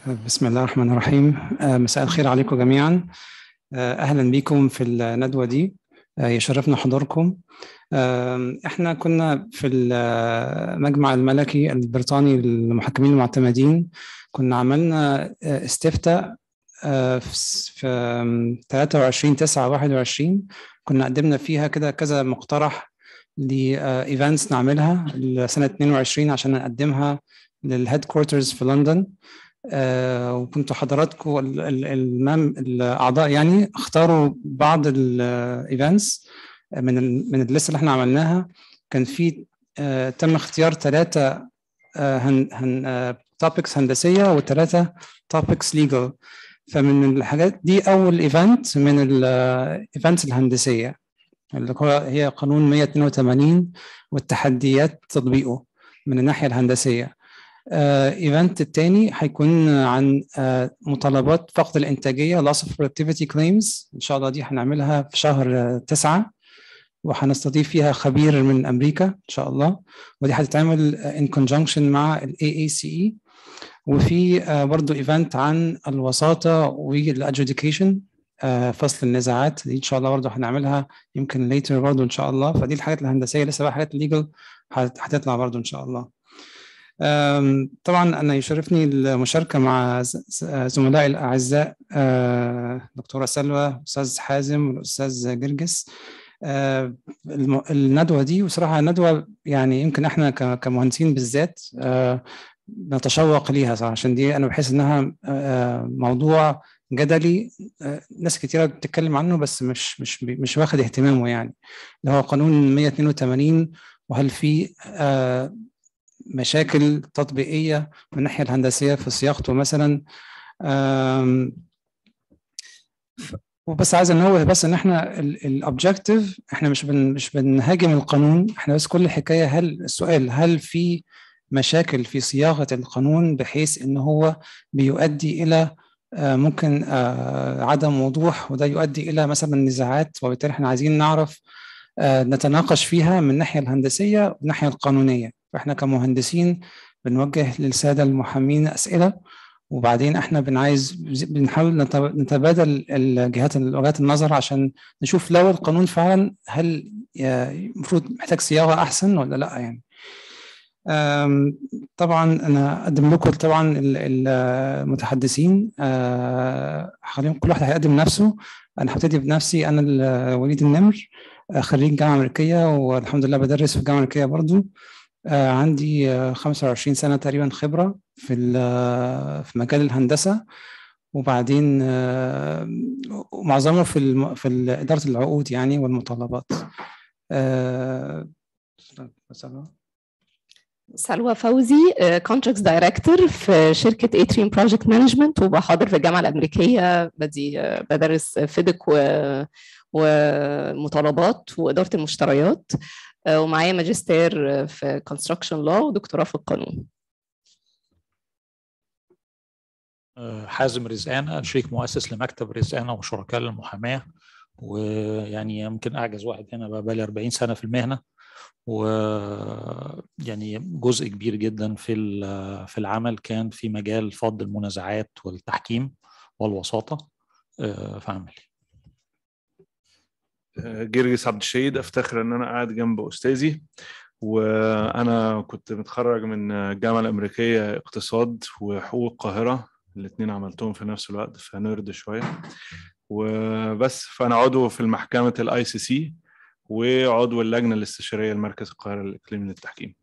بسم الله الرحمن الرحيم مساء الخير عليكم جميعا اهلا بكم في الندوه دي يشرفنا حضوركم احنا كنا في المجمع الملكي البريطاني للمحكمين المعتمدين كنا عملنا استفتاء في 23 9 21 كنا قدمنا فيها كده كذا مقترح لايفنتس نعملها لسنه 22 عشان نقدمها للهيد كوارترز في لندن آه وكنتوا حضراتكم المام الاعضاء يعني اختاروا بعض الايفنتس من ال من الليست اللي احنا عملناها كان في آه تم اختيار ثلاثه آه هن هن توبكس هندسيه وثلاثه توبكس ليجل فمن الحاجات دي اول ايفنت من الايفنتس الهندسيه اللي هو هي قانون 182 والتحديات تطبيقه من الناحيه الهندسيه ايفنت uh, الثاني هيكون عن uh, مطالبات فقد الانتاجيه loss of productivity claims ان شاء الله دي هنعملها في شهر تسعة وهنستضيف فيها خبير من امريكا ان شاء الله ودي هتتعمل in conjunction مع ال AACE وفي uh, برضو ايفنت عن الوساطه والادجوديكيشن فصل النزاعات دي ان شاء الله برضه هنعملها يمكن ليتر برضه ان شاء الله فدي الحاجات الهندسيه لسه بقى حاجات الليجل هتطلع برضه ان شاء الله طبعا انا يشرفني المشاركه مع زملائي الاعزاء دكتوره سلوى استاذ حازم والاستاذ جرجس الندوه دي وصراحه ندوه يعني يمكن احنا كمهندسين بالذات نتشوق ليها صراحه عشان دي انا بحس انها موضوع جدلي ناس كتيرة بتتكلم عنه بس مش مش مش واخد اهتمامه يعني اللي هو قانون 182 وهل في مشاكل تطبيقية من الناحية الهندسية في صياغته مثلا وبس عايز انوه بس ان احنا الاوبجكتيف احنا مش بن مش بنهاجم القانون احنا بس كل حكايه هل السؤال هل في مشاكل في صياغه القانون بحيث ان هو بيؤدي الى ممكن عدم وضوح وده يؤدي الى مثلا نزاعات وبالتالي احنا عايزين نعرف نتناقش فيها من الناحيه الهندسيه والناحيه القانونيه فاحنا كمهندسين بنوجه للساده المحامين اسئله وبعدين احنا بنعايز بنحاول نتبادل الجهات وجهات النظر عشان نشوف لو القانون فعلا هل المفروض محتاج صياغه احسن ولا لا يعني طبعا انا اقدم لكم طبعا المتحدثين خليهم كل واحد هيقدم نفسه انا هبتدي بنفسي انا وليد النمر خريج جامعه امريكيه والحمد لله بدرس في الجامعه الامريكيه برضو عندي 25 سنه تقريبا خبره في في مجال الهندسه وبعدين معظمه في في اداره العقود يعني والمطالبات سلوى فوزي كونتراكتس دايركتور في شركه اتريم بروجكت مانجمنت وبحاضر في الجامعه الامريكيه بدي بدرس فيدك و ومطالبات واداره المشتريات ومعايا ماجستير في كونستراكشن لو ودكتوراه في القانون حازم رزقانة شريك مؤسس لمكتب رزقانة وشركاء للمحاماة ويعني يمكن أعجز واحد هنا بقى بقالي 40 سنة في المهنة ويعني جزء كبير جدا في في العمل كان في مجال فض المنازعات والتحكيم والوساطة في عملي جرجس عبد الشهيد افتخر ان انا قاعد جنب استاذي وانا كنت متخرج من الجامعه الامريكيه اقتصاد وحقوق القاهره الاثنين عملتهم في نفس الوقت فنرد شويه وبس فانا عضو في المحكمه الاي سي سي وعضو اللجنه الاستشاريه لمركز القاهره الاقليمي للتحكيم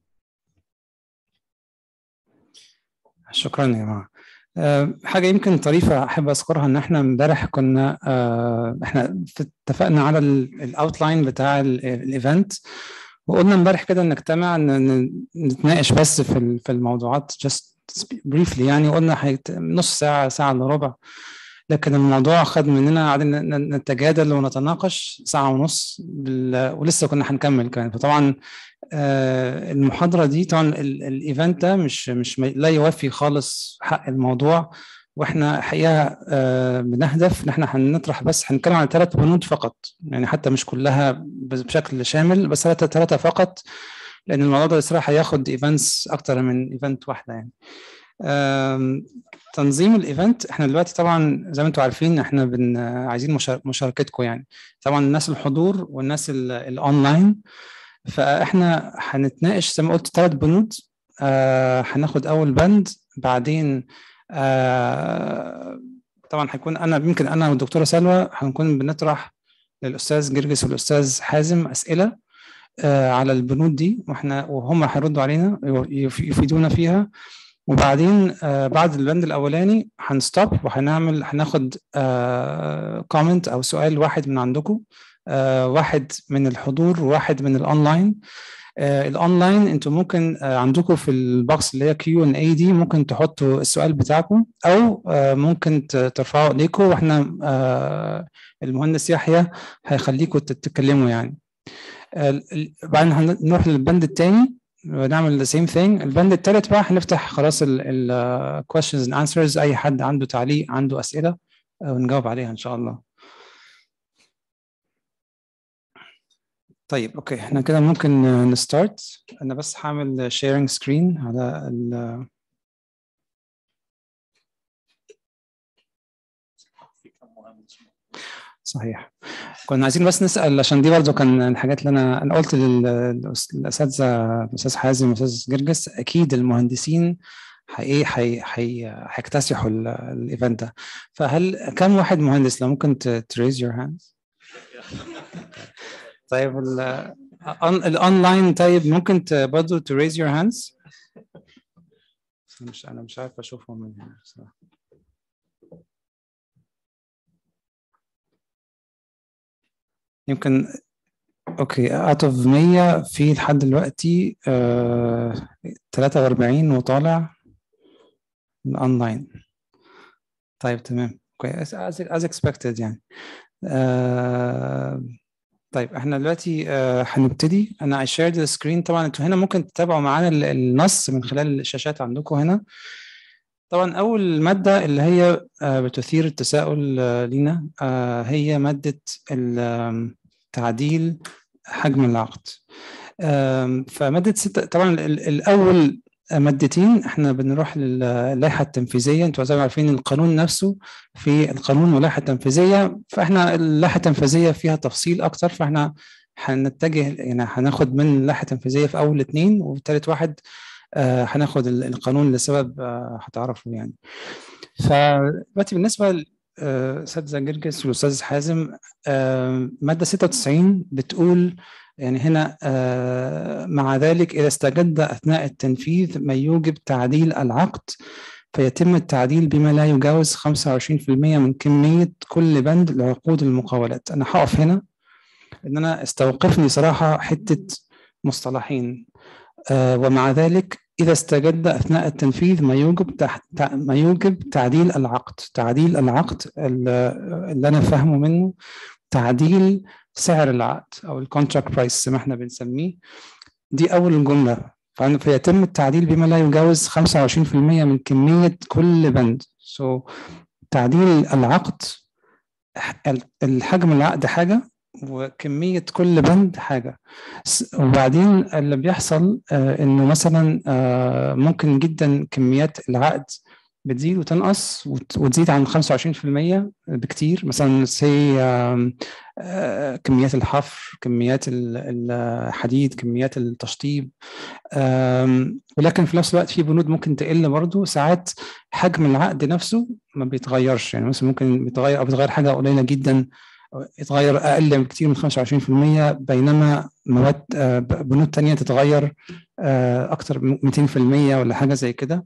شكرا يا جماعه حاجه يمكن طريفه احب اذكرها ان احنا امبارح كنا احنا اتفقنا على الاوتلاين بتاع الايفنت وقلنا امبارح كده نجتمع نتناقش بس في في الموضوعات جاست بريفلي يعني قلنا نص ساعه ساعه الا ربع لكن الموضوع خد مننا قعدنا نتجادل ونتناقش ساعه ونص ولسه كنا هنكمل كمان فطبعا المحاضره دي طبعا الايفنت ده مش مش لا يوفي خالص حق الموضوع واحنا حقيقه بنهدف ان احنا هنطرح بس هنتكلم عن ثلاث بنود فقط يعني حتى مش كلها بشكل شامل بس ثلاثه ثلاثه فقط لان الموضوع ده الصراحه هياخد ايفنتس اكتر من ايفنت واحده يعني آم، تنظيم الايفنت احنا دلوقتي طبعا زي ما انتم عارفين احنا بن عايزين مشار- مشاركتكم يعني طبعا الناس الحضور والناس ال- الاونلاين فاحنا هنتناقش زي ما قلت ثلاث بنود آه، هناخد اول بند بعدين آه، طبعا هيكون انا يمكن انا والدكتوره سلوى هنكون بنطرح للاستاذ جرجس والاستاذ حازم اسئله آه، على البنود دي واحنا وهم هيردوا علينا يف- يفيدونا فيها وبعدين آه، بعد البند الاولاني هنستوب وهنعمل هناخد كومنت او سؤال واحد من عندكم آه، واحد من الحضور وواحد من الاونلاين آه، الاونلاين انتوا ممكن آه، عندكم في البوكس اللي هي كيو ان اي دي ممكن تحطوا السؤال بتاعكم او آه، ممكن ت- ترفعوا ايديكم واحنا آه، المهندس يحيى هيخليكم تتكلموا يعني ال- ال- بعدين هنروح للبند الثاني ونعمل the same thing البند الثالث بقى هنفتح خلاص ال ال questions and answers اي حد عنده تعليق عنده اسئله آه، ونجاوب عليها ان شاء الله طيب اوكي احنا كده ممكن نستارت انا بس هعمل sharing screen على ال صحيح كنا عايزين بس نسأل عشان دي برضه كان الحاجات اللي انا انا قلت لل- للاساتذه الاستاذ حازم والاستاذ جرجس اكيد المهندسين هي ايه هي هي هيكتسحوا ال- الايفنت ده فهل كم واحد مهندس لو ممكن تريز يور هاندز طيب ال- الأون- الاونلاين طيب ممكن ت- برضه تريز يور هاندز مش انا مش عارف اشوفهم من هنا بصراحه يمكن اوكي out of 100 في لحد دلوقتي آه 43 وطالع اونلاين طيب تمام كويس as, as expected يعني آه طيب احنا دلوقتي آه هنبتدي انا I shared the screen طبعا انتوا هنا ممكن تتابعوا معانا ال- النص من خلال الشاشات عندكم هنا طبعا اول ماده اللي هي آه بتثير التساؤل آه لينا آه هي ماده ال- آم، تعديل حجم العقد آم، فمادة ستة طبعا ال- الأول مادتين احنا بنروح للائحة التنفيذية انتوا زي ما عارفين القانون نفسه في القانون واللائحة التنفيذية فاحنا اللائحة التنفيذية فيها تفصيل أكتر فاحنا هنتجه يعني هناخد من اللائحة التنفيذية في أول اتنين وثالث واحد آه، هناخد ال- القانون لسبب آه، هتعرفوا يعني فدلوقتي بالنسبة ل- آه، أستاذ جرجس والأستاذ حازم آه، مادة 96 بتقول يعني هنا آه، مع ذلك إذا استجد أثناء التنفيذ ما يوجب تعديل العقد فيتم التعديل بما لا يجاوز 25% من كمية كل بند لعقود المقاولات أنا هقف هنا إن أنا استوقفني صراحة حتة مصطلحين آه، ومع ذلك إذا استجد أثناء التنفيذ ما يوجب تح... تع- ما يوجب تعديل العقد تعديل العقد ال- اللي أنا فاهمه منه تعديل سعر العقد أو الكونتراكت برايس زي ما احنا بنسميه دي أول جملة فأنا- فيتم التعديل بما لا يجاوز 25% من كمية كل بند so تعديل العقد ال- الحجم العقد حاجة وكمية كل بند حاجة س- وبعدين اللي بيحصل آه، إنه مثلا آه، ممكن جدا كميات العقد بتزيد وتنقص وت- وتزيد عن 25% بكتير مثلا سي كميات الحفر كميات ال- الحديد كميات التشطيب آم، ولكن في نفس الوقت في بنود ممكن تقل برضه ساعات حجم العقد نفسه ما بيتغيرش يعني مثلا ممكن بيتغير او بيتغير حاجه قليله جدا أو يتغير اقل بكتير من 25% بينما مواد آه، ب- بنود تانية تتغير آه، اكتر من 200% ولا حاجه زي كده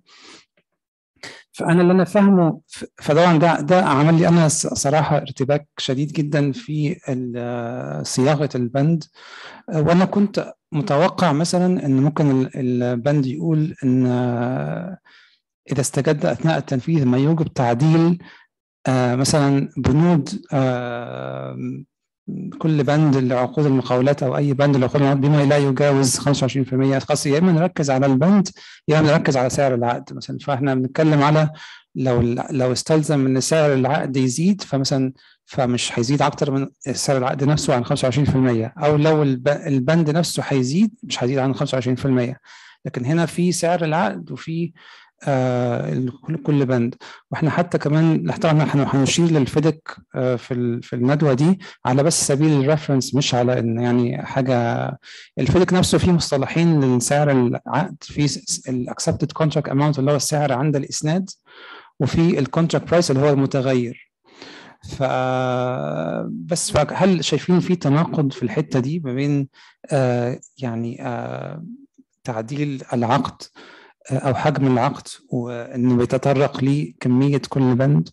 فانا اللي انا فاهمه ف- فطبعا ده ده عمل لي انا ص- صراحه ارتباك شديد جدا في ال- صياغه البند آه، وانا كنت متوقع مثلا ان ممكن ال- البند يقول ان آه، اذا استجد اثناء التنفيذ ما يوجب تعديل آه، مثلا بنود آه، كل بند لعقود المقاولات او اي بند لعقود المقاولات بما لا يجاوز 25% خاص يا اما نركز على البند يا اما نركز على سعر العقد مثلا فاحنا بنتكلم على لو لو استلزم ان سعر العقد يزيد فمثلا فمش هيزيد اكتر من سعر العقد نفسه عن 25% او لو الب- البند نفسه هيزيد مش هيزيد عن 25% لكن هنا في سعر العقد وفي آه كل بند واحنا حتى كمان طبعا احنا هنشير للفيدك آه في في الندوه دي على بس سبيل الريفرنس مش على ان يعني حاجه الفيدك نفسه فيه مصطلحين لسعر العقد في الاكسبتد كونتراكت اماونت اللي هو السعر عند الاسناد وفي الكونتراكت برايس اللي هو المتغير ف بس هل شايفين في تناقض في الحته دي ما بين آه يعني آه تعديل العقد او حجم العقد وانه بيتطرق لكميه كل بند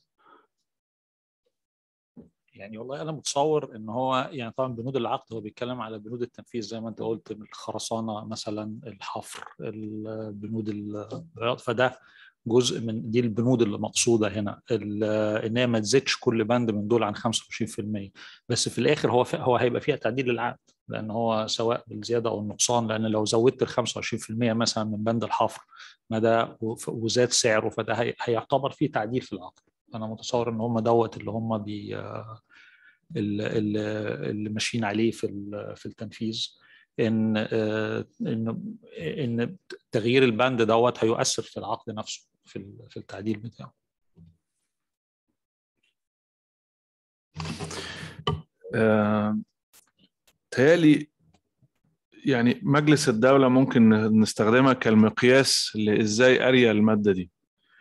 يعني والله انا متصور ان هو يعني طبعا بنود العقد هو بيتكلم على بنود التنفيذ زي ما انت قلت الخرسانه مثلا الحفر البنود الرياض فده جزء من دي البنود اللي مقصوده هنا ان هي ما تزيدش كل بند من دول عن 25% بس في الاخر هو هو هيبقى فيها تعديل للعقد لان هو سواء بالزياده او النقصان لان لو زودت ال 25% مثلا من بند الحفر ما ده وزاد سعره فده هيعتبر فيه تعديل في العقد انا متصور ان هم دوت اللي هم بي اللي, اللي ماشيين عليه في في التنفيذ ان ان ان تغيير البند دوت هيؤثر في العقد نفسه في في التعديل بتاعه آه، تهيألي يعني مجلس الدولة ممكن نستخدمها كالمقياس لإزاي أريا المادة دي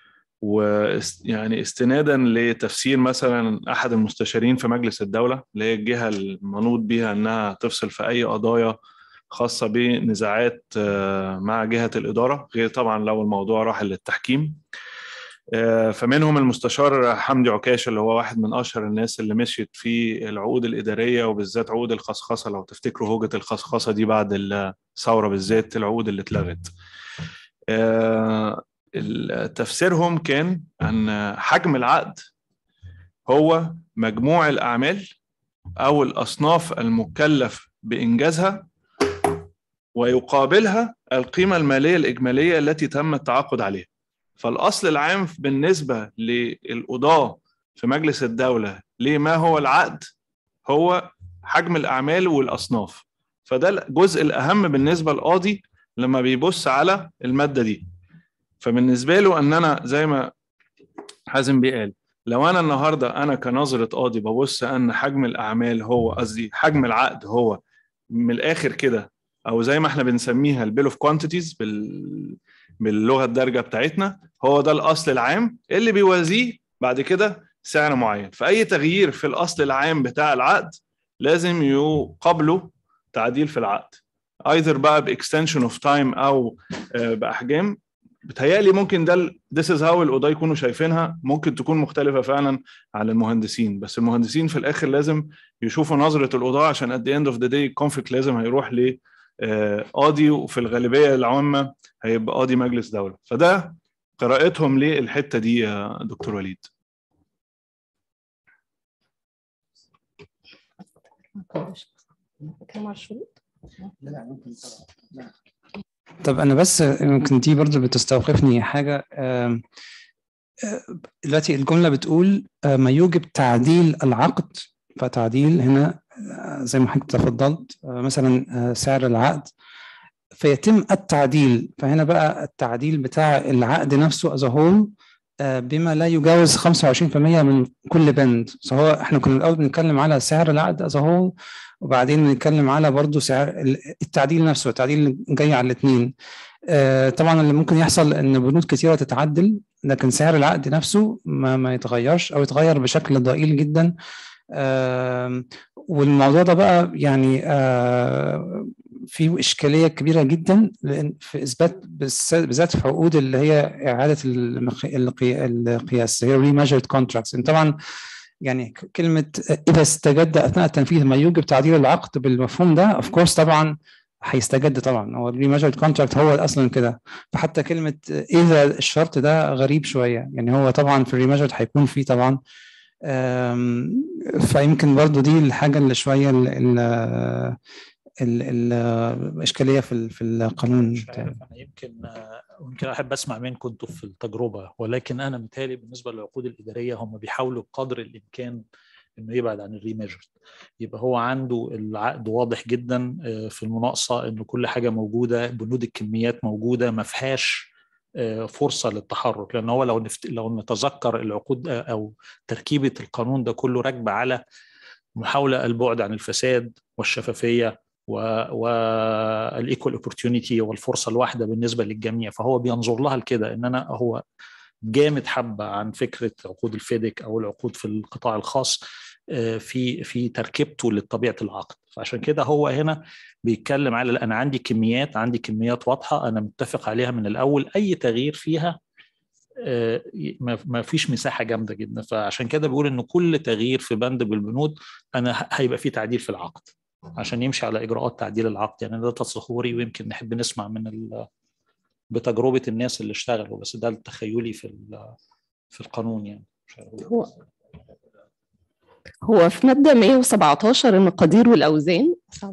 ويعني استنادا لتفسير مثلا أحد المستشارين في مجلس الدولة اللي هي الجهة المنوط بها أنها تفصل في أي قضايا خاصة بنزاعات مع جهة الإدارة غير طبعا لو الموضوع راح للتحكيم فمنهم المستشار حمدي عكاش اللي هو واحد من اشهر الناس اللي مشيت في العقود الاداريه وبالذات عقود الخصخصه لو تفتكروا هوجه الخصخصه دي بعد الثوره بالذات العقود اللي اتلغت. تفسيرهم كان ان حجم العقد هو مجموع الاعمال او الاصناف المكلف بانجازها ويقابلها القيمه الماليه الاجماليه التي تم التعاقد عليها. فالاصل العام بالنسبه للقضاه في مجلس الدوله لما هو العقد هو حجم الاعمال والاصناف فده الجزء الاهم بالنسبه للقاضي لما بيبص على الماده دي فبالنسبه له ان انا زي ما حازم بيقال لو انا النهارده انا كنظره قاضي ببص ان حجم الاعمال هو قصدي حجم العقد هو من الاخر كده او زي ما احنا بنسميها البيل اوف كوانتيتيز بال باللغه الدارجه بتاعتنا هو ده الاصل العام اللي بيوازيه بعد كده سعر معين فاي تغيير في الاصل العام بتاع العقد لازم يقابله تعديل في العقد ايذر بقى باكستنشن اوف تايم او باحجام بتهيألي ممكن ده this is how القضاة يكونوا شايفينها ممكن تكون مختلفة فعلا عن المهندسين بس المهندسين في الآخر لازم يشوفوا نظرة القضاة عشان at the end of the day الكونفليكت لازم هيروح ل قاضي وفي الغالبية العامة هيبقى قاضي مجلس دولة فده قراءتهم للحتة دي يا دكتور وليد طب انا بس يمكن دي برضه بتستوقفني حاجه دلوقتي الجمله بتقول ما يوجب تعديل العقد فتعديل هنا زي ما حضرتك تفضلت مثلا سعر العقد فيتم التعديل فهنا بقى التعديل بتاع العقد نفسه از هول بما لا يجاوز 25% من كل بند فهو احنا كنا الاول بنتكلم على سعر العقد از هول وبعدين بنتكلم على برضه سعر التعديل نفسه التعديل جاي على الاثنين طبعا اللي ممكن يحصل ان بنود كثيره تتعدل لكن سعر العقد نفسه ما, ما يتغيرش او يتغير بشكل ضئيل جدا والموضوع ده بقى يعني في اشكاليه كبيره جدا في اثبات بالذات في عقود اللي هي اعاده القياس هي ريميجرد كونتراكتس طبعا يعني كلمه اذا استجد اثناء التنفيذ ما يوجب تعديل العقد بالمفهوم ده اوف كورس طبعا هيستجد طبعا هو الريميجرد كونتراكت هو اصلا كده فحتى كلمه اذا الشرط ده غريب شويه يعني هو طبعا في الريميجرد هيكون فيه طبعا فيمكن برضو دي الحاجه اللي شويه الاشكاليه في في القانون بتاعي يمكن يمكن احب اسمع منكم انتوا في التجربه ولكن انا متهيألي بالنسبه للعقود الاداريه هم بيحاولوا بقدر الامكان انه يبعد عن الريميجرد يبقى هو عنده العقد واضح جدا في المناقصه انه كل حاجه موجوده بنود الكميات موجوده ما فيهاش فرصه للتحرك لان هو لو نفت... لو نتذكر العقود او تركيبه القانون ده كله راكبه على محاوله البعد عن الفساد والشفافيه والايكوال اوبورتيونيتي والفرصه الواحده بالنسبه للجميع فهو بينظر لها لكده ان انا هو جامد حبه عن فكره عقود الفيدك او العقود في القطاع الخاص في في تركيبته لطبيعه العقد فعشان كده هو هنا بيتكلم على انا عندي كميات عندي كميات واضحه انا متفق عليها من الاول اي تغيير فيها ما فيش مساحه جامده جدا فعشان كده بيقول ان كل تغيير في بند بالبنود انا هيبقى فيه تعديل في العقد عشان يمشي على اجراءات تعديل العقد يعني ده تصوري ويمكن نحب نسمع من بتجربه الناس اللي اشتغلوا بس ده التخيلي في في القانون يعني هو هو في مادة 117 المقادير والأوزان صعب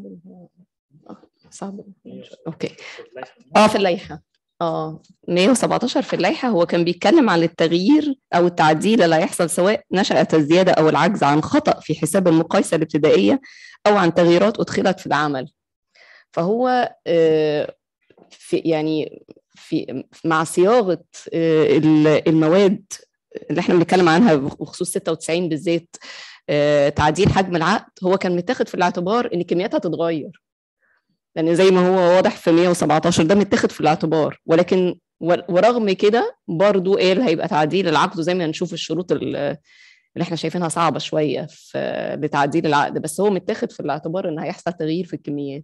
صعب اوكي اه في اللائحة اه 117 في اللائحة هو كان بيتكلم عن التغيير أو التعديل اللي هيحصل سواء نشأت الزيادة أو العجز عن خطأ في حساب المقايسة الابتدائية أو عن تغييرات أدخلت في العمل فهو آه في يعني في مع صياغة آه المواد اللي احنا بنتكلم عنها بخصوص 96 بالذات آه تعديل حجم العقد هو كان متاخد في الاعتبار ان كمياتها تتغير لان زي ما هو واضح في 117 ده متاخد في الاعتبار ولكن ورغم كده برضو قال هيبقى تعديل العقد وزي ما هنشوف الشروط اللي احنا شايفينها صعبه شويه في لتعديل العقد بس هو متاخد في الاعتبار ان هيحصل تغيير في الكميات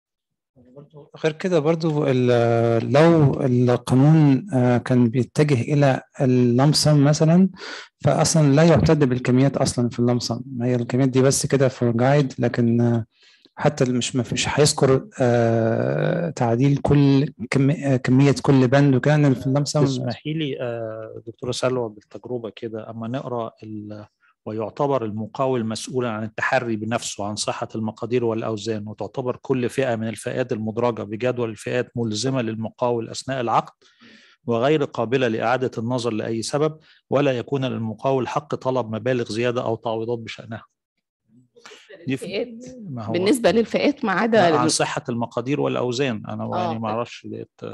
غير كده برضو لو القانون كان بيتجه الى اللمسم مثلا فاصلا لا يعتد بالكميات اصلا في اللمسم هي الكميات دي بس كده فور جايد لكن حتى مش ما فيش هيذكر تعديل كل كميه كل بند وكان في اللمسم اسمحي لي دكتوره سلوى بالتجربه كده اما نقرا ويعتبر المقاول مسؤولا عن التحري بنفسه عن صحة المقادير والأوزان وتعتبر كل فئة من الفئات المدرجة بجدول الفئات ملزمة للمقاول أثناء العقد وغير قابلة لإعادة النظر لأي سبب ولا يكون للمقاول حق طلب مبالغ زيادة أو تعويضات بشأنها الفئات ما هو بالنسبة للفئات ما عدا عن صحة المقادير والأوزان أنا آه. يعني ما أعرفش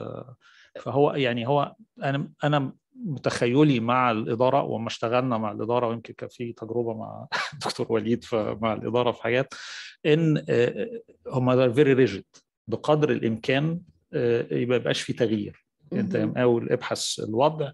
فهو يعني هو أنا أنا متخيلي مع الاداره وما اشتغلنا مع الاداره ويمكن كان في تجربه مع دكتور وليد مع الاداره في حاجات ان هم فيري ريجيد بقدر الامكان يبقى يبقاش في تغيير انت مقاول ابحث الوضع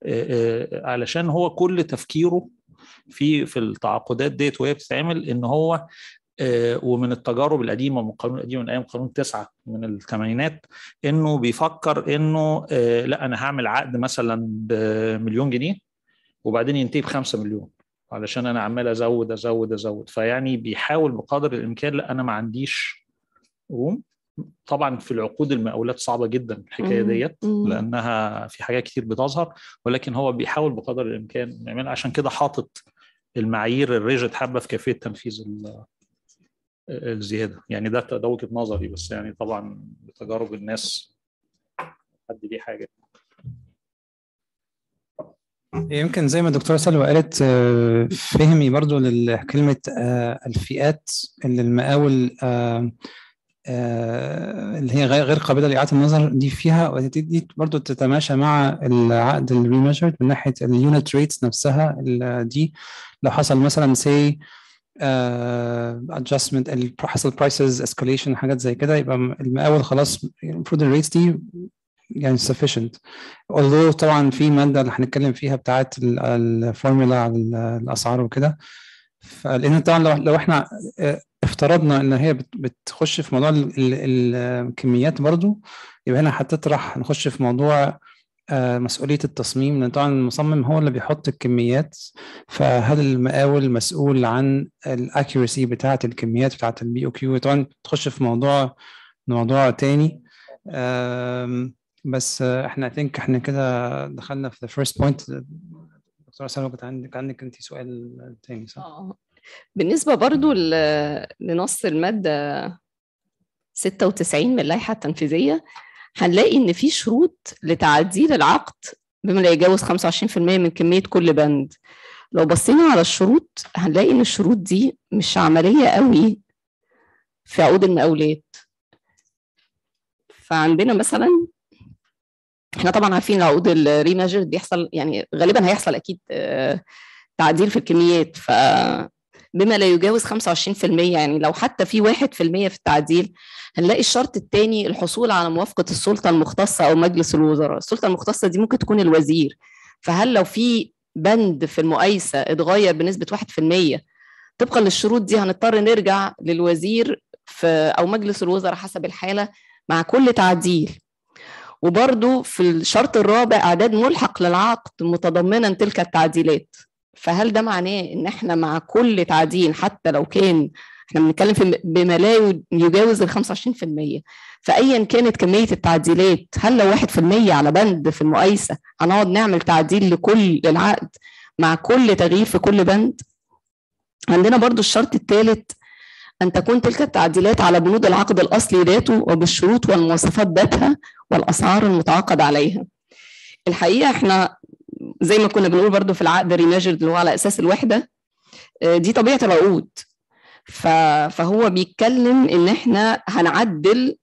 علشان هو كل تفكيره في في التعاقدات ديت وهي بتتعمل ان هو ومن التجارب القديمه من القانون القديم من ايام قانون تسعه من الثمانينات انه بيفكر انه لا انا هعمل عقد مثلا بمليون جنيه وبعدين ينتهي ب 5 مليون علشان انا عمال ازود ازود ازود فيعني بيحاول بقدر الامكان لا انا ما عنديش روم طبعا في العقود المقاولات صعبه جدا الحكايه ديت لانها في حاجات كتير بتظهر ولكن هو بيحاول بقدر الامكان يعمل عشان كده حاطط المعايير الريجيد حبه في كيفيه تنفيذ الزياده يعني ده ده وجهه نظري بس يعني طبعا بتجارب الناس حد ليه حاجه يمكن زي ما الدكتوره سلوى قالت فهمي برضو لكلمه الفئات اللي المقاول اللي هي غير قابله لاعاده النظر دي فيها دي برضو تتماشى مع العقد الريميجرد من ناحيه اليونت ريتس نفسها دي لو حصل مثلا سي ادجستمنت اللي حصل برايسز اسكاليشن حاجات زي كده يبقى المقاول خلاص المفروض الريتس دي يعني sufficient although طبعا في ماده اللي هنتكلم فيها بتاعت الفورمولا على الاسعار وكده فلان طبعا لو, لو احنا افترضنا ان هي بتخش في موضوع الكميات برضو يبقى هنا هتطرح نخش في موضوع مسؤولية التصميم لأن طبعا المصمم هو اللي بيحط الكميات فهل المقاول مسؤول عن الاكيورسي بتاعة الكميات بتاعة البي او كيو طبعا تخش في موضوع موضوع تاني بس احنا ثينك احنا كده دخلنا في the first point دكتورة سلوى كنت عندك عندك انت سؤال تاني صح؟ اه بالنسبة برضو لنص المادة 96 من اللائحة التنفيذية هنلاقي ان في شروط لتعديل العقد بما لا يجاوز 25% من كميه كل بند لو بصينا على الشروط هنلاقي ان الشروط دي مش عمليه قوي في عقود المقاولات فعندنا مثلا احنا طبعا عارفين العقود الريماجر بيحصل يعني غالبا هيحصل اكيد تعديل في الكميات ف بما لا يجاوز 25% يعني لو حتى في 1% في التعديل هنلاقي الشرط الثاني الحصول على موافقه السلطه المختصه او مجلس الوزراء، السلطه المختصه دي ممكن تكون الوزير فهل لو في بند في المقايسه اتغير بنسبه 1% طبقا للشروط دي هنضطر نرجع للوزير في او مجلس الوزراء حسب الحاله مع كل تعديل وبرضو في الشرط الرابع اعداد ملحق للعقد متضمنا تلك التعديلات فهل ده معناه ان احنا مع كل تعديل حتى لو كان احنا بنتكلم في بما لا يجاوز ال 25% فايا كانت كميه التعديلات هل لو 1% على بند في المقايسه هنقعد نعمل تعديل لكل العقد مع كل تغيير في كل بند عندنا برضو الشرط الثالث أن تكون تلك التعديلات على بنود العقد الأصلي ذاته وبالشروط والمواصفات ذاتها والأسعار المتعاقد عليها الحقيقة احنا زي ما كنا بنقول برضو في العقد الريماجرد اللي هو على أساس الوحدة دي طبيعة العقود فهو بيتكلم إن احنا هنعدل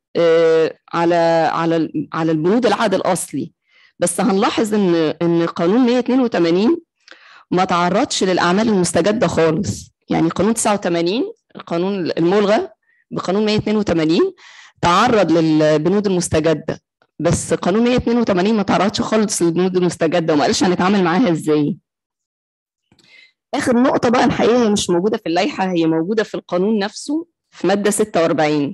على على على البنود العقد الأصلي بس هنلاحظ إن إن قانون 182 ما تعرضش للأعمال المستجدة خالص يعني قانون 89 القانون الملغى بقانون 182 تعرض للبنود المستجده بس قانون 182 ما تعرضش خالص للبنود المستجده وما قالش هنتعامل معاها ازاي اخر نقطه بقى الحقيقه هي مش موجوده في اللائحه هي موجوده في القانون نفسه في ماده 46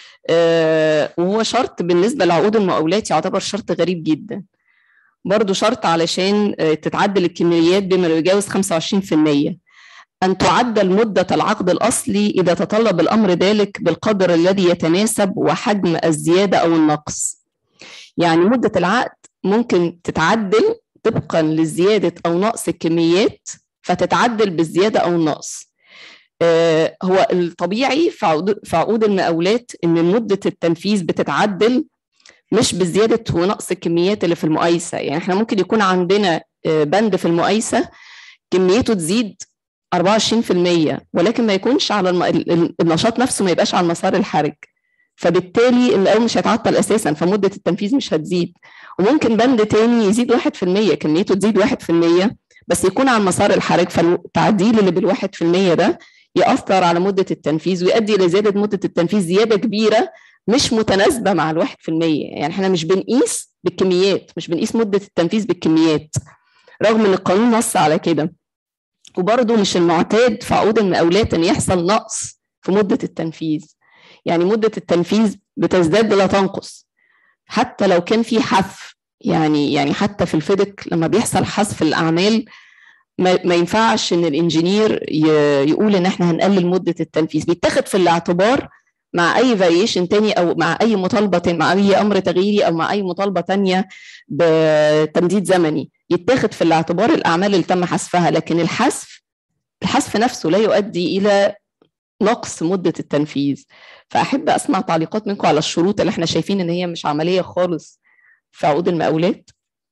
آه وهو شرط بالنسبه لعقود المقاولات يعتبر شرط غريب جدا برضه شرط علشان تتعدل الكميات بما يجاوز 25% أن تعدل مدة العقد الأصلي إذا تطلب الأمر ذلك بالقدر الذي يتناسب وحجم الزيادة أو النقص يعني مدة العقد ممكن تتعدل طبقا لزيادة أو نقص الكميات فتتعدل بالزيادة أو النقص آه هو الطبيعي في عقود المقاولات إن مدة التنفيذ بتتعدل مش بزيادة ونقص الكميات اللي في المقايسة يعني احنا ممكن يكون عندنا بند في المقايسة كميته تزيد 24% ولكن ما يكونش على الم... النشاط نفسه ما يبقاش على المسار الحرج فبالتالي المقاول مش هيتعطل اساسا فمده التنفيذ مش هتزيد وممكن بند تاني يزيد 1% كميته تزيد 1% بس يكون على المسار الحرج فالتعديل اللي بالواحد في المية ده يأثر على مدة التنفيذ ويؤدي إلى زيادة مدة التنفيذ زيادة كبيرة مش متناسبة مع الواحد في المية يعني احنا مش بنقيس بالكميات مش بنقيس مدة التنفيذ بالكميات رغم ان القانون نص على كده وبرضه مش المعتاد في عقود المقاولات ان يحصل نقص في مده التنفيذ يعني مده التنفيذ بتزداد لا تنقص حتى لو كان في حذف يعني يعني حتى في الفيدك لما بيحصل حذف الاعمال ما, ما ينفعش ان الانجينير يقول ان احنا هنقلل مده التنفيذ بيتاخد في الاعتبار مع اي فاريشن تاني او مع اي مطالبه مع اي امر تغييري او مع اي مطالبه تانية بتمديد زمني يتاخد في الاعتبار الاعمال اللي تم حذفها لكن الحذف الحذف نفسه لا يؤدي الى نقص مده التنفيذ فاحب اسمع تعليقات منكم على الشروط اللي احنا شايفين ان هي مش عمليه خالص في عقود المقاولات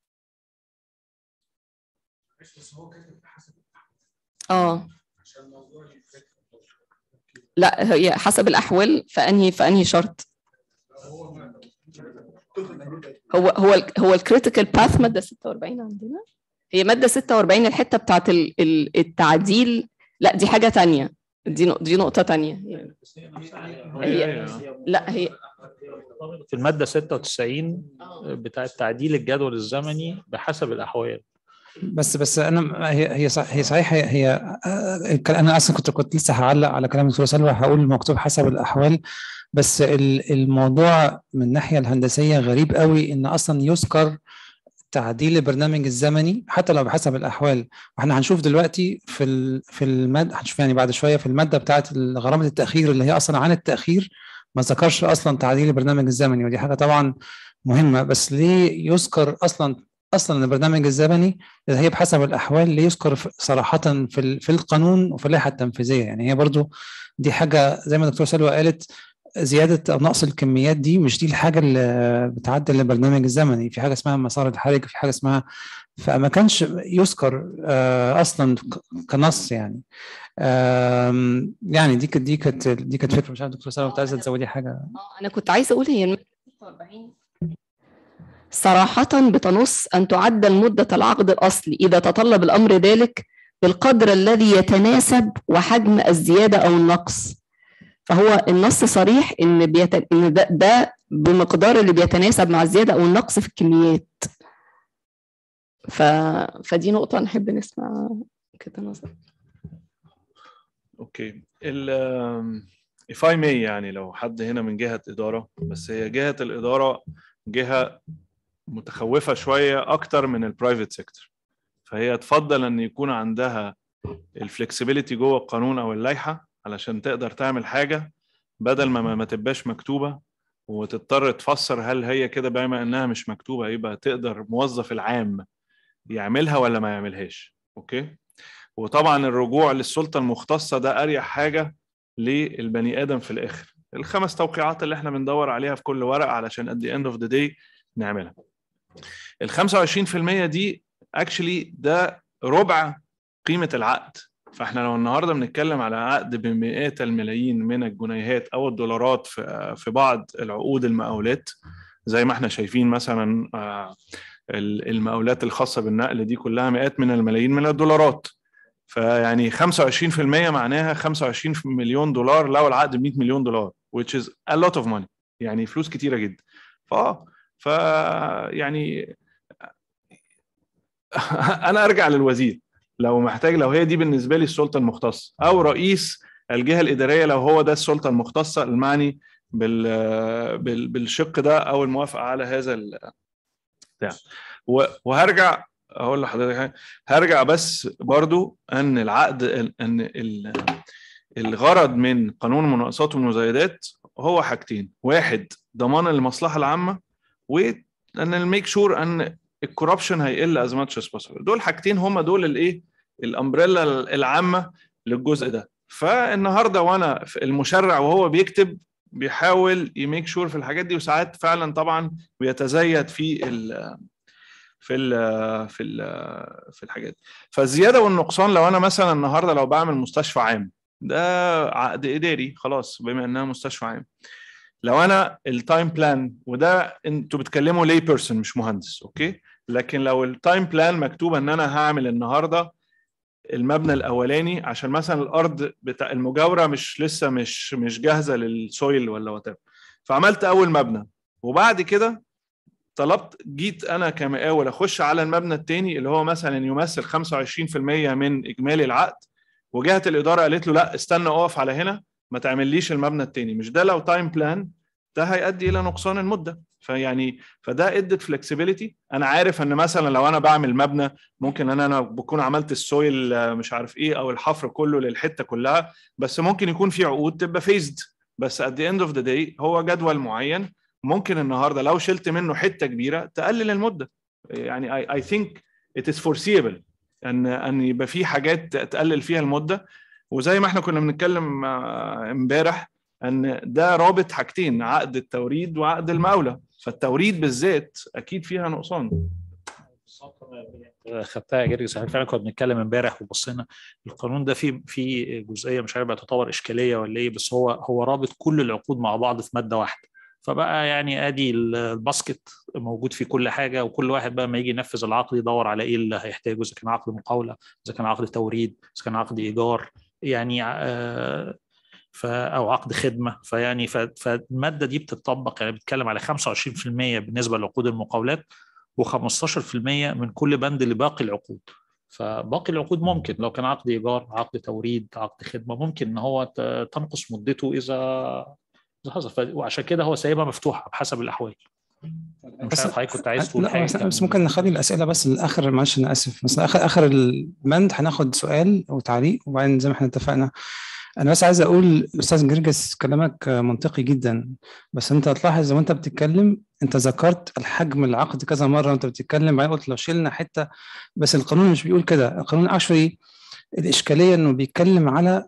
اه لا هي حسب الاحوال فانهي فانهي شرط هو هو ال هو الكريتيكال باث ماده 46 عندنا هي ماده 46 الحته بتاعت التعديل لا دي حاجه تانية دي دي نقطه تانية هي لا هي في الماده 96 بتاع تعديل الجدول الزمني بحسب الاحوال بس بس انا هي هي صح هي صحيح هي, هي انا اصلا كنت كنت لسه هعلق على كلام الدكتور سلوى هقول مكتوب حسب الاحوال بس الموضوع من الناحيه الهندسيه غريب قوي ان اصلا يذكر تعديل البرنامج الزمني حتى لو بحسب الاحوال واحنا هنشوف دلوقتي في ال في الماده هنشوف يعني بعد شويه في الماده بتاعه غرامه التاخير اللي هي اصلا عن التاخير ما ذكرش اصلا تعديل البرنامج الزمني ودي حاجه طبعا مهمه بس ليه يذكر اصلا اصلا البرنامج الزمني هي بحسب الاحوال ليه يذكر صراحه في في القانون وفي اللائحه التنفيذيه يعني هي برضو دي حاجه زي ما الدكتور سلوى قالت زياده او نقص الكميات دي مش دي الحاجه اللي بتعدل البرنامج الزمني في حاجه اسمها مسار الحرج في حاجه اسمها فما كانش يذكر اصلا كنص يعني يعني دي كانت دي كانت دي كانت فكره مش عارف دكتور سلوى كنت عايزه تزودي حاجه اه انا كنت عايزه اقول هي 46 صراحة بتنص أن تعدل مدة العقد الأصلي إذا تطلب الأمر ذلك بالقدر الذي يتناسب وحجم الزيادة أو النقص فهو النص صريح إن, بيت... إن ده, ده بمقدار اللي بيتناسب مع الزيادة أو النقص في الكميات ف... فدي نقطة نحب نسمع كده نظر اوكي ال if I may يعني لو حد هنا من جهة إدارة بس هي جهة الإدارة جهة متخوفة شوية أكتر من البرايفت سيكتور فهي تفضل أن يكون عندها الفلكسبيليتي جوه القانون أو اللائحة علشان تقدر تعمل حاجة بدل ما ما تبقاش مكتوبة وتضطر تفسر هل هي كده بما انها مش مكتوبه يبقى تقدر موظف العام يعملها ولا ما يعملهاش اوكي وطبعا الرجوع للسلطه المختصه ده اريح حاجه للبني ادم في الاخر الخمس توقيعات اللي احنا بندور عليها في كل ورقه علشان at the end of the day نعملها ال 25% دي اكشلي ده ربع قيمه العقد فاحنا لو النهارده بنتكلم على عقد بمئات الملايين من الجنيهات او الدولارات في في بعض العقود المقاولات زي ما احنا شايفين مثلا المقاولات الخاصه بالنقل دي كلها مئات من الملايين من الدولارات فيعني 25% معناها 25 مليون دولار لو العقد ب 100 مليون دولار which is a lot of money يعني فلوس كتيره جدا فاه ف يعني انا ارجع للوزير لو محتاج لو هي دي بالنسبه لي السلطه المختصه او رئيس الجهه الاداريه لو هو ده السلطه المختصه المعني بال بال بالشق ده او الموافقه على هذا بتاع وهرجع اقول لحضرتك حاجه هرجع بس برضو ان العقد ان الغرض من قانون المناقصات والمزايدات هو حاجتين واحد ضمان المصلحه العامه وان الميك شور ان الكوربشن هيقل از ماتش از possible دول حاجتين هم دول الايه الامبريلا العامه للجزء ده فالنهارده وانا المشرع وهو بيكتب بيحاول يميك شور في الحاجات دي وساعات فعلا طبعا بيتزايد في ال في ال في ال في الحاجات فالزياده والنقصان لو انا مثلا النهارده لو بعمل مستشفى عام ده عقد اداري خلاص بما انها مستشفى عام لو انا التايم بلان وده انتوا بتكلموا لي بيرسون مش مهندس اوكي لكن لو التايم بلان مكتوبه ان انا هعمل النهارده المبنى الاولاني عشان مثلا الارض بتاع المجاوره مش لسه مش مش جاهزه للسويل ولا وات فعملت اول مبنى وبعد كده طلبت جيت انا كمقاول اخش على المبنى الثاني اللي هو مثلا يمثل 25% من اجمالي العقد وجهه الاداره قالت له لا استنى اقف على هنا ما تعمليش المبنى الثاني مش ده لو تايم بلان ده هيؤدي الى نقصان المده فيعني فده ادت فلكسبيليتي انا عارف ان مثلا لو انا بعمل مبنى ممكن انا انا بكون عملت السويل مش عارف ايه او الحفر كله للحته كلها بس ممكن يكون في عقود تبقى فيزد بس at the end of the day هو جدول معين ممكن النهارده لو شلت منه حته كبيره تقلل المده يعني I, I think it is foreseeable ان ان يبقى في حاجات تقلل فيها المده وزي ما احنا كنا بنتكلم امبارح ان ده رابط حاجتين عقد التوريد وعقد المقاوله فالتوريد بالذات اكيد فيها نقصان خدتها يا جرجس احنا فعلا كنا بنتكلم امبارح وبصينا القانون ده فيه في جزئيه مش عارف بقى تعتبر اشكاليه ولا ايه بس هو هو رابط كل العقود مع بعض في ماده واحده فبقى يعني ادي الباسكت موجود فيه كل حاجه وكل واحد بقى ما يجي ينفذ العقد يدور على ايه اللي هيحتاجه اذا كان عقد مقاوله اذا كان عقد توريد اذا كان عقد ايجار يعني آه ف او عقد خدمه فيعني فالماده دي بتطبق يعني بتتكلم على 25% بالنسبه لعقود المقاولات و15% من كل بند لباقي العقود فباقي العقود ممكن لو كان عقد ايجار عقد توريد عقد خدمه ممكن ان هو تنقص مدته اذا اذا حصل وعشان كده هو سايبها مفتوحه بحسب الاحوال مش عارف حضرتك كنت عايز تقول حاجه بس ممكن نخلي الاسئله بس للاخر معلش انا اسف بس اخر اخر البند هناخد سؤال وتعليق وبعدين زي ما احنا اتفقنا انا بس عايز اقول استاذ جرجس كلامك منطقي جدا بس انت هتلاحظ وانت بتتكلم انت ذكرت الحجم العقد كذا مره وانت بتتكلم بعدين قلت لو شلنا حته بس القانون مش بيقول كده القانون اكشولي الاشكاليه انه بيتكلم على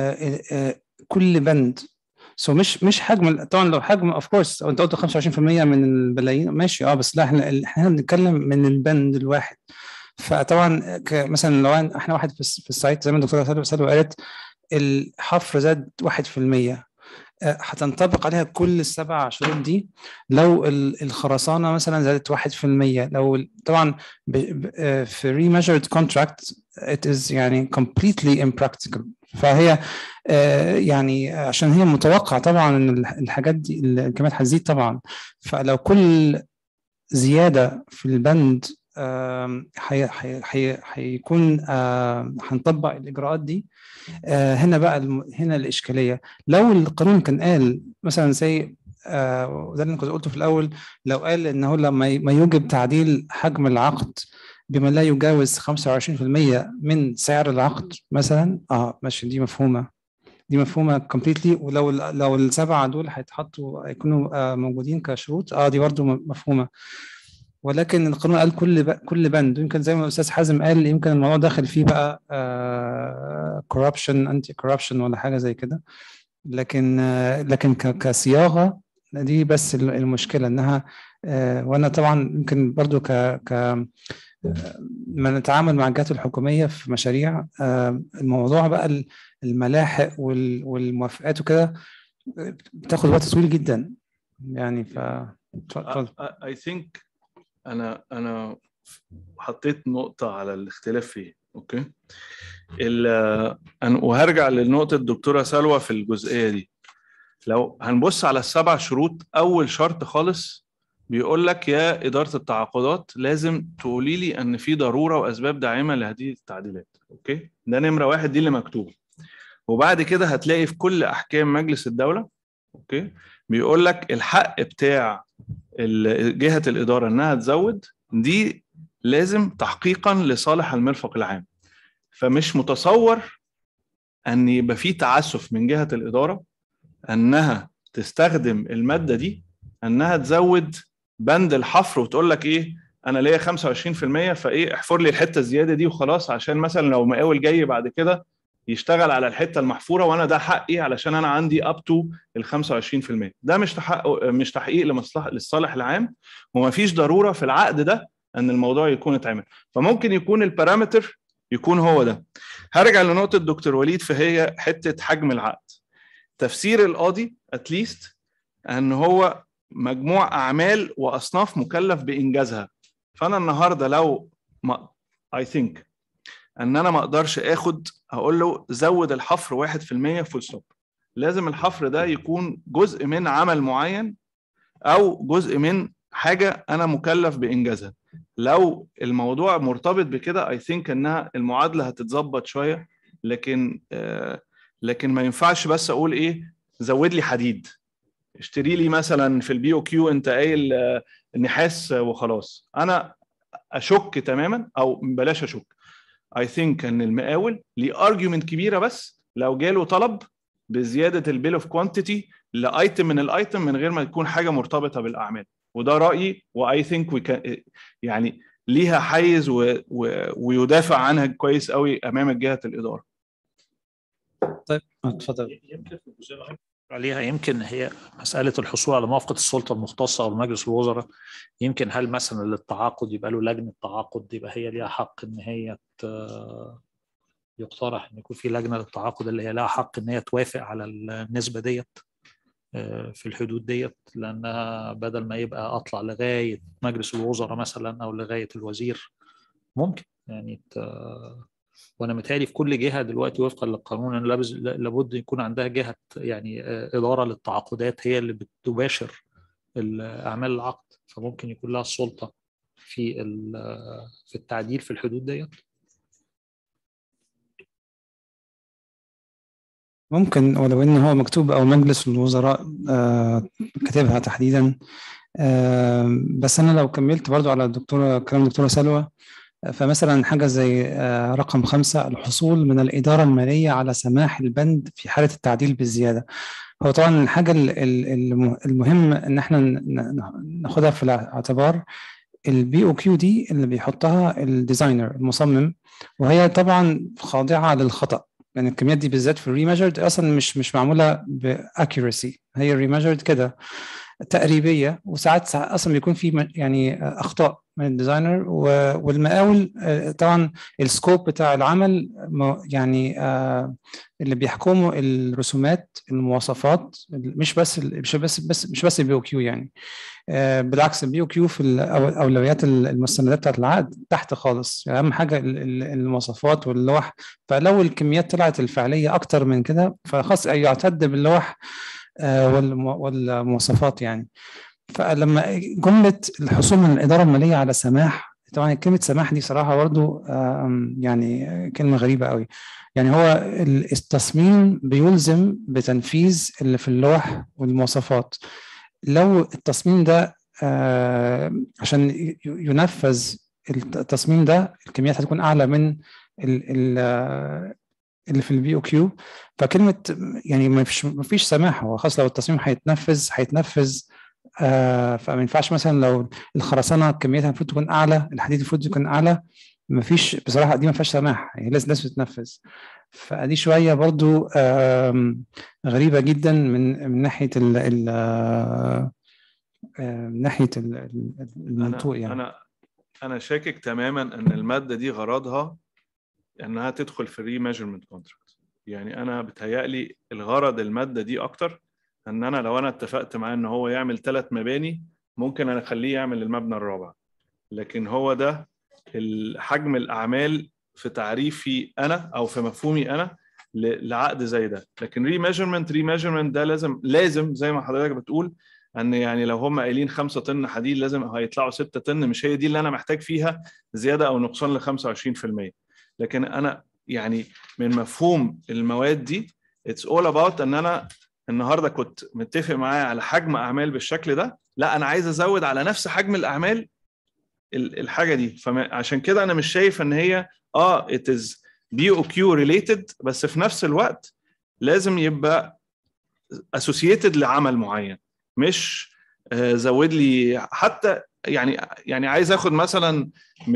كل بند سو so مش مش حجم طبعا لو حجم اوف كورس انت قلت 25% من البلايين ماشي اه بس لا احنا احنا بنتكلم من البند الواحد فطبعا مثلا لو احنا واحد في السايت زي ما الدكتوره سلوى قالت الحفر زاد 1% هتنطبق عليها كل السبع شروط دي لو الخرسانه مثلا زادت 1% لو طبعا في remeasured contract it is يعني completely impractical فهي يعني عشان هي متوقع طبعا ان الحاجات دي الكميات هتزيد طبعا فلو كل زياده في البند هيكون هنطبق الاجراءات دي هنا بقى هنا الاشكاليه لو القانون كان قال مثلا زي وده اللي كنت قلته في الاول لو قال ان هو لما ما يوجب تعديل حجم العقد بما لا يجاوز 25% من سعر العقد مثلا اه ماشي دي مفهومه دي مفهومه كومبليتلي ولو لو السبعه دول هيتحطوا هيكونوا موجودين كشروط اه دي برضو مفهومه ولكن القانون قال كل كل بند يمكن زي ما الاستاذ حازم قال يمكن الموضوع داخل فيه بقى كوربشن انتي كوربشن ولا حاجه زي كده لكن آه لكن كصياغه دي بس المشكله انها آه وانا طبعا يمكن برضو ك ك ما نتعامل مع الجهات الحكوميه في مشاريع آه الموضوع بقى الملاحق والموافقات وكده بتاخد وقت طويل جدا يعني ف I think انا انا حطيت نقطه على الاختلاف فيه اوكي أنا وهرجع لنقطه الدكتوره سلوى في الجزئيه دي لو هنبص على السبع شروط اول شرط خالص بيقول لك يا اداره التعاقدات لازم تقولي لي ان في ضروره واسباب داعمه لهذه التعديلات اوكي ده نمره واحد دي اللي مكتوبه وبعد كده هتلاقي في كل احكام مجلس الدوله اوكي بيقول لك الحق بتاع جهه الاداره انها تزود دي لازم تحقيقا لصالح المرفق العام فمش متصور ان يبقى في تعسف من جهه الاداره انها تستخدم الماده دي انها تزود بند الحفر وتقول لك ايه انا ليا 25% فايه احفر لي الحته الزياده دي وخلاص عشان مثلا لو مقاول جاي بعد كده يشتغل على الحته المحفوره وانا ده حقي علشان انا عندي اب تو ال 25% ده مش تحقق مش تحقيق لمصلحه للصالح العام وما فيش ضروره في العقد ده ان الموضوع يكون اتعمل فممكن يكون البارامتر يكون هو ده هرجع لنقطه دكتور وليد فهي حته حجم العقد تفسير القاضي اتليست ان هو مجموع اعمال واصناف مكلف بانجازها فانا النهارده لو ما اي ثينك ان انا ما اقدرش اخد هقول له زود الحفر 1% فول ستوب لازم الحفر ده يكون جزء من عمل معين او جزء من حاجه انا مكلف بانجازها لو الموضوع مرتبط بكده اي ثينك انها المعادله هتتظبط شويه لكن آه لكن ما ينفعش بس اقول ايه زود لي حديد اشتري لي مثلا في البي او كيو انت قايل آه نحاس وخلاص انا اشك تماما او بلاش اشك اي ثينك ان المقاول ليه ارجيومنت كبيره بس لو جاله طلب بزياده البيل اوف كوانتيتي لايتم من الايتم من غير ما تكون حاجه مرتبطه بالاعمال وده رايي واي ثينك يعني ليها حيز و... و... ويدافع عنها كويس قوي امام جهه الاداره طيب اتفضل يمكن في الجزئيه اللي عليها يمكن هي مساله الحصول على موافقه السلطه المختصه او مجلس الوزراء يمكن هل مثلا للتعاقد يبقى له لجنه تعاقد يبقى هي ليها حق ان هي يقترح ان يكون في لجنه للتعاقد اللي هي لها حق ان هي توافق على النسبه ديت في الحدود ديت لانها بدل ما يبقى اطلع لغايه مجلس الوزراء مثلا او لغايه الوزير ممكن يعني وانا متهيألي في كل جهه دلوقتي وفقا للقانون ان لابد يكون عندها جهه يعني اداره للتعاقدات هي اللي بتباشر اعمال العقد فممكن يكون لها السلطه في في التعديل في الحدود ديت ممكن ولو ان هو مكتوب او مجلس الوزراء آه كاتبها تحديدا آه بس انا لو كملت برضو على الدكتوره كلام الدكتوره سلوى فمثلا حاجة زي رقم خمسة الحصول من الإدارة المالية على سماح البند في حالة التعديل بالزيادة هو طبعا الحاجة المهم إن احنا ناخدها في الاعتبار البي او كيو دي اللي بيحطها الديزاينر المصمم وهي طبعا خاضعة للخطأ يعني الكميات دي بالذات في الريميجرد اصلا مش مش معموله باكيورسي هي الريميجرد كده تقريبيه وساعات اصلا بيكون في يعني اخطاء من الديزاينر والمقاول طبعا السكوب بتاع العمل يعني اللي بيحكموا الرسومات المواصفات مش بس مش بس بس مش بس البي او كيو يعني بالعكس البي او كيو في اولويات المستندات بتاعت العقد تحت خالص يعني اهم حاجه المواصفات واللوح فلو الكميات طلعت الفعليه اكتر من كده فخلاص يعتد باللوح والمواصفات يعني فلما جمله الحصول من الاداره الماليه على سماح طبعا كلمه سماح دي صراحه برضو يعني كلمه غريبه قوي يعني هو التصميم بيلزم بتنفيذ اللي في اللوح والمواصفات لو التصميم ده عشان ينفذ التصميم ده الكميات هتكون اعلى من اللي في البي او كيو فكلمه يعني ما فيش ما فيش سماح هو خلاص لو التصميم هيتنفذ هيتنفذ آه فما ينفعش مثلا لو الخرسانه كميتها المفروض تكون اعلى الحديد المفروض يكون اعلى ما فيش بصراحه دي ما فيهاش سماح هي لازم لازم تتنفذ فدي شويه برضو آه غريبه جدا من من ناحيه ال ال آه من ناحيه المنطوق يعني انا انا شاكك تماما ان الماده دي غرضها انها تدخل في الري ميجرمنت كونتراكت يعني انا بتهيألي الغرض الماده دي اكتر ان انا لو انا اتفقت معاه ان هو يعمل ثلاث مباني ممكن انا اخليه يعمل المبنى الرابع لكن هو ده حجم الاعمال في تعريفي انا او في مفهومي انا لعقد زي ده لكن ري ميجرمنت ري ميجرمنت ده لازم لازم زي ما حضرتك بتقول ان يعني لو هم قايلين 5 طن حديد لازم هيطلعوا 6 طن مش هي دي اللي انا محتاج فيها زياده او نقصان ل 25% لكن انا يعني من مفهوم المواد دي اتس اول اباوت ان انا النهارده كنت متفق معاه على حجم اعمال بالشكل ده لا انا عايز ازود على نفس حجم الاعمال الحاجه دي فعشان كده انا مش شايف ان هي اه ات از بي او كيو ريليتد بس في نفس الوقت لازم يبقى اسوسييتد لعمل معين مش آه زود لي حتى يعني يعني عايز اخد مثلا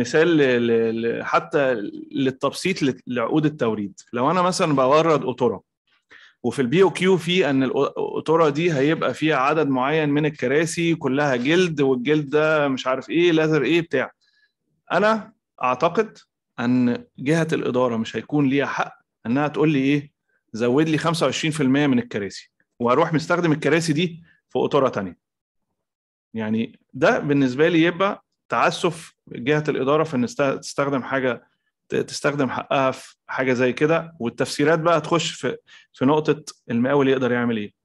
مثال حتى للتبسيط لعقود التوريد لو انا مثلا بورد قطوره وفي البي او كيو في ان القطوره دي هيبقى فيها عدد معين من الكراسي كلها جلد والجلد ده مش عارف ايه لازر ايه بتاع انا اعتقد ان جهه الاداره مش هيكون ليها حق انها تقول لي ايه زود لي 25% من الكراسي واروح مستخدم الكراسي دي في قطوره ثانيه يعني ده بالنسبه لي يبقى تعسف جهه الاداره في ان تستخدم حاجه تستخدم حقها في حاجه زي كده والتفسيرات بقى تخش في في نقطه المقاول يقدر يعمل ايه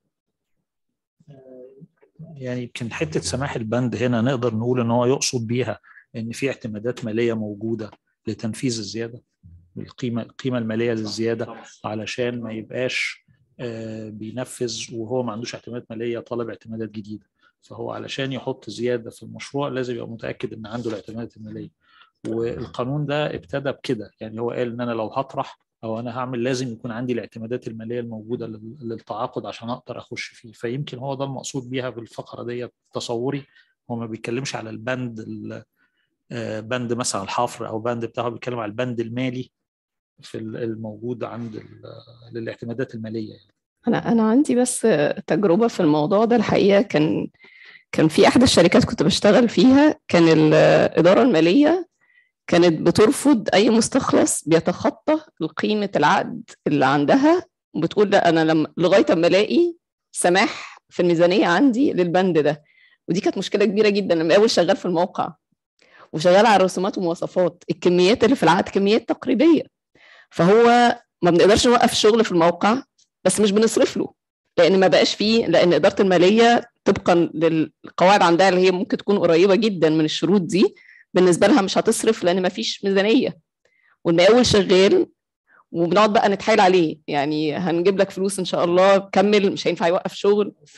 يعني يمكن حته سماح البند هنا نقدر نقول ان هو يقصد بيها ان في اعتمادات ماليه موجوده لتنفيذ الزياده القيمه القيمه الماليه للزياده علشان ما يبقاش بينفذ وهو ما عندوش اعتمادات ماليه طالب اعتمادات جديده فهو علشان يحط زياده في المشروع لازم يبقى متاكد ان عنده الاعتمادات الماليه والقانون ده ابتدى بكده يعني هو قال ان انا لو هطرح او انا هعمل لازم يكون عندي الاعتمادات الماليه الموجوده للتعاقد عشان اقدر اخش فيه فيمكن هو ده المقصود بيها بالفقره دي تصوري هو ما بيتكلمش على البند بند مثلا الحفر او بند بتاعه بيتكلم على البند المالي في الموجود عند للاعتمادات الماليه يعني. انا انا عندي بس تجربه في الموضوع ده الحقيقه كان كان في احدى الشركات كنت بشتغل فيها كان الاداره الماليه كانت بترفض اي مستخلص بيتخطى قيمه العقد اللي عندها وبتقول لا انا لما لغايه اما الاقي سماح في الميزانيه عندي للبند ده ودي كانت مشكله كبيره جدا لما اول شغال في الموقع وشغال على رسومات ومواصفات الكميات اللي في العقد كميات تقريبيه فهو ما بنقدرش نوقف الشغل في الموقع بس مش بنصرف له لان ما بقاش فيه لان اداره الماليه طبقا للقواعد عندها اللي هي ممكن تكون قريبه جدا من الشروط دي بالنسبه لها مش هتصرف لان ما فيش ميزانيه والمقاول شغال وبنقعد بقى نتحايل عليه يعني هنجيب لك فلوس ان شاء الله كمل مش هينفع يوقف شغل ف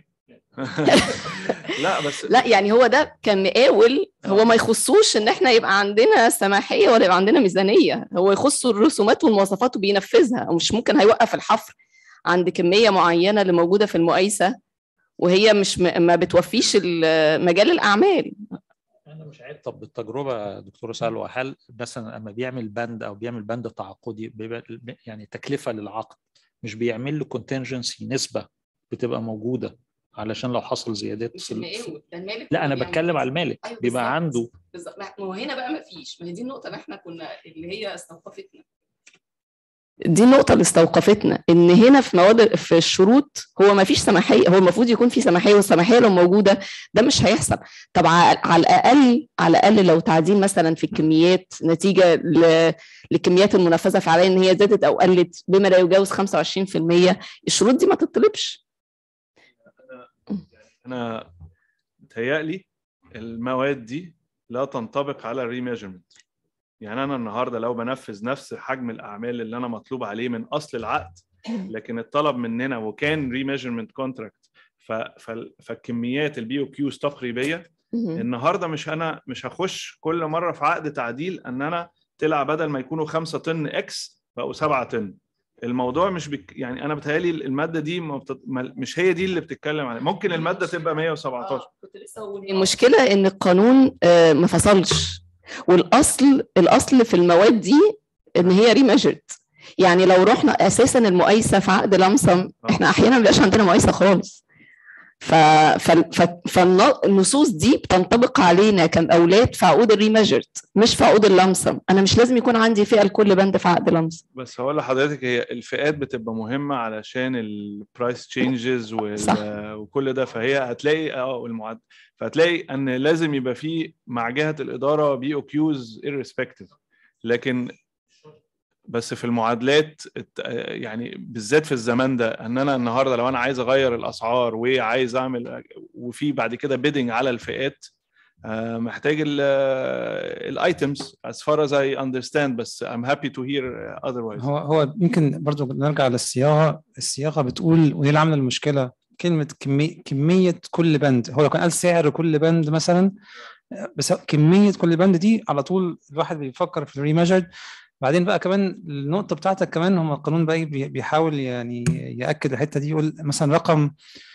لا بس لا يعني هو ده كان مقاول هو ما يخصوش ان احنا يبقى عندنا سماحيه ولا يبقى عندنا ميزانيه هو يخصه الرسومات والمواصفات وبينفذها ومش ممكن هيوقف الحفر عند كميه معينه اللي موجوده في المقايسه وهي مش م... ما بتوفيش مجال الاعمال انا مش عارف طب بالتجربه دكتوره سلوى هل مثلا لما بيعمل بند او بيعمل بند تعاقدي بيبقى يعني تكلفه للعقد مش بيعمل له كونتنجنسي نسبه بتبقى موجوده علشان لو حصل زيادات مش المقاول ده المالك لا انا بتكلم على المالك أيوة بيبقى بالظبط. عنده بالظبط ما هو هنا بقى ما فيش ما هي دي النقطه اللي احنا كنا اللي هي استوقفتنا دي النقطة اللي استوقفتنا إن هنا في مواد في الشروط هو ما فيش سماحية هو المفروض يكون في سماحية والسماحية لو موجودة ده مش هيحصل طب على الأقل على الأقل لو تعديل مثلا في الكميات نتيجة للكميات المنفذة فعليا إن هي زادت أو قلت بما لا يجاوز 25% الشروط دي ما تطلبش أنا متهيألي المواد دي لا تنطبق على الريميجرمنت يعني انا النهارده لو بنفذ نفس حجم الاعمال اللي انا مطلوب عليه من اصل العقد لكن الطلب مننا وكان ريميجرمنت كونتراكت فالكميات البي او كيوز تقريبيه النهارده مش انا مش هخش كل مره في عقد تعديل ان انا طلع بدل ما يكونوا 5 طن اكس بقوا 7 طن الموضوع مش بك يعني انا بتهيألي الماده دي مش هي دي اللي بتتكلم عليها ممكن الماده تبقى 117 المشكله ان القانون ما فصلش والاصل الاصل في المواد دي ان هي ريميجرد يعني لو رحنا اساسا المقايسه في عقد لمسم احنا احيانا ما بيبقاش عندنا مقايسه خالص ف... ف... ف... فالنصوص دي بتنطبق علينا كاولاد في عقود الريميجرد مش في عقود اللمسم انا مش لازم يكون عندي فئه لكل بند في عقد لمسم بس هقول لحضرتك هي الفئات بتبقى مهمه علشان البرايس تشينجز وال... وكل ده فهي هتلاقي اه المعد فهتلاقي ان لازم يبقى في مع جهه الاداره بي او كيوز irrespective لكن بس في المعادلات يعني بالذات في الزمان ده ان انا النهارده لو انا عايز اغير الاسعار وعايز اعمل وفي بعد كده بيدنج على الفئات محتاج الايتمز as far as I understand بس I'm happy to hear otherwise هو هو يمكن برضو نرجع للصياغه الصياغه بتقول ودي اللي عامله المشكله كلمه كميه كميه كل بند هو لو كان قال سعر كل بند مثلا بس كميه كل بند دي على طول الواحد بيفكر في الريميجرد بعدين بقى كمان النقطه بتاعتك كمان هم القانون بقى بيحاول يعني ياكد الحته دي يقول مثلا رقم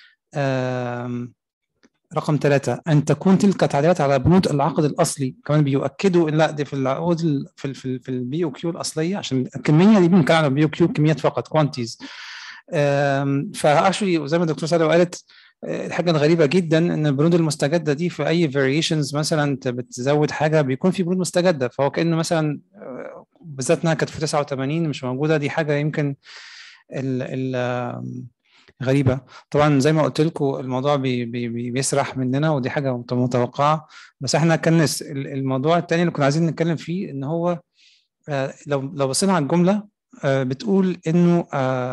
رقم ثلاثة أن تكون تلك التعديلات على بنود العقد الأصلي كمان بيؤكدوا إن لا دي في العقود في ال في, ال في البي او كيو الأصلية عشان الكمية دي بنتكلم على البي او كيو كميات فقط كوانتيز فاكشولي زي ما الدكتور سالة قالت الحاجة الغريبة جدا ان البنود المستجدة دي في اي فاريشنز مثلا انت بتزود حاجة بيكون في بنود مستجدة فهو كأنه مثلا بالذات انها كانت في 89 مش موجودة دي حاجة يمكن ال ال غريبة طبعا زي ما قلت لكم الموضوع بي بي بيسرح مننا ودي حاجة متوقعة بس احنا كان الموضوع التاني اللي كنا عايزين نتكلم فيه ان هو لو لو بصينا على الجملة بتقول انه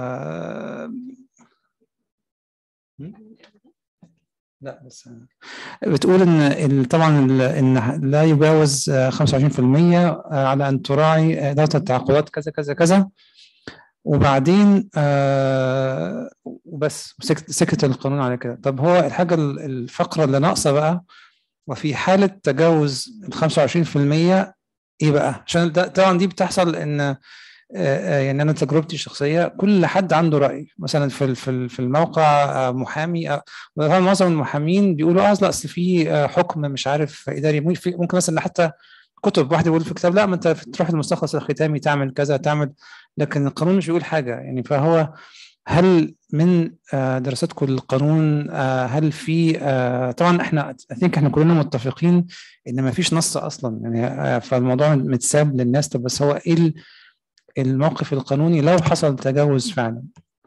لا بس بتقول ان طبعا ان لا يجاوز 25% على ان تراعي اداره التعاقدات كذا كذا كذا وبعدين آه وبس سكت القانون على كده طب هو الحاجه الفقره اللي ناقصه بقى وفي حاله تجاوز ال 25% ايه بقى عشان طبعا دي بتحصل ان يعني انا تجربتي الشخصيه كل حد عنده راي مثلا في في الموقع محامي معظم المحامين بيقولوا اه لا اصل في حكم مش عارف اداري ممكن مثلا حتى كتب واحد يقول في كتاب لا ما انت تروح المستخلص الختامي تعمل كذا تعمل لكن القانون مش بيقول حاجه يعني فهو هل من دراستكم للقانون هل في طبعا احنا اثينك احنا كلنا متفقين ان ما فيش نص اصلا يعني فالموضوع متساب للناس طب بس هو ايه الموقف القانوني لو حصل تجاوز فعلا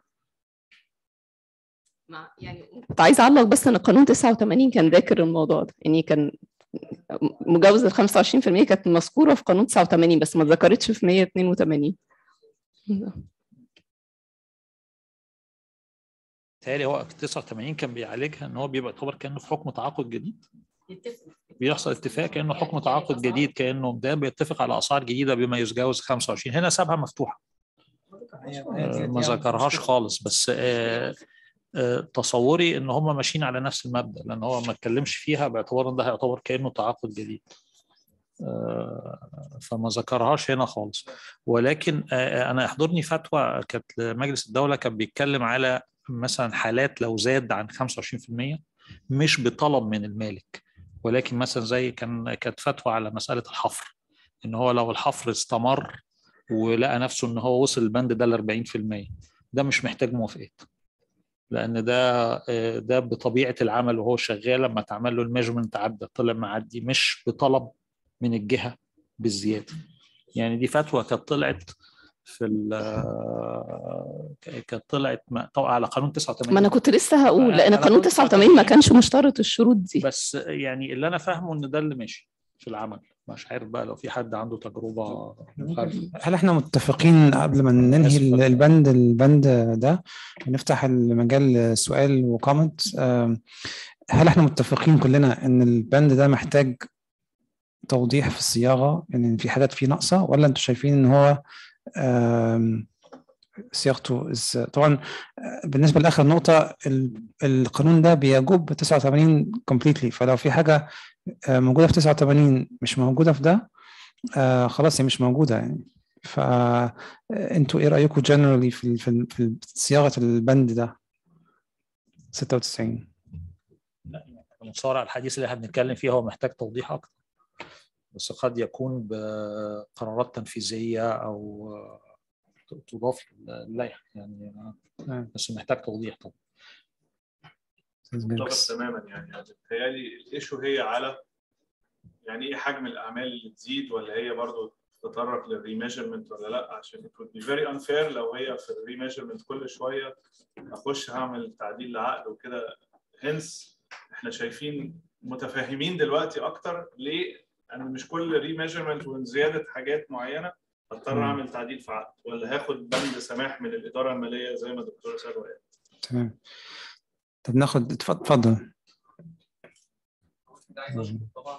يعني كنت عايزه اعلق بس ان قانون 89 كان ذاكر الموضوع ده يعني كان مجاوز ال 25% كانت مذكوره في قانون 89 بس ما اتذكرتش في 182 تهيألي هو 89 كان بيعالجها ان هو بيبقى يعتبر كانه في حكم تعاقد جديد بيحصل اتفاق كانه حكم تعاقد جديد كانه ده بيتفق على اسعار جديده بما يتجاوز 25 هنا سابها مفتوحه ما ذكرهاش خالص بس تصوري ان هم ماشيين على نفس المبدا لان هو ما اتكلمش فيها باعتبار ان ده هيعتبر كانه تعاقد جديد فما ذكرهاش هنا خالص ولكن انا يحضرني فتوى كانت مجلس الدوله كان بيتكلم على مثلا حالات لو زاد عن 25% مش بطلب من المالك ولكن مثلا زي كان كانت فتوى على مساله الحفر ان هو لو الحفر استمر ولقى نفسه ان هو وصل البند ده ل 40% ده مش محتاج موافقات لان ده ده بطبيعه العمل وهو شغال لما اتعمل له الميجرمنت عدى طلع معدي مش بطلب من الجهه بالزياده يعني دي فتوى كانت طلعت في كانت طلعت طبعا على قانون 89 ما انا كنت لسه هقول لان قانون 89 ما كانش مشترط الشروط دي بس يعني اللي انا فاهمه ان ده اللي ماشي في العمل مش عارف بقى لو في حد عنده تجربه مخالفه هل احنا متفقين قبل ما ننهي البند البند ده ونفتح المجال سؤال وكومنت هل احنا متفقين كلنا ان البند ده محتاج توضيح في الصياغه ان في حاجات فيه ناقصه ولا انتوا شايفين ان هو صياغته طبعا بالنسبه لاخر نقطه القانون ده بيجوب 89 كومبليتلي فلو في حاجه موجوده في 89 مش موجوده في ده خلاص هي مش موجوده يعني فانتوا ايه رايكم جنرالي في في في صياغه البند ده 96 لا المصارع الحديث اللي احنا بنتكلم فيه هو محتاج توضيح اكتر بس قد يكون بقرارات تنفيذيه او تضاف للائحه يعني بس محتاج توضيح طبعا متفق تماما يعني بتهيألي الايشو هي على يعني ايه حجم الاعمال اللي تزيد ولا هي برضه تتطرق للريميجرمنت ولا لا عشان it would be very unfair لو هي في الريميجرمنت كل شويه اخش هعمل تعديل لعقد وكده هنس احنا شايفين متفاهمين دلوقتي اكتر ليه انا مش كل ريميجرمنت وزياده حاجات معينه اضطر اعمل تعديل في عقد ولا هاخد بند سماح من الاداره الماليه زي ما الدكتور سالوا قال تمام طب ناخد اتفضل طبعا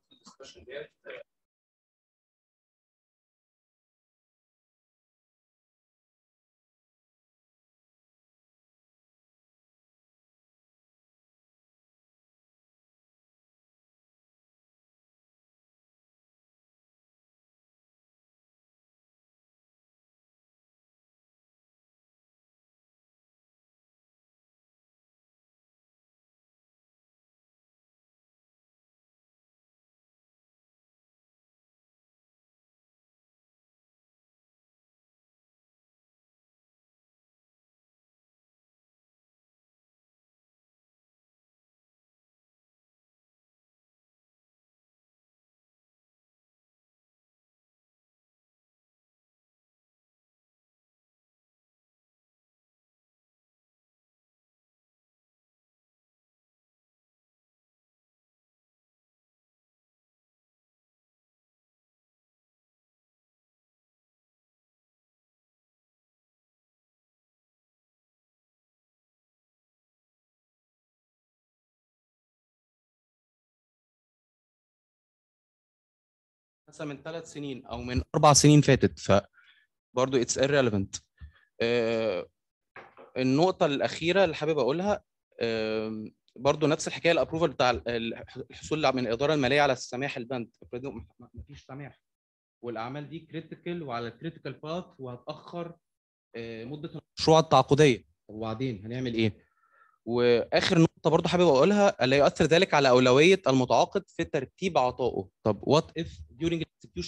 مثلا من ثلاث سنين او من اربع سنين فاتت ف برضه اتس irrelevant آه النقطة الأخيرة اللي حابب أقولها آه برضه نفس الحكاية الأبروفال بتاع الحصول من الإدارة المالية على السماح البند مفيش سماح والأعمال دي كريتيكال وعلى الكريتيكال باث وهتأخر آه مدة المشروع التعاقدية وبعدين هنعمل إيه؟ واخر نقطه برضه حابب اقولها الا يؤثر ذلك على اولويه المتعاقد في ترتيب عطائه طب وات اف during execution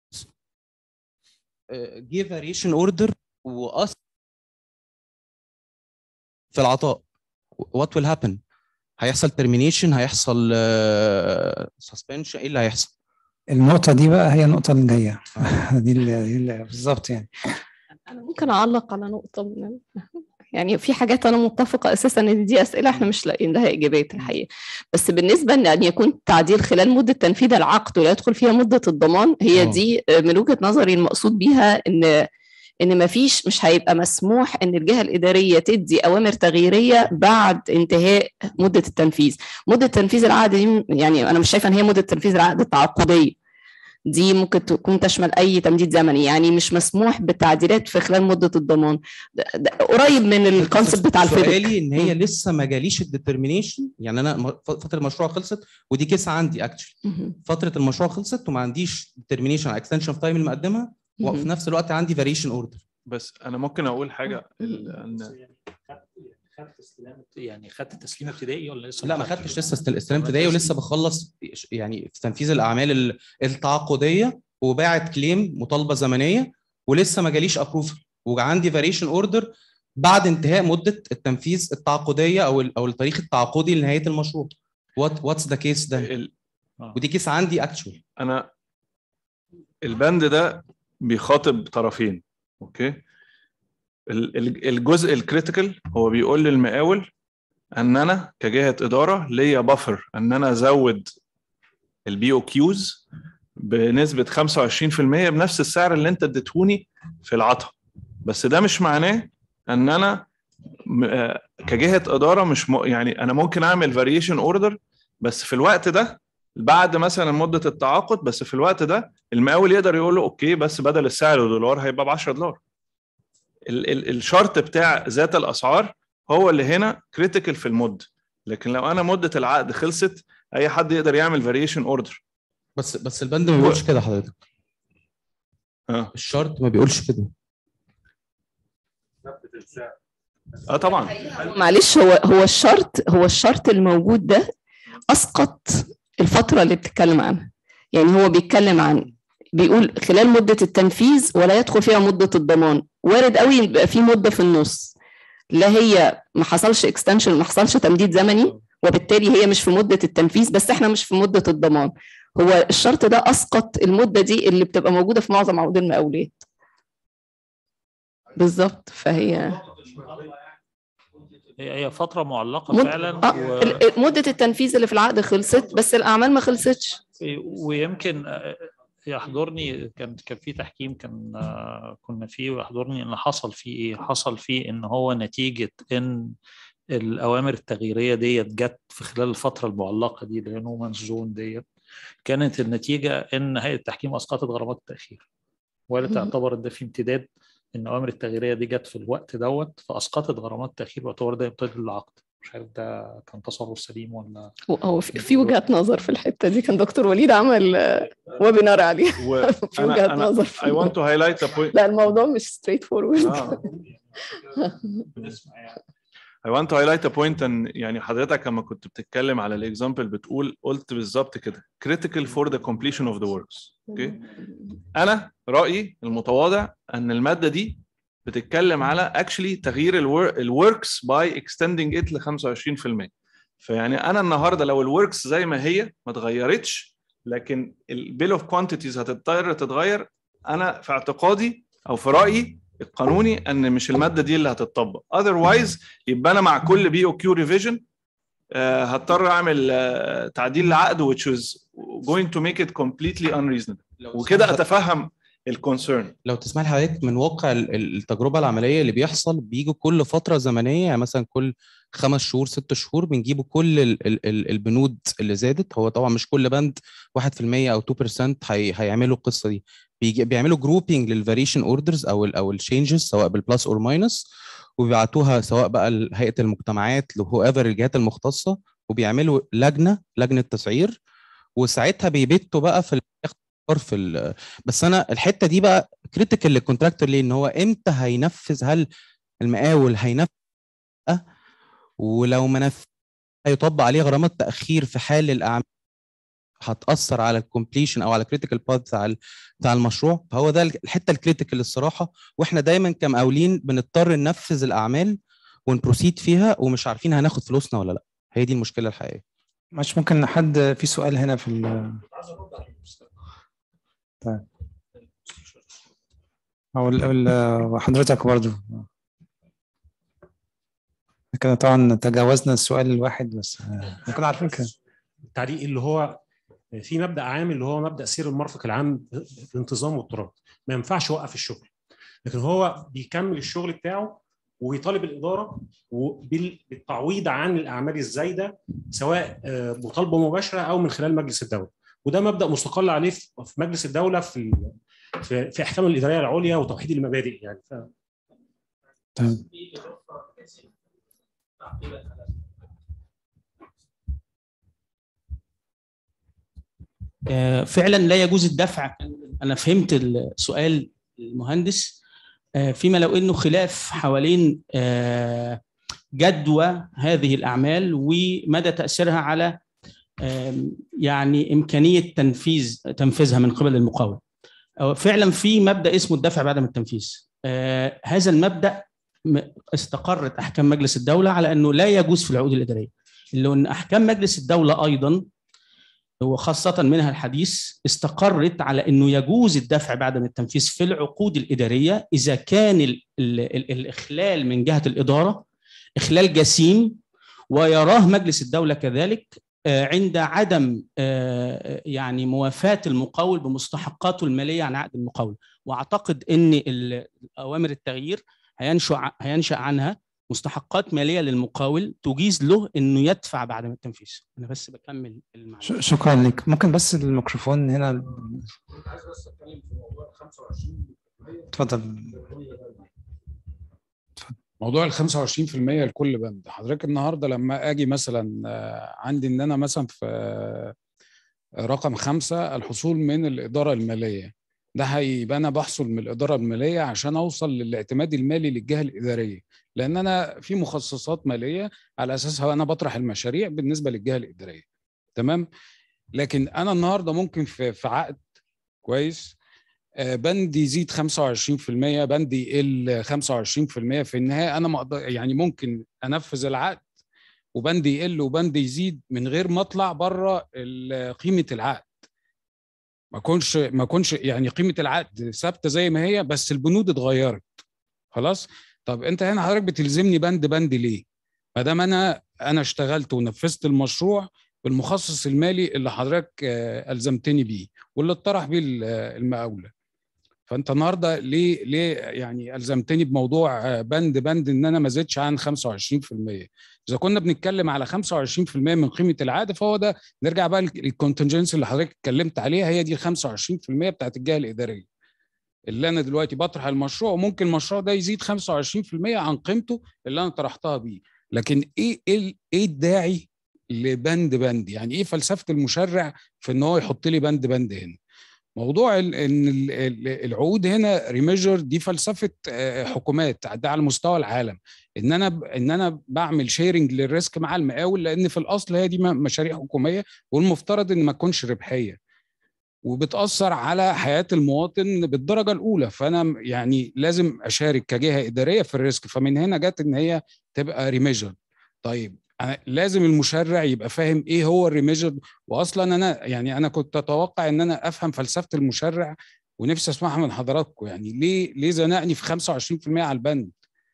give variation order واثر في العطاء what will happen هيحصل termination هيحصل suspension ايه اللي هيحصل النقطة دي بقى هي النقطة اللي جاية دي اللي بالظبط يعني انا ممكن اعلق على نقطة من يعني في حاجات انا متفقه اساسا ان دي اسئله احنا مش لاقيين لها اجابات الحقيقه بس بالنسبه ان ان يكون تعديل خلال مده تنفيذ العقد ولا يدخل فيها مده الضمان هي أوه. دي من وجهه نظري المقصود بيها ان ان ما فيش مش هيبقى مسموح ان الجهه الاداريه تدي اوامر تغييريه بعد انتهاء مده التنفيذ مده تنفيذ العقد دي يعني انا مش شايفه ان هي مده تنفيذ العقد التعاقديه دي ممكن تكون تشمل اي تمديد زمني يعني مش مسموح بالتعديلات في خلال مده الضمان ده ده قريب من الكونسيبت بتاع الفيدك سؤالي ان هي لسه ما جاليش الديترمينيشن يعني انا فتره المشروع خلصت ودي كيس عندي اكشلي فتره المشروع خلصت وما عنديش ديترمينيشن على اكستنشن اوف تايم اللي مقدمها وفي نفس الوقت عندي فاريشن اوردر بس انا ممكن اقول حاجه ان خدت استلام يعني خدت تسليم ابتدائي ولا لسه لا ما خدتش لسه استلام ابتدائي ولسه بخلص يعني في تنفيذ الاعمال التعاقديه وباعت كليم مطالبه زمنيه ولسه ما جاليش ابروفل وعندي فاريشن اوردر بعد انتهاء مده التنفيذ التعاقديه او او التاريخ التعاقدي لنهايه المشروع وات واتس ذا كيس ده ودي كيس عندي اكشوال انا البند ده بيخاطب طرفين اوكي ال- ال- الجزء الكريتيكال هو بيقول للمقاول ان انا كجهه اداره ليا بفر ان انا ازود البي او كيوز بنسبه 25% بنفس السعر اللي انت اديتهوني في العطا بس ده مش معناه ان انا م- آه، كجهه اداره مش م... يعني انا ممكن اعمل فاريشن اوردر بس في الوقت ده بعد مثلا مده التعاقد بس في الوقت ده المقاول يقدر يقول له اوكي بس بدل السعر دولار هيبقى ب 10 دولار ال ال الشرط بتاع ذات الاسعار هو اللي هنا كريتيكال في المده لكن لو انا مده العقد خلصت اي حد يقدر يعمل فاريشن اوردر بس بس البند ما بيقولش كده حضرتك اه الشرط ما بيقولش كده اه طبعا معلش هو هو الشرط هو الشرط الموجود ده اسقط الفتره اللي بتتكلم عنها يعني هو بيتكلم عن بيقول خلال مده التنفيذ ولا يدخل فيها مده الضمان وارد قوي يبقى في مده في النص لا هي ما حصلش اكستنشن ما حصلش تمديد زمني وبالتالي هي مش في مده التنفيذ بس احنا مش في مده الضمان هو الشرط ده اسقط المده دي اللي بتبقى موجوده في معظم عقود المقاولات بالظبط فهي هي هي فتره معلقه مد- فعلا آه، و... ال- ال- مده التنفيذ اللي في العقد خلصت بس الاعمال ما خلصتش ويمكن آه، يحضرني كان كان في تحكيم كان آه، كنا فيه ويحضرني ان حصل فيه ايه حصل فيه ان هو نتيجه ان الاوامر التغييريه ديت جت في خلال الفتره المعلقه دي اللي هي نومانز زون ديت كانت النتيجه ان هيئه التحكيم اسقطت غرامات التاخير ولا مهم. تعتبر ده في امتداد ان اوامر التغييريه دي جت في الوقت دوت فاسقطت غرامات التاخير واعتبر ده يمتد للعقد مش عارف ده كان تصرف سليم ولا هو في في وجهات نظر في الحته دي كان دكتور وليد عمل آه، ويبينار عليه في وجهات وانا انا نظر I want to highlight a point لا الموضوع مش ستريت فورورد آه. I want to highlight a point ان يعني حضرتك لما كنت بتتكلم على الاكزامبل بتقول قلت بالظبط كده critical for the completion of the works اوكي انا رايي المتواضع ان الماده دي بتتكلم على actually تغيير الوركس باي extending it ل 25% فيعني انا النهارده لو الوركس زي ما هي ما اتغيرتش لكن البيل اوف كوانتيتيز هتضطر تتغير انا في اعتقادي او في رايي القانوني ان مش الماده دي اللي هتطبق اذروايز يبقى انا مع كل بي او كيو ريفيجن هضطر اعمل آه، تعديل لعقد which is going to make it completely unreasonable وكده اتفهم الكونسيرن لو تسمح لي حضرتك من واقع ال- ال- التجربه العمليه اللي بيحصل بيجوا كل فتره زمنيه يعني مثلا كل خمس شهور ست شهور بنجيبوا كل ال ال ال البنود اللي زادت هو طبعا مش كل بند 1% او 2% هي هيعملوا القصه دي بيجي بيعملوا جروبينج للفاريشن اوردرز او ال او الشينجز سواء بالبلس اور ماينس وبيبعتوها سواء بقى لهيئه المجتمعات لهو ايفر الجهات المختصه وبيعملوا لجنه لجنه تسعير وساعتها بيبتوا بقى في ال- قرار في ال- بس انا الحته دي بقى كريتيكال للكونتراكتور ليه ان هو امتى هينفذ هل المقاول هينفذ لأ؟ ولو ما نفذ هيطبق عليه غرامات تاخير في حال الاعمال هتاثر على الكومبليشن او على الكريتيكال بارت بتاع ال- بتاع المشروع فهو ده الحته الكريتيكال الصراحه واحنا دايما كمقاولين بنضطر ننفذ الاعمال ونبروسيد فيها ومش عارفين هناخد فلوسنا ولا لا هي دي المشكله الحقيقيه مش ممكن حد في سؤال هنا في ال طيب او ال- ال- حضرتك برضو كده طبعا تجاوزنا السؤال الواحد بس آه، كنا عارفين كده التعليق اللي هو في مبدا عام اللي هو مبدا سير المرفق العام في الانتظام واضطراب ما ينفعش يوقف الشغل لكن هو بيكمل الشغل بتاعه ويطالب الاداره وبال- بالتعويض عن الاعمال الزايده سواء آه، مطالبه مباشره او من خلال مجلس الدوله وده مبدا مستقل عليه في في مجلس الدوله في في في احكام الاداريه العليا وتوحيد المبادئ يعني ف... تمام آه، فعلا لا يجوز الدفع انا فهمت السؤال المهندس آه، فيما لو انه خلاف حوالين آه، جدوى هذه الاعمال ومدى تاثيرها على آم، يعني امكانيه تنفيذ تنفيذها من قبل المقاول أو فعلا في مبدا اسمه الدفع بعدم التنفيذ آه، هذا المبدا م- استقرت احكام مجلس الدوله على انه لا يجوز في العقود الاداريه اللي هو ان احكام مجلس الدوله ايضا وخاصة منها الحديث استقرت على أنه يجوز الدفع بعدم التنفيذ في العقود الإدارية إذا كان ال ال ال الإخلال من جهة الإدارة إخلال جسيم ويراه مجلس الدولة كذلك عند عدم يعني موافاة المقاول بمستحقاته المالية عن عقد المقاول وأعتقد أن أوامر التغيير هينشأ هينشأ عنها مستحقات ماليه للمقاول تجيز له انه يدفع بعد ما التنفيذ انا بس بكمل المعلومه شكرا لك ممكن بس الميكروفون هنا عايز بس اتكلم في موضوع 25 اتفضل موضوع ال 25% لكل بند حضرتك النهارده لما اجي مثلا عندي ان انا مثلا في رقم خمسة الحصول من الإدارة المالية ده هيبقى أنا بحصل من الإدارة المالية عشان أوصل للاعتماد المالي للجهة الإدارية لأن أنا في مخصصات مالية على أساسها أنا بطرح المشاريع بالنسبة للجهة الإدارية تمام لكن أنا النهاردة ممكن في, في عقد كويس بند يزيد 25% بند يقل 25% في النهايه انا مقدر يعني ممكن انفذ العقد وبند يقل وبند يزيد من غير ما اطلع بره قيمه العقد ما كونش ما كونش يعني قيمه العقد ثابته زي ما هي بس البنود اتغيرت خلاص طب انت هنا حضرتك بتلزمني بند بند ليه ما دام انا انا اشتغلت ونفذت المشروع بالمخصص المالي اللي حضرتك الزمتني بيه واللي اتطرح بيه المقاوله فانت النهارده ليه ليه يعني الزمتني بموضوع بند بند ان انا ما زدتش عن 25% اذا كنا بنتكلم على 25% من قيمه العقد فهو ده نرجع بقى للكونتنجنسي اللي حضرتك اتكلمت عليها هي دي ال 25% بتاعت الجهه الاداريه اللي انا دلوقتي بطرح المشروع وممكن المشروع ده يزيد 25% عن قيمته اللي انا طرحتها بيه لكن ايه ايه ايه الداعي لبند بند يعني ايه فلسفه المشرع في ان هو يحط لي بند بند هنا موضوع ان العقود هنا ريميجر دي فلسفه حكومات ده على مستوى العالم ان انا ان انا بعمل شيرنج للريسك مع المقاول لان في الاصل هي دي مشاريع حكوميه والمفترض ان ما تكونش ربحيه وبتاثر على حياه المواطن بالدرجه الاولى فانا يعني لازم اشارك كجهه اداريه في الريسك فمن هنا جت ان هي تبقى ريميجر طيب أنا لازم المشرع يبقى فاهم ايه هو الريميجر واصلا انا يعني انا كنت اتوقع ان انا افهم فلسفه المشرع ونفسي اسمعها من حضراتكم يعني ليه ليه زنقني في 25% على البند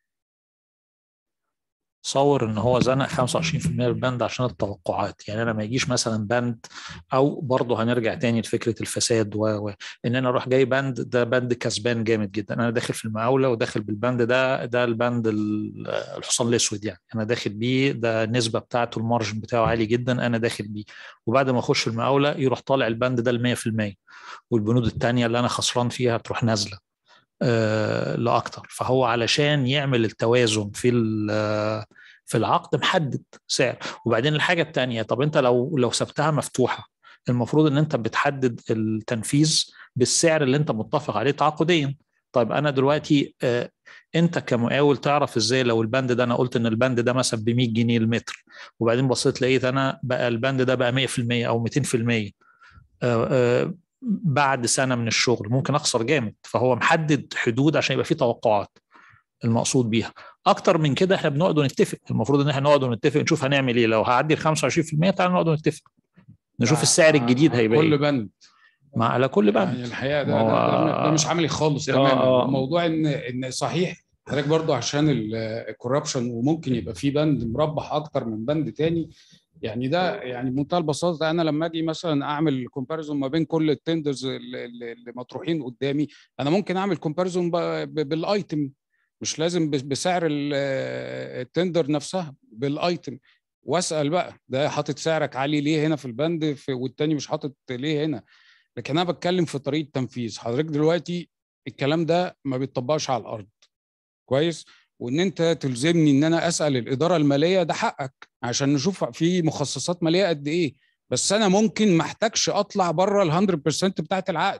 تصور ان هو زنق 25% من البند عشان التوقعات يعني انا ما يجيش مثلا بند او برضه هنرجع تاني لفكره الفساد و... و... ان انا اروح جاي بند ده بند كسبان جامد جدا انا داخل في المقاوله وداخل بالبند ده ده البند الحصان الاسود يعني انا داخل بيه ده النسبه بتاعته المارجن بتاعه عالي جدا انا داخل بيه وبعد ما اخش المقاوله يروح طالع البند ده ل 100% والبنود الثانيه اللي انا خسران فيها تروح نازله آه لاكتر فهو علشان يعمل التوازن في في العقد محدد سعر وبعدين الحاجه الثانيه طب انت لو لو سبتها مفتوحه المفروض ان انت بتحدد التنفيذ بالسعر اللي انت متفق عليه تعاقديا طيب انا دلوقتي آه انت كمقاول تعرف ازاي لو البند ده انا قلت ان البند ده مثلا ب 100 جنيه المتر وبعدين بصيت لقيت انا بقى البند ده بقى 100% او 200% آه آه بعد سنه من الشغل ممكن اخسر جامد فهو محدد حدود عشان يبقى في توقعات المقصود بيها اكتر من كده احنا بنقعد ونتفق المفروض ان احنا نقعد ونتفق نشوف هنعمل ايه لو هعدي ال 25% تعالى نقعد ونتفق نشوف السعر الجديد هيبقى كل ايه بند مع على كل بند يعني الحقيقه ده, هو- ده, ده, ده مش عملي خالص آه، تماما آه. موضوع ان ان صحيح حضرتك برضو عشان الكوربشن وممكن يبقى في بند مربح اكتر من بند تاني يعني ده يعني بمنتهى البساطه انا لما اجي مثلا اعمل كومباريزون ما بين كل التندرز اللي اللي مطروحين قدامي انا ممكن اعمل كومباريزون بالايتم مش لازم بس- بسعر ال- التندر نفسها بالايتم واسال بقى ده حاطط سعرك عالي ليه هنا في البند في والتاني مش حاطط ليه هنا لكن انا بتكلم في طريقه تنفيذ حضرتك دلوقتي الكلام ده ما بيتطبقش على الارض كويس وان انت تلزمني ان انا اسال الاداره الماليه ده حقك عشان نشوف في مخصصات ماليه قد ايه بس انا ممكن ما احتاجش اطلع بره ال 100% بتاعت العقد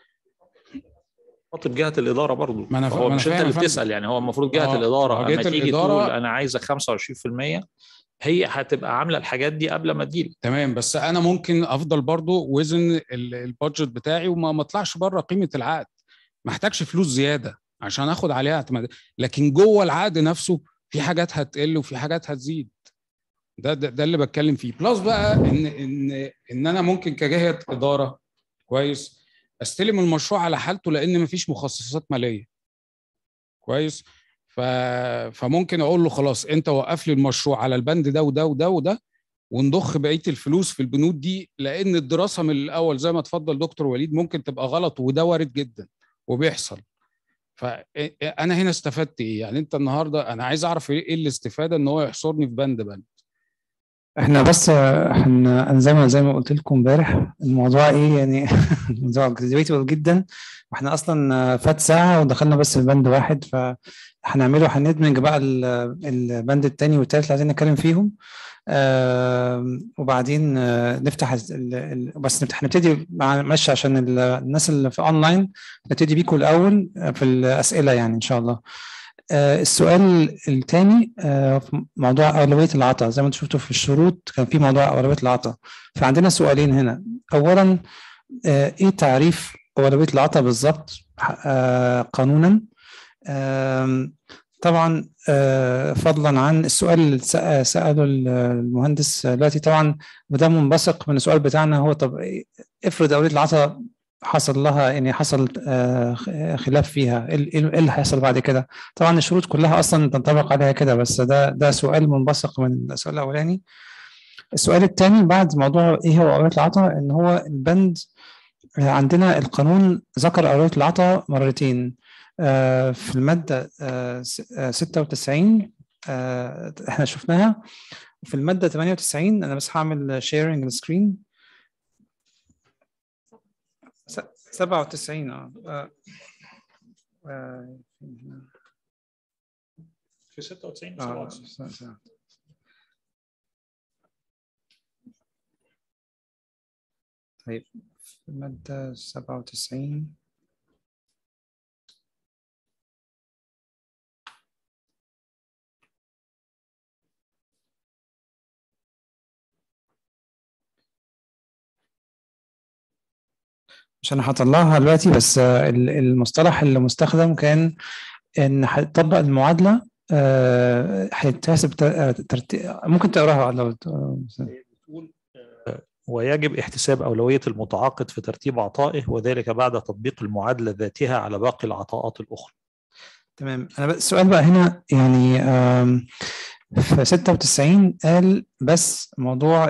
خاطب جهه الاداره برضو ما أنا فا- هو ما أنا مش انت فاهم يا اللي فندم. بتسال يعني هو المفروض جهه آه، الاداره آه، لما جهة تيجي الإدارة- تقول انا عايزك 25% هي هتبقى عامله الحاجات دي قبل ما تجيلي تمام بس انا ممكن افضل برضو وزن ال- البادجت بتاعي وما ما اطلعش بره قيمه العقد ما احتاجش فلوس زياده عشان اخد عليها اعتماد لكن جوه العقد نفسه في حاجات هتقل وفي حاجات هتزيد ده ده, ده اللي بتكلم فيه بلس بقى ان ان ان انا ممكن كجهه اداره كويس استلم المشروع على حالته لان مفيش مخصصات ماليه كويس ف... فممكن اقول له خلاص انت وقف لي المشروع على البند ده وده وده وده ونضخ بقيه الفلوس في البنود دي لان الدراسه من الاول زي ما اتفضل دكتور وليد ممكن تبقى غلط وده وارد جدا وبيحصل فانا هنا استفدت ايه يعني انت النهارده انا عايز اعرف ايه الاستفاده ان هو يحصرني في بند بند احنا بس احنا انا زي ما زي ما قلت لكم امبارح الموضوع ايه يعني الموضوع ديبيتبل جدا واحنا اصلا فات ساعه ودخلنا بس في بند واحد فهنعمله هندمج بقى البند الثاني والثالث اللي عايزين نتكلم فيهم آه وبعدين آه نفتح ال ال بس هنبتدي معلش عشان الناس اللي في اونلاين نبتدي بيكم الاول في الاسئله يعني ان شاء الله آه السؤال الثاني آه في موضوع اولويه العطاء زي ما انتم شفتوا في الشروط كان في موضوع اولويه العطاء فعندنا سؤالين هنا اولا آه ايه تعريف اولويه العطاء بالظبط آه قانونا آه طبعا فضلا عن السؤال اللي ساله المهندس دلوقتي طبعا وده منبثق من السؤال بتاعنا هو طب افرض اولويه العطاء حصل لها يعني حصل خلاف فيها ايه اللي هيحصل بعد كده طبعا الشروط كلها اصلا تنطبق عليها كده بس ده ده سؤال منبثق من السؤال الاولاني السؤال الثاني بعد موضوع ايه هو اولويه العطاء ان هو البند عندنا القانون ذكر اولويه العطاء مرتين في المادة 96 احنا شفناها في المادة 98 انا بس هعمل شيرنج السكرين 97 اه في 96 آه. 97 طيب في المادة 97 مش انا هطلعها دلوقتي بس المصطلح اللي مستخدم كان ان هتطبق المعادله هيتحسب ترتيب ممكن تقراها لو ويجب احتساب أولوية المتعاقد في ترتيب عطائه وذلك بعد تطبيق المعادلة ذاتها على باقي العطاءات الأخرى تمام أنا السؤال بقى هنا يعني في 96 قال بس موضوع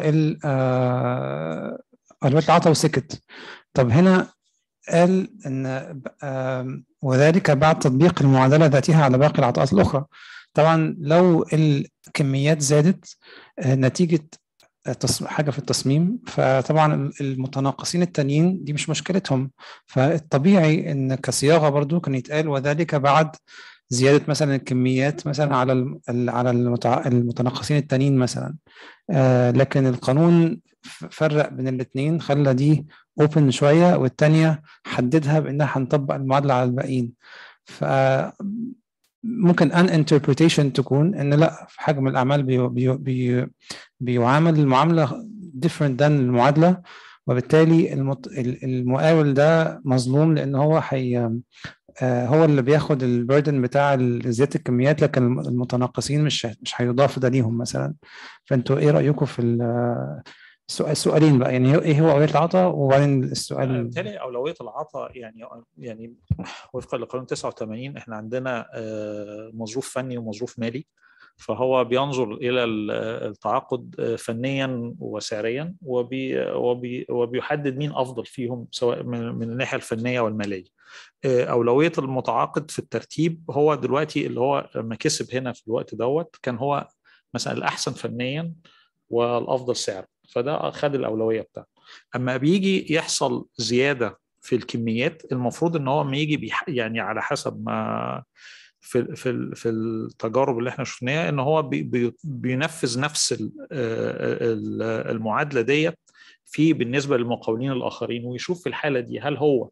أولوية العطاء وسكت طب هنا قال ان وذلك بعد تطبيق المعادله ذاتها على باقي العطاءات الاخرى طبعا لو الكميات زادت نتيجه حاجه في التصميم فطبعا المتناقصين التانيين دي مش مشكلتهم فالطبيعي ان كصياغه برضو كان يتقال وذلك بعد زياده مثلا الكميات مثلا على على المتناقصين التانيين مثلا لكن القانون فرق بين الاثنين خلى دي اوبن شويه والثانيه حددها بانها هنطبق المعادله على الباقيين ف ممكن ان انتربريتيشن تكون ان لا في حجم الاعمال بي بي بي بيعامل المعامله different than المعادله وبالتالي المت... المقاول ده مظلوم لان هو حي... هو اللي بياخد البردن بتاع زياده الكميات لكن المتناقصين مش مش هيضاف ده ليهم مثلا فانتوا ايه رايكم في السؤالين بقى يعني ايه هو اولويه العطاء وبعدين السؤال بالتالي اولويه العطاء يعني يعني وفقا لقانون 89 احنا عندنا مظروف فني ومظروف مالي فهو بينظر الى التعاقد فنيا وسعريا وبي وبي وبيحدد مين افضل فيهم سواء من الناحيه الفنيه والماليه اولويه المتعاقد في الترتيب هو دلوقتي اللي هو لما كسب هنا في الوقت دوت كان هو مثلا الاحسن فنيا والافضل سعرا فده خد الاولويه بتاعته اما بيجي يحصل زياده في الكميات المفروض ان هو لما يجي بيح... يعني على حسب ما في في في التجارب اللي احنا شفناها ان هو بي بي بينفذ نفس المعادله ديت في بالنسبه للمقاولين الاخرين ويشوف في الحاله دي هل هو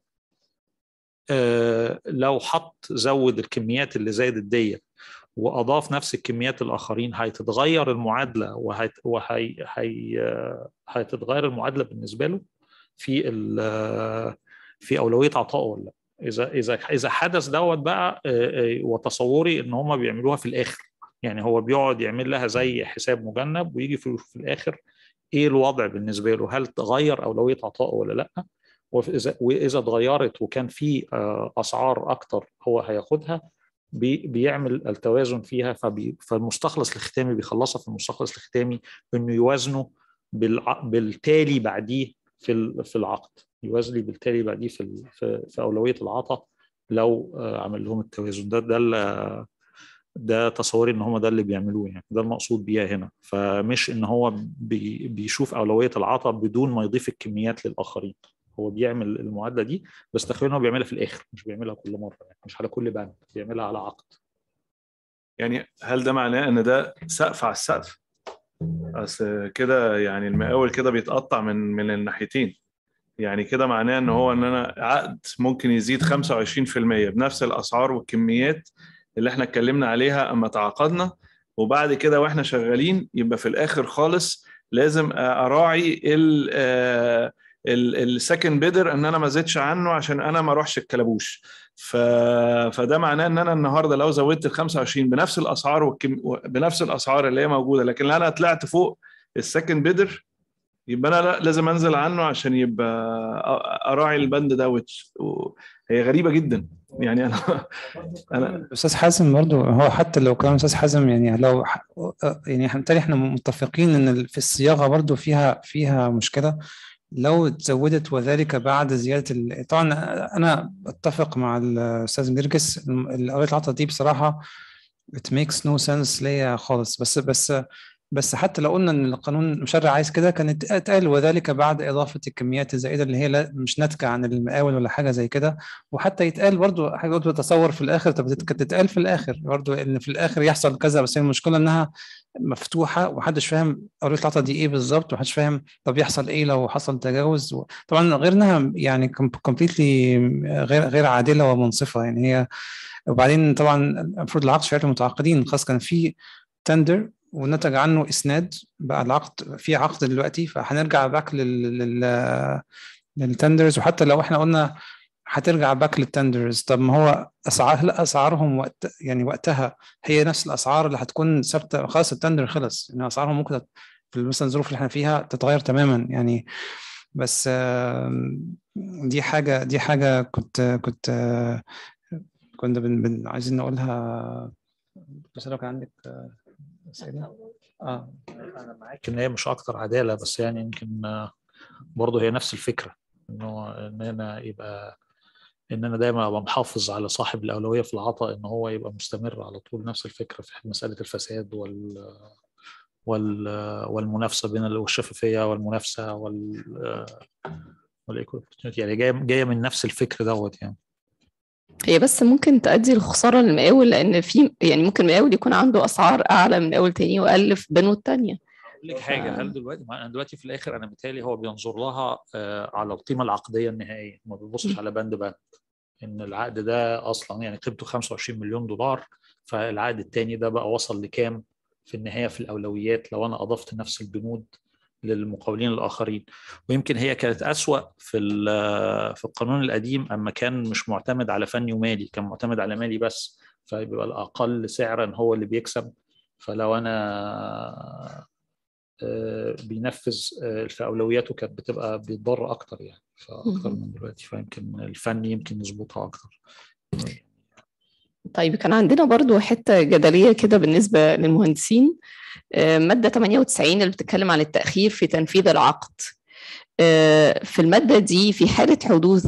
لو حط زود الكميات اللي زادت ديت واضاف نفس الكميات الاخرين هتتغير المعادله وهي وهي هي هتتغير المعادله بالنسبه له في في اولويه عطائه ولا لا اذا اذا اذا حدث دوت بقى وتصوري ان هم بيعملوها في الاخر يعني هو بيقعد يعمل لها زي حساب مجنب ويجي في, في الاخر ايه الوضع بالنسبه له هل تغير اولويه عطائه ولا لا واذا واذا اتغيرت وكان في اسعار اكتر هو هياخدها بي بيعمل التوازن فيها فبي فالمستخلص الختامي بيخلصها في المستخلص الختامي انه يوازنه بالع... بالتالي بعديه في في العقد يوازني بالتالي بعديه في في, في اولويه العطاء لو عمل لهم التوازن ده ده ده تصوري ان هم ده اللي بيعملوه يعني ده المقصود بيها هنا فمش ان هو بي بيشوف اولويه العطاء بدون ما يضيف الكميات للاخرين هو بيعمل المعادله دي بس تخيل هو بيعملها في الاخر مش بيعملها كل مره يعني مش على كل بند بيعملها على عقد يعني هل ده معناه ان ده سقف على السقف اصل كده يعني المقاول كده بيتقطع من من الناحيتين يعني كده معناه ان هو ان انا عقد ممكن يزيد 25% بنفس الاسعار والكميات اللي احنا اتكلمنا عليها اما تعاقدنا وبعد كده واحنا شغالين يبقى في الاخر خالص لازم اراعي ال السكند بيدر ان انا ما زدش عنه عشان انا ما اروحش الكلبوش ف... فده معناه ان انا النهارده لو زودت ال 25 بنفس الاسعار والكم... بنفس الاسعار اللي هي موجوده لكن لو انا طلعت فوق السكند بيدر يبقى انا لا لازم انزل عنه عشان يبقى اراعي البند ده و... هي غريبه جدا يعني انا انا استاذ حازم برضو هو حتى لو كان استاذ حازم يعني لو يعني بالتالي احنا متفقين ان في الصياغه برضو فيها فيها مشكله لو تزودت وذلك بعد زياده طبعا انا اتفق مع الاستاذ جرجس الاولويه العطا دي بصراحه it makes no sense ليا خالص بس بس بس حتى لو قلنا ان القانون المشرع عايز كده كان اتقال وذلك بعد اضافه الكميات الزائده اللي هي مش ناتجه عن المقاول ولا حاجه زي كده وحتى يتقال برضو حاجه برضو تتصور في الاخر طب تتقال في الاخر برضو ان في الاخر يحصل كذا بس المشكله انها مفتوحه ومحدش فاهم اولويه العطا دي ايه بالظبط ومحدش فاهم طب يحصل ايه لو حصل تجاوز طبعا غير انها يعني كومبليتلي غير غير عادله ومنصفه يعني هي وبعدين طبعا المفروض العقد شهاده المتعاقدين خاص كان في تندر ونتج عنه اسناد بقى العقد في عقد دلوقتي فهنرجع باك لل, لل... للتندرز وحتى لو احنا قلنا هترجع باك للتندرز طب ما هو اسعار اسعارهم وقت يعني وقتها هي نفس الاسعار اللي هتكون ثابته خلاص التندر خلص ان اسعارهم ممكن في مثلا الظروف اللي احنا فيها تتغير تماما يعني بس دي حاجه دي حاجه كنت كنت كنا بن بن عايزين نقولها بس لو كان عندك اسئله اه انا معاك ان هي مش اكتر عداله بس يعني يمكن برضه هي نفس الفكره انه ان انا يبقى ان انا دايما ابقى محافظ على صاحب الاولويه في العطاء ان هو يبقى مستمر على طول نفس الفكره في مساله الفساد وال وال والمنافسه بين والشفافيه والمنافسه وال يعني جايه جايه من نفس الفكر دوت يعني هي بس ممكن تؤدي لخسارة للمقاول لأن في يعني ممكن المقاول يكون عنده أسعار أعلى من مقاول تاني وأقل في بنود تانية. أقول لك حاجة هل دلوقتي أنا دلوقتي في الآخر أنا متهيألي هو بينظر لها على القيمة العقدية النهائية ما بيبصش على بند بند إن العقد ده أصلا يعني قيمته 25 مليون دولار فالعقد التاني ده بقى وصل لكام في النهاية في الأولويات لو أنا أضفت نفس البنود للمقاولين الاخرين ويمكن هي كانت اسوا في في القانون القديم اما كان مش معتمد على فني ومالي كان معتمد على مالي بس فيبقى الاقل سعرا هو اللي بيكسب فلو انا بينفذ في اولوياته كانت بتبقى بيتضر اكتر يعني فاكتر من دلوقتي فيمكن الفني يمكن يظبطها اكتر طيب كان عندنا برضو حتة جدلية كده بالنسبة للمهندسين مادة 98 اللي بتتكلم عن التأخير في تنفيذ العقد في المادة دي في حالة حدوث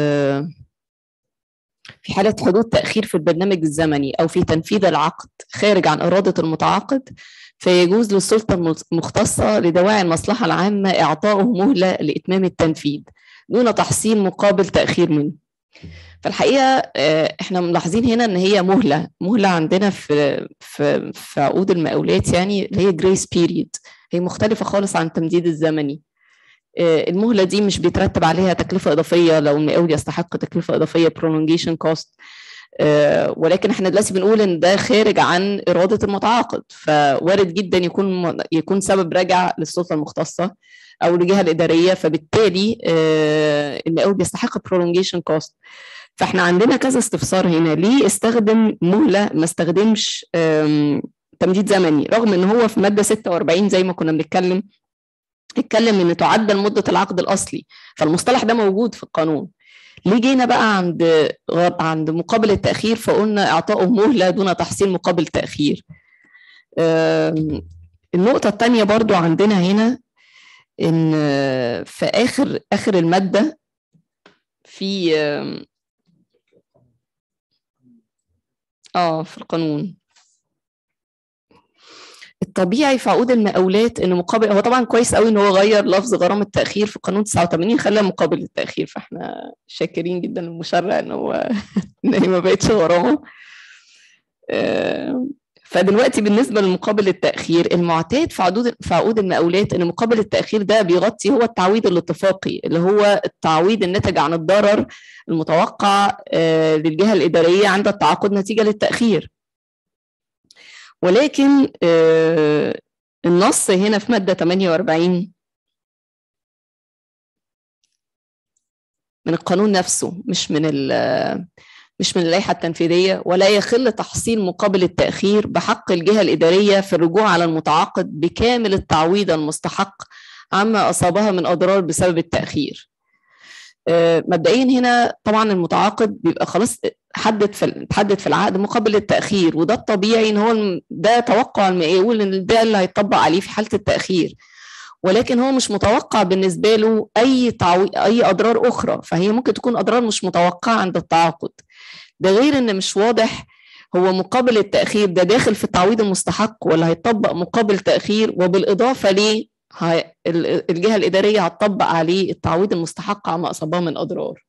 في حالة حدوث تأخير في البرنامج الزمني أو في تنفيذ العقد خارج عن إرادة المتعاقد فيجوز للسلطة المختصة لدواعي المصلحة العامة إعطائه مهلة لإتمام التنفيذ دون تحصيل مقابل تأخير منه فالحقيقه احنا ملاحظين هنا ان هي مهله مهله عندنا في في في عقود المقاولات يعني اللي هي جريس بيريد هي مختلفه خالص عن التمديد الزمني المهله دي مش بيترتب عليها تكلفه اضافيه لو المقاول يستحق تكلفه اضافيه prolongation cost ولكن احنا دلوقتي بنقول ان ده خارج عن اراده المتعاقد فوارد جدا يكون يكون سبب راجع للسلطه المختصه او الجهه الاداريه فبالتالي المقاول بيستحق prolongation cost فاحنا عندنا كذا استفسار هنا ليه استخدم مهله ما استخدمش تمديد زمني رغم ان هو في ماده 46 زي ما كنا بنتكلم اتكلم ان تعدل مده العقد الاصلي فالمصطلح ده موجود في القانون ليه جينا بقى عند عند مقابل التاخير فقلنا اعطائه مهله دون تحصيل مقابل تاخير النقطه الثانيه برضو عندنا هنا ان في اخر اخر الماده في اه في القانون الطبيعي في عقود المقاولات ان مقابل هو طبعا كويس قوي ان هو غير لفظ غرامه التاخير في قانون 89 خلى مقابل التاخير فاحنا شاكرين جدا للمشرع ان هو ان هي ما بقتش غرامه فدلوقتي بالنسبه لمقابل التاخير المعتاد في عقود في عقود المقاولات ان مقابل التاخير ده بيغطي هو التعويض الاتفاقي اللي هو التعويض الناتج عن الضرر المتوقع للجهه الاداريه عند التعاقد نتيجه للتاخير ولكن النص هنا في ماده 48 من القانون نفسه مش من مش من اللائحة التنفيذية ولا يخل تحصيل مقابل التأخير بحق الجهة الإدارية في الرجوع على المتعاقد بكامل التعويض المستحق عما أصابها من أضرار بسبب التأخير مبدئيا هنا طبعا المتعاقد بيبقى خلاص حدد في تحدد في العقد مقابل التأخير وده الطبيعي ان هو ده توقع المقاول ان ده اللي هيطبق عليه في حالة التأخير ولكن هو مش متوقع بالنسبة له أي تعوي... أي أضرار أخرى فهي ممكن تكون أضرار مش متوقعة عند التعاقد ده غير ان مش واضح هو مقابل التأخير ده داخل في التعويض المستحق ولا هيطبق مقابل تأخير وبالإضافة ليه هي الجهة الإدارية هتطبق عليه التعويض المستحق عما أصابه من أضرار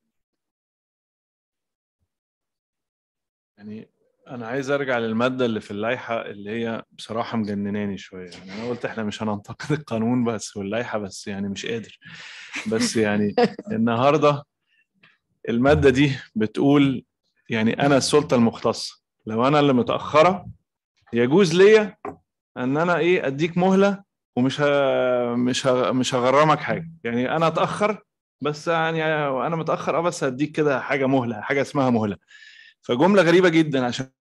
يعني انا عايز ارجع للماده اللي في اللائحه اللي هي بصراحه مجنناني شويه يعني انا قلت احنا مش هننتقد القانون بس واللائحه بس يعني مش قادر بس يعني النهارده الماده دي بتقول يعني انا السلطه المختصه لو انا اللي متاخره يجوز ليا ان انا ايه اديك مهله ومش ه... مش ه... مش هغرمك حاجه يعني انا اتاخر بس يعني انا متاخر اه بس هديك كده حاجه مهله حاجه اسمها مهله فجمله غريبه جدا عشان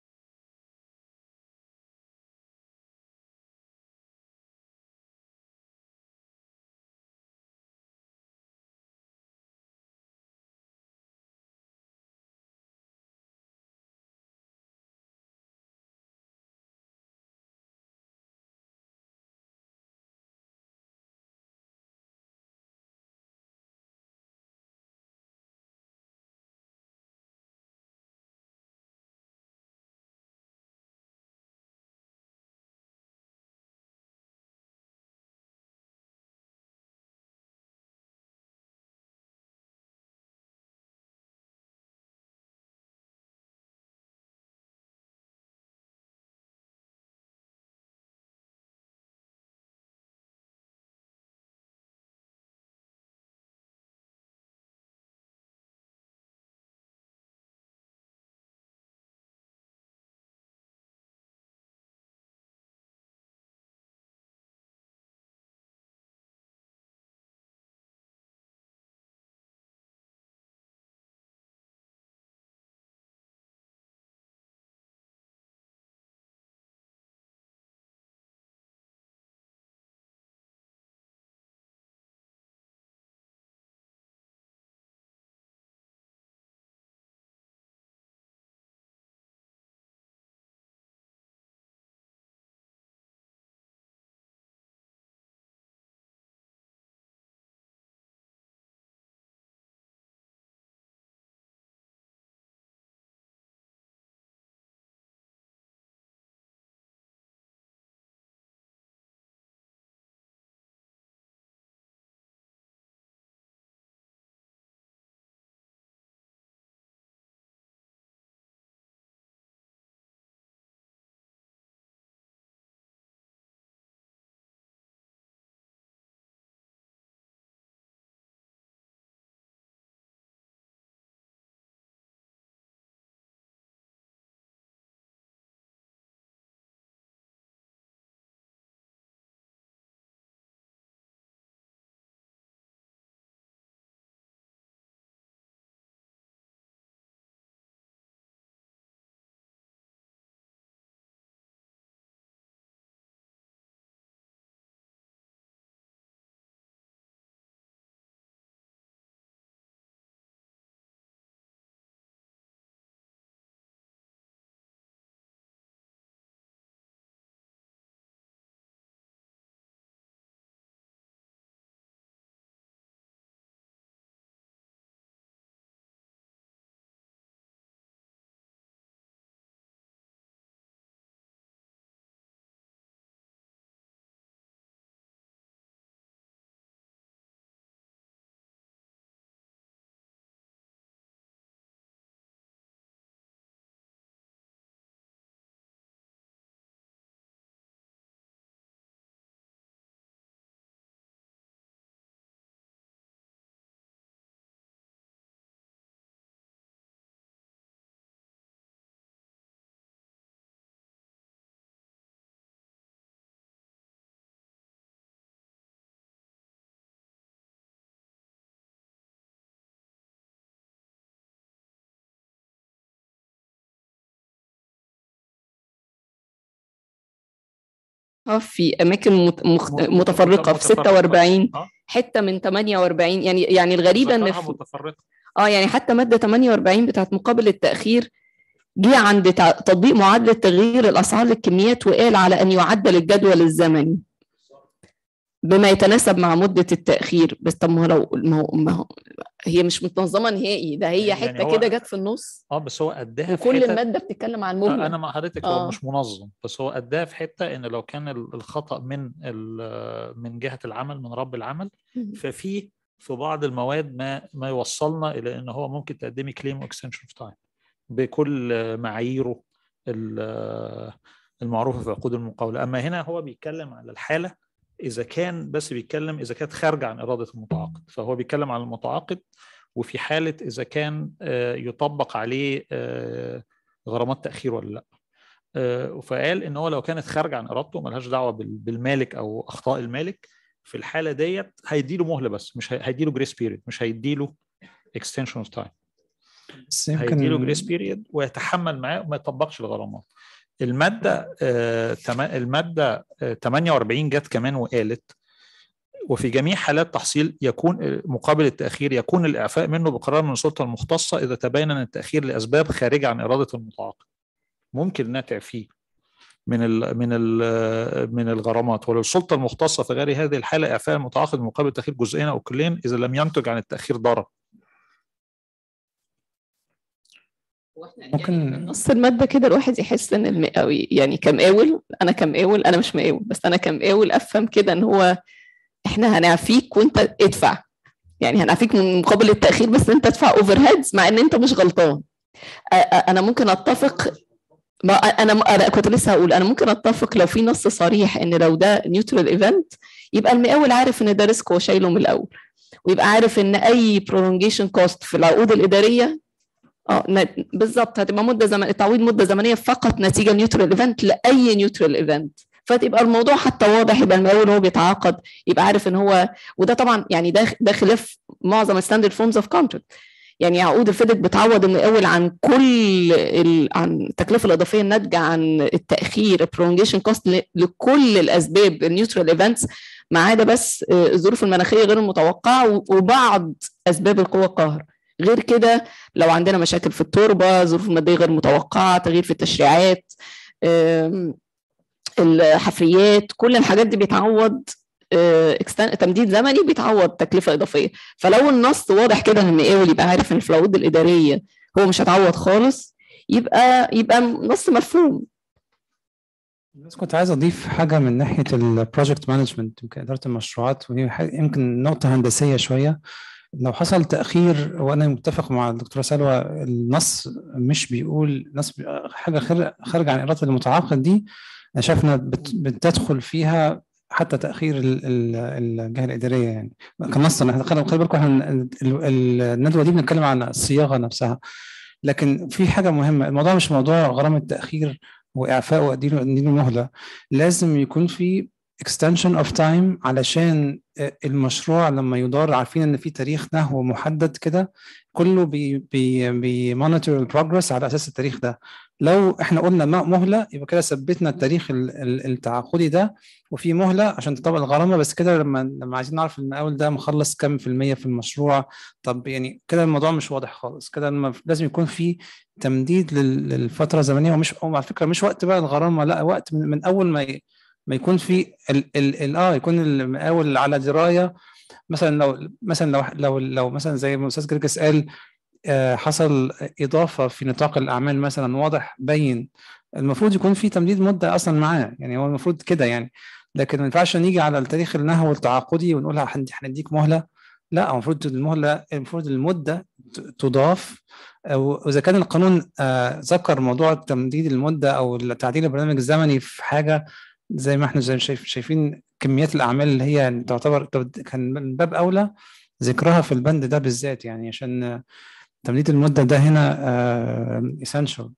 نصها في اماكن مت- مخ- متفرقه في 46 آه. حته من 48 يعني يعني الغريبه ان ذكرها في متفرقه اه يعني حتى ماده 48 بتاعت مقابل التاخير جه عند تع- تطبيق معادله تغيير الاسعار للكميات وقال على ان يعدل الجدول الزمني بما يتناسب مع مده التاخير بس طب ما هو لو ما هو, ما هو هي مش متنظمه نهائي ده هي يعني حته هو- كده جت في النص اه بس هو اداها في وكل حتت- الماده بتتكلم عن آه، مهله انا مع حضرتك هو آه. مش منظم بس هو اداها في حته ان لو كان ال- الخطا من ال- من جهه العمل من رب العمل ففي في بعض المواد ما ما يوصلنا الى ان هو ممكن تقدمي كليم اكستنشن اوف تايم بكل معاييره ال- المعروفه في عقود المقاوله اما هنا هو بيتكلم على الحاله اذا كان بس بيتكلم اذا كانت خارجه عن اراده المتعاقد فهو بيتكلم عن المتعاقد وفي حاله اذا كان آه، يطبق عليه آه، غرامات تاخير ولا لا آه، فقال ان هو لو كانت خارجه عن ارادته ملهاش دعوه بال- بالمالك او اخطاء المالك في الحاله ديت هيديله مهله بس مش هي- هيديله جريس بيريد مش هيديله اكستنشن اوف تايم بس هيديله يمكن جريس بيريد ويتحمل معاه وما يطبقش الغرامات الماده آه تما- الماده آه 48 جت كمان وقالت وفي جميع حالات تحصيل يكون آه، مقابل التاخير يكون الاعفاء منه بقرار من السلطه المختصه اذا تبين ان التاخير لاسباب خارجه عن اراده المتعاقد ممكن انها تعفيه من ال من ال من الغرامات وللسلطه المختصه في غير هذه الحاله اعفاء المتعاقد مقابل تاخير جزئين او كلين اذا لم ينتج عن التاخير ضرر ممكن نص الماده كده الواحد يحس ان المقاوي يعني كمقاول انا كمقاول انا مش مقاول بس انا كمقاول افهم كده ان هو احنا هنعفيك وانت ادفع يعني هنعفيك من مقابل التاخير بس انت ادفع اوفر هيدز مع ان انت مش غلطان أ- أ- انا ممكن اتفق ما انا انا كنت لسه هقول انا ممكن اتفق لو في نص صريح ان لو ده نيوترال ايفنت يبقى المقاول عارف ان ده ريسك هو شايله من الاول ويبقى عارف ان اي برولونجيشن كوست في العقود الاداريه اه ن- بالظبط هتبقى مده زمن تعويض مده زمنيه فقط نتيجه نيوترال ايفنت لاي نيوترال ايفنت فتبقى الموضوع حتى واضح يبقى المقاول هو بيتعاقد يبقى عارف ان هو وده طبعا يعني ده ده خلاف معظم الستاندرد فورمز اوف كونتراكت يعني عقود الفيدك بتعوض المقاول عن كل ال... عن التكلفه الاضافيه الناتجه عن التاخير البرولونجيشن كوست لكل الاسباب النيوترال ايفنتس ما عدا بس آه، الظروف المناخيه غير المتوقعه و- وبعض اسباب القوى القاهره غير كده لو عندنا مشاكل في التربه ظروف الماديه غير متوقعه تغيير في التشريعات آم، الحفريات كل الحاجات دي بيتعوض آه، extend- تمديد زمني بيتعوض تكلفه اضافيه فلو النص واضح كده ان المقاول يبقى عارف ان في العقود الاداريه هو مش هيتعوض خالص يبقى يبقى نص مفهوم بس كنت عايز اضيف حاجه من ناحيه البروجكت مانجمنت يمكن اداره المشروعات وهي ح- يمكن نقطه هندسيه شويه لو حصل تاخير وانا متفق مع الدكتوره سلوى النص مش بيقول نص بي- حاجه خارج- خارجه عن اراده المتعاقد دي انا شايف انها بت- بتدخل فيها حتى تاخير ال- ال- الجهه الاداريه يعني كنص احنا خلي خلي بالكم احنا ال- ال- الندوه دي بنتكلم عن الصياغه نفسها لكن في حاجه مهمه الموضوع مش موضوع غرامه تاخير واعفاء واديله اديله مهله لازم يكون في extension of time علشان المشروع لما يدار عارفين ان في تاريخ نهو محدد كده كله بي بي بيمونيتور البروجرس على اساس التاريخ ده لو احنا قلنا ما- مهله يبقى كده ثبتنا التاريخ ال- ال- التعاقدي ده وفي مهله عشان تطبق الغرامه بس كده لما لما عايزين نعرف المقاول ده مخلص كام في الميه في المشروع طب يعني كده الموضوع مش واضح خالص كده لما- لازم يكون في تمديد لل- للفتره الزمنيه ومش هو على فكره مش وقت بقى الغرامه لا وقت من, من اول ما ي- ما يكون في ال ال ال اه يكون المقاول على درايه مثلا لو مثلا لو لو لو مثلا زي ما الاستاذ جرجس قال آه، حصل اضافه في نطاق الاعمال مثلا واضح بين المفروض يكون في تمديد مده اصلا معاه يعني هو المفروض كده يعني لكن ما ينفعش نيجي على التاريخ النهو التعاقدي ونقول هندي- هنديك مهله لا هو المفروض المهله المفروض المده ت- تضاف أو- واذا كان القانون آه، ذكر موضوع تمديد المده او تعديل البرنامج الزمني في حاجه زي ما احنا زي شايف شايفين كميات الاعمال اللي هي تعتبر كان من باب اولى ذكرها في البند ده بالذات يعني عشان آه، تمديد المده ده هنا اسينشال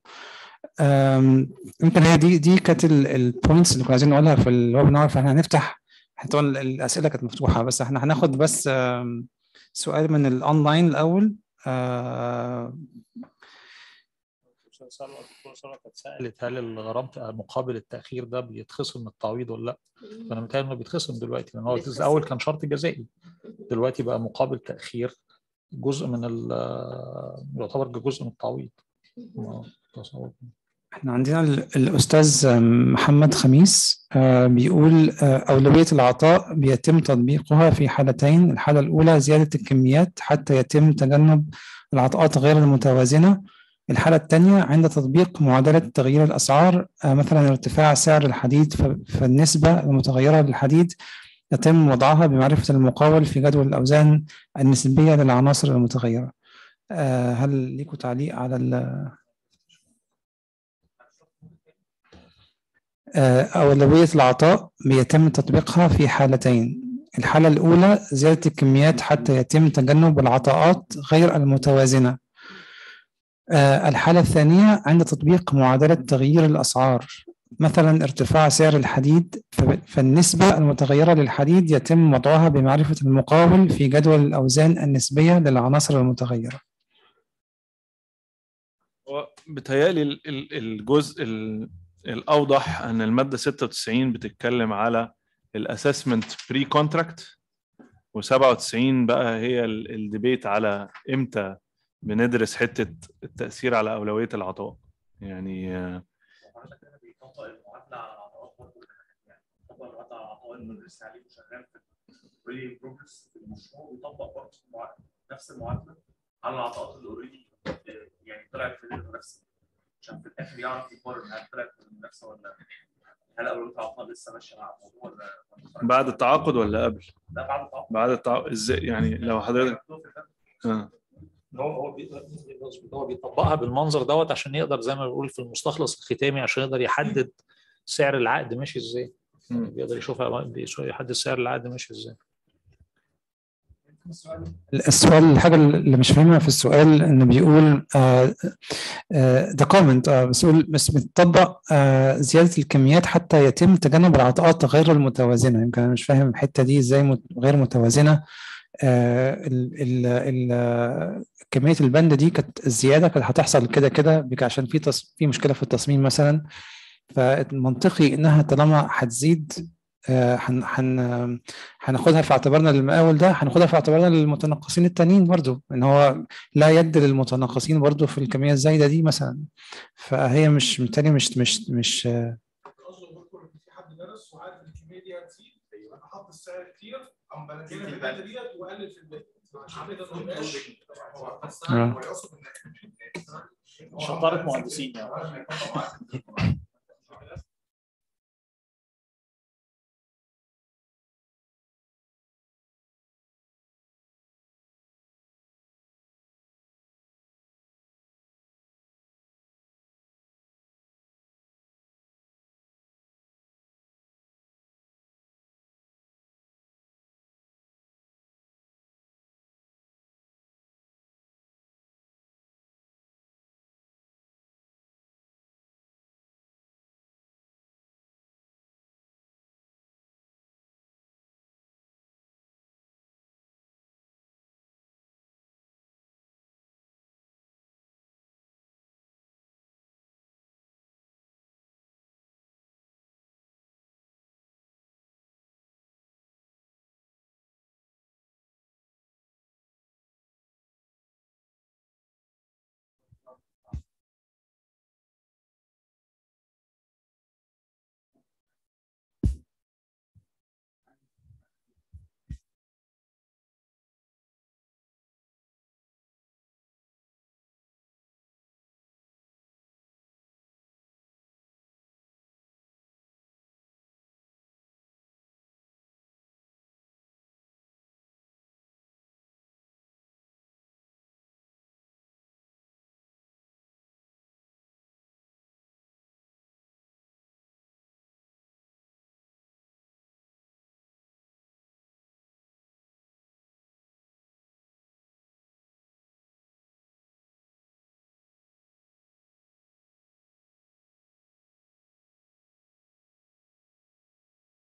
يمكن هي دي دي كانت البوينتس اللي كنا عايزين نقولها في الويبنار فاحنا هنفتح طبعا الاسئله كانت مفتوحه بس احنا هناخد بس آم، سؤال من الاونلاين الاول آه، سألوا الدكتور سارة كانت سألت هل الغرامة مقابل التأخير ده بيتخصم من التعويض ولا لا؟ فأنا متهيألي إنه بيتخصم دلوقتي لأن هو بيتخصم. الأول كان شرط جزائي دلوقتي بقى مقابل تأخير جزء من ال يعتبر جزء من التعويض ما تصور احنا عندنا ال- الأستاذ محمد خميس آه، بيقول آه، أولوية العطاء بيتم تطبيقها في حالتين الحالة الأولى زيادة الكميات حتى يتم تجنب العطاءات غير المتوازنة الحالة الثانية عند تطبيق معادلة تغيير الأسعار آه، مثلا ارتفاع سعر الحديد ف- فالنسبة المتغيرة للحديد يتم وضعها بمعرفة المقاول في جدول الأوزان النسبية للعناصر المتغيرة آه، هل ليكوا تعليق على ال- آه، أولوية العطاء بيتم تطبيقها في حالتين الحالة الأولى زيادة الكميات حتى يتم تجنب العطاءات غير المتوازنة آه، الحالة الثانية عند تطبيق معادلة تغيير الأسعار مثلا ارتفاع سعر الحديد ف- فالنسبة المتغيرة للحديد يتم وضعها بمعرفة المقاول في جدول الأوزان النسبية للعناصر المتغيرة هو بتهيألي ال- ال- الجزء ال- الأوضح أن المادة 96 بتتكلم على الأسسمنت بري كونتراكت و97 بقى هي ال- الديبيت على إمتى بندرس حتة التأثير على أولوية العطاء يعني آه، بيطبق المعادله على العطاءات برضه يعني بيطبق المعادله على العطاء اللي بندرس عليه وشغال في اوريدي بروجرس في المشروع بيطبق برضه المعادلة- نفس المعادله على العطاءات اللي اوريدي يعني طلعت في المنافسه عشان في الاخر يعرف يقارن هل طلعت في المنافسه ولا هل اولويه العطاء لسه ماشيه مع الموضوع ولا ولا بعد التعاقد ولا قبل؟ لا بعد التعاقد بعد التعاقد إزاي يعني لو حضرتك آه. هو هو بي- هو بيطبقها بالمنظر دوت عشان يقدر زي ما بيقول في المستخلص الختامي عشان يقدر يحدد سعر العقد ماشي ازاي مم. بيقدر يشوفها بيشوف- يحدد سعر العقد ماشي ازاي السؤال الحاجة اللي مش فاهمها في السؤال إنه بيقول ده كومنت بس يقول بس بتطبق آه، زيادة الكميات حتى يتم تجنب العطاءات غير المتوازنة يمكن أنا مش فاهم الحتة دي إزاي مت- غير متوازنة آه، ال ال ال كمية البند دي كانت الزيادة كانت هتحصل كده كده بك- عشان في تص... في مشكلة في التصميم مثلا فالمنطقي إنها طالما هتزيد آه، هن هن هناخدها في اعتبارنا للمقاول ده هناخدها في اعتبارنا للمتناقصين التانيين برضو ان هو لا يد للمتناقصين برضو في الكميه الزايده دي مثلا فهي مش بالتالي مش مش مش آه، في حد درس وعارف ان الكميه دي هتزيد حط السعر كتير قام بنزلها في الحته ديت وقلل في الباقي عشان كده ما يبقاش هو آه. هو يقصد ان شطارة مهندسين يعني.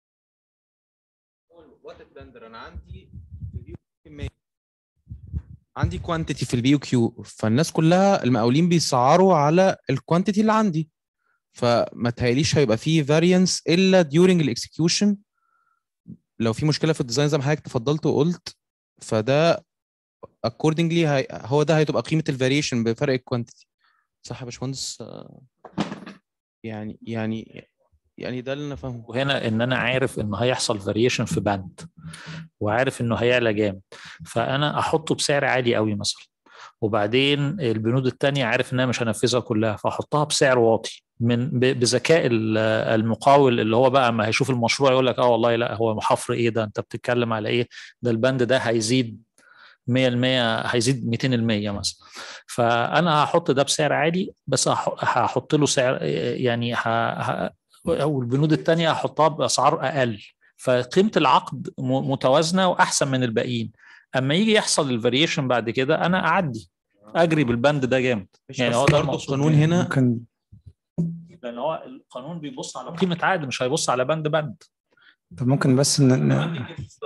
وات التندر انا عندي كميه عندي كوانتيتي في البي كيو فالناس كلها المقاولين بيسعروا على الكوانتيتي اللي عندي فما تهيأليش هيبقى فيه فاريانس الا during الاكسكيوشن لو في مشكله في الديزاين زي ما حضرتك تفضلت وقلت فده accordingly هي هو ده هتبقى قيمه الفاريشن بفرق الكوانتيتي صح يا باشمهندس آه، يعني يعني يعني ده اللي انا فاهمه وهنا ان انا عارف ان هيحصل فاريشن في بند وعارف انه هيعلى جامد فانا احطه بسعر عالي قوي مثلا وبعدين البنود التانية عارف انها مش هنفذها كلها فاحطها بسعر واطي من ب- بذكاء ال- المقاول اللي هو بقى ما هيشوف المشروع يقول لك اه والله لا هو حفر ايه ده انت بتتكلم على ايه ده البند ده هيزيد 100% هيزيد 200% مثلا فانا هحط ده بسعر عالي بس هح- هحط له سعر يعني ه... ه... او البنود التانية هحطها باسعار اقل فقيمه العقد م- متوازنه واحسن من الباقيين اما يجي يحصل الفاريشن بعد كده انا اعدي اجري بالبند ده جامد يعني هو ده برضه المقصود القانون بيه. هنا ممكن لان هو القانون بيبص على قيمه عقد مش هيبص على بند بند طب ممكن بس ن... ن...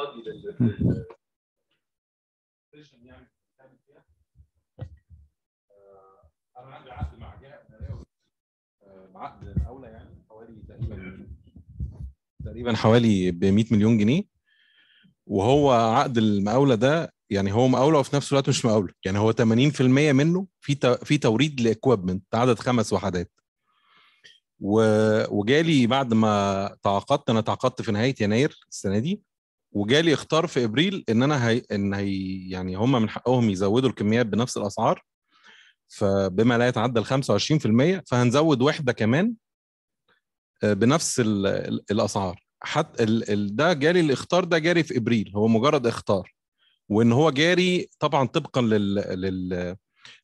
انا عندي عقد مع جهه إدارية، آه، عقد المقاوله يعني حوالي تقريبا تقريبا حوالي ب 100 مليون جنيه وهو عقد المقاوله ده يعني هو مقاوله وفي نفس الوقت مش مقاوله يعني هو 80% منه في ت- في توريد لاكويبمنت عدد خمس وحدات و- وجالي بعد ما تعاقدت انا تعاقدت في نهايه يناير السنه دي وجالي اختار في ابريل ان انا هي ان هي يعني هم من حقهم يزودوا الكميات بنفس الاسعار فبما لا يتعدى ال 25% فهنزود وحده كمان آه، بنفس ال- ال- الاسعار حتى ال- ال- ده جاري الاختار ده جاري في ابريل هو مجرد اختار وان هو جاري طبعا طبقا لل, لل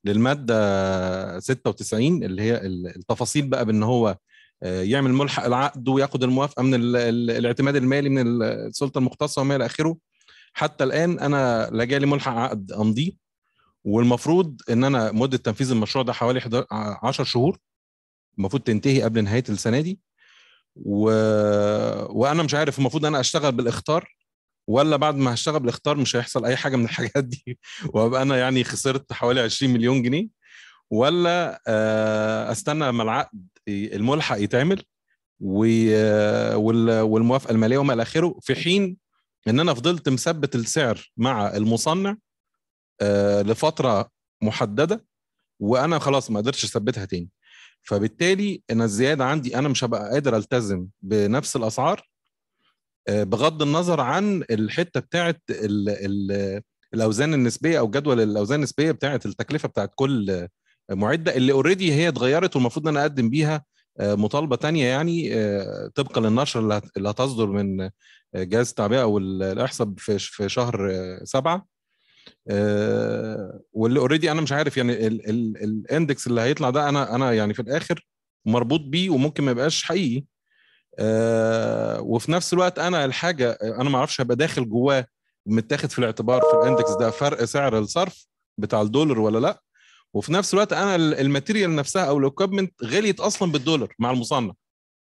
للماده 96 اللي هي ال- التفاصيل بقى بان هو آه، يعمل ملحق العقد وياخد الموافقه من ال- ال- الاعتماد المالي من السلطه المختصه وما الى اخره حتى الان انا لا جالي ملحق عقد امضيه والمفروض ان انا مده تنفيذ المشروع ده حوالي 11 10 شهور المفروض تنتهي قبل نهايه السنه دي و... وانا مش عارف المفروض انا اشتغل بالاختار ولا بعد ما هشتغل بالاختار مش هيحصل اي حاجه من الحاجات دي وابقى انا يعني خسرت حوالي 20 مليون جنيه ولا آه، استنى لما العقد الملحق يتعمل و- وال- والموافقه الماليه وما الى اخره في حين ان انا فضلت مثبت السعر مع المصنع آه، لفتره محدده وانا خلاص ما قدرتش اثبتها تاني فبالتالي انا الزياده عندي انا مش هبقى قادر التزم بنفس الاسعار آه، بغض النظر عن الحته بتاعت ال ال الاوزان النسبيه او جدول الاوزان النسبيه بتاعت التكلفه بتاعت كل معده اللي اوريدي هي اتغيرت والمفروض ان انا اقدم بيها آه، مطالبه تانية يعني آه، طبقا للنشر اللي هت- اللي هتصدر من آه، جهاز التعبئه او ال- الاحصاء في في شهر آه، سبعة آه، واللي اوريدي انا مش عارف يعني ال- ال- الاندكس اللي هيطلع ده انا انا يعني في الاخر مربوط بيه وممكن ما يبقاش حقيقي آه، وفي نفس الوقت انا الحاجه انا ما اعرفش هبقى داخل جواه متاخد في الاعتبار في الاندكس ده فرق سعر الصرف بتاع الدولار ولا لا وفي نفس الوقت انا ال- الماتيريال نفسها او الاكويبمنت غليت اصلا بالدولار مع المصنع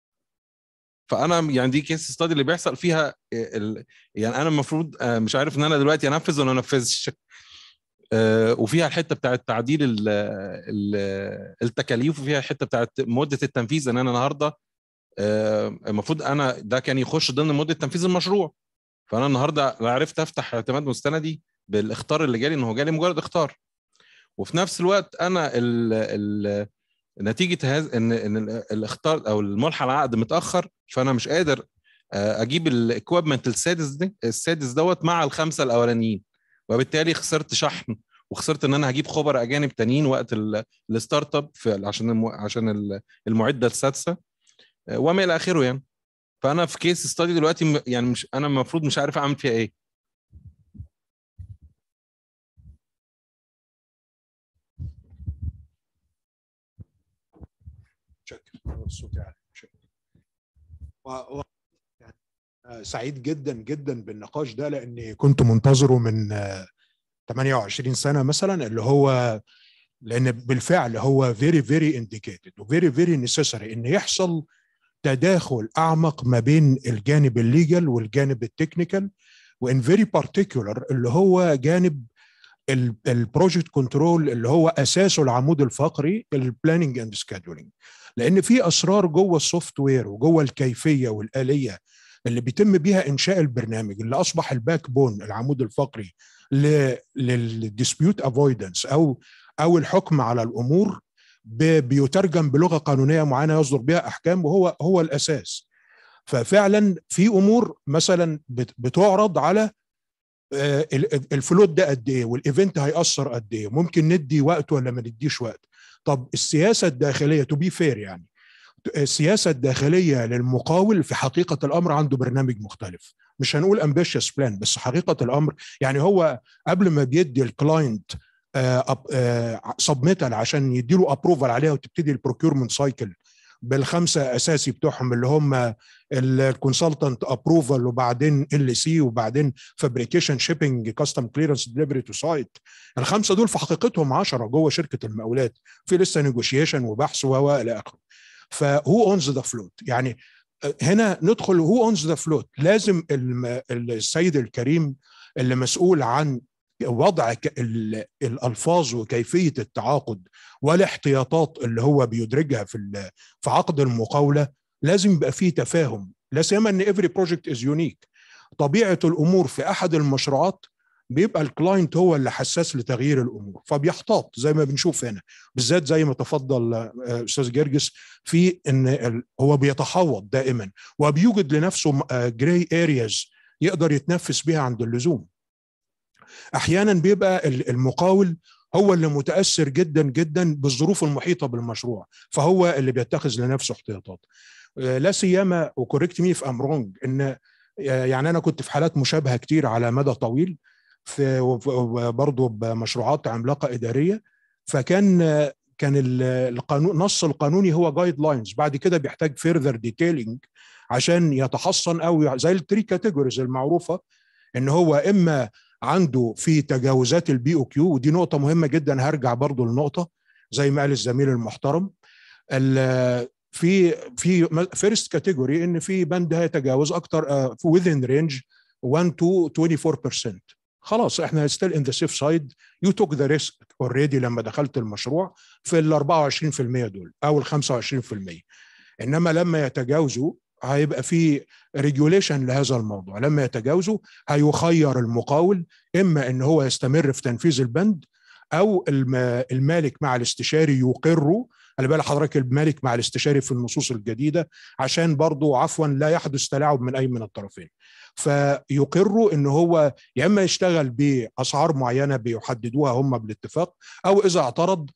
فانا يعني دي كيس ستادي اللي بيحصل فيها ال... يعني انا المفروض آه، مش عارف ان انا دلوقتي انفذ ولا ما انفذش آه، وفيها الحته بتاعت تعديل ال... ال... التكاليف وفيها الحته بتاعت مده التنفيذ ان انا النهارده آه، المفروض انا ده كان يخش ضمن مده تنفيذ المشروع فانا النهارده لا عرفت افتح اعتماد مستندي بالاختار اللي جالي ان هو جالي مجرد اختار وفي نفس الوقت انا ال ال نتيجه هذا ان ان ال- الاختار او الملحق العقد متاخر فانا مش قادر آه، اجيب الاكويبمنت السادس ده السادس دوت مع الخمسه الاولانيين وبالتالي خسرت شحن وخسرت ان انا هجيب خبراء اجانب تانيين وقت ال- الستارت اب في- عشان الم- عشان ال- المعده السادسه آه، وما الى اخره يعني فانا في كيس ستادي دلوقتي م- يعني مش انا المفروض مش عارف اعمل فيها ايه شكرا الصوت يعني شكرا و... و... يعني آه، سعيد جدا جدا بالنقاش ده لاني كنت منتظره من آه، 28 سنه مثلا اللي هو لان بالفعل هو فيري فيري انديكيتد وفيري فيري نيسيسري ان يحصل تداخل اعمق ما بين الجانب الليجل والجانب التكنيكال وان فيري بارتيكولار اللي هو جانب البروجكت كنترول اللي هو اساسه العمود الفقري البلاننج اند سكادولينج لان في اسرار جوه السوفت وير وجوه الكيفيه والاليه اللي بيتم بيها انشاء البرنامج اللي اصبح الباك بون العمود الفقري للديسبيوت افويدنس او او الحكم على الامور بيترجم بلغه قانونيه معينه يصدر بها احكام وهو هو الاساس ففعلا في امور مثلا بتعرض على الفلوت ده قد ايه والايفنت هيأثر قد ايه ممكن ندي وقت ولا ما نديش وقت طب السياسه الداخليه تو بي فير يعني السياسه الداخليه للمقاول في حقيقه الامر عنده برنامج مختلف مش هنقول امبيشس بلان بس حقيقه الامر يعني هو قبل ما بيدي الكلاينت سبميتال عشان يديله ابروفال عليها وتبتدي البروكيورمنت سايكل بالخمسه اساسي بتوعهم اللي هم الكونسلتنت ابروفال وبعدين ال سي وبعدين فابريكيشن شيبنج كاستم كليرنس دليفري تو سايت الخمسه دول في حقيقتهم 10 جوه شركه المقاولات في لسه نيجوشيشن وبحث و الى اخره فهو اونز ذا فلوت يعني هنا ندخل هو اونز ذا فلوت لازم السيد الكريم اللي مسؤول عن وضع الالفاظ وكيفيه التعاقد والاحتياطات اللي هو بيدرجها في في عقد المقاوله لازم يبقى فيه تفاهم لا سيما ان افري بروجكت از يونيك طبيعه الامور في احد المشروعات بيبقى الكلاينت هو اللي حساس لتغيير الامور فبيحتاط زي ما بنشوف هنا بالذات زي ما تفضل استاذ جرجس في ان هو بيتحوط دائما وبيوجد لنفسه جراي ارياز يقدر يتنفس بها عند اللزوم احيانا بيبقى المقاول هو اللي متاثر جدا جدا بالظروف المحيطه بالمشروع فهو اللي بيتخذ لنفسه احتياطات لا سيما وكوريكت مي في امرونج ان يعني انا كنت في حالات مشابهه كتير على مدى طويل في برضه بمشروعات عملاقه اداريه فكان كان القانون نص القانوني هو جايد لاينز بعد كده بيحتاج فيرذر ديتيلينج عشان يتحصن او زي التري كاتيجوريز المعروفه ان هو اما عنده في تجاوزات البي او كيو ودي نقطه مهمه جدا هرجع برضو للنقطه زي ما قال الزميل المحترم في في فيرست كاتيجوري ان في بند هيتجاوز اكتر في within رينج 1 to 24% خلاص احنا ستيل ان ذا سيف سايد يو توك ذا ريسك اوريدي لما دخلت المشروع في ال 24% دول او ال 25% انما لما يتجاوزوا هيبقى في ريجوليشن لهذا الموضوع لما يتجاوزوا هيخير المقاول اما ان هو يستمر في تنفيذ البند او المالك مع الاستشاري يقره خلي بالك حضرتك المالك مع الاستشاري في النصوص الجديده عشان برضو عفوا لا يحدث تلاعب من اي من الطرفين فيقروا ان هو يا اما يشتغل باسعار معينه بيحددوها هم بالاتفاق او اذا اعترض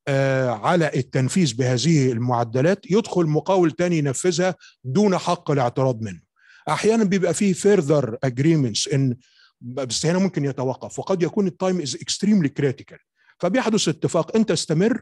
على التنفيذ بهذه المعدلات يدخل مقاول تاني ينفذها دون حق الاعتراض منه احيانا بيبقى فيه فيرذر اجريمنتس ان بس هنا ممكن يتوقف وقد يكون التايم از اكستريملي كريتيكال فبيحدث اتفاق انت استمر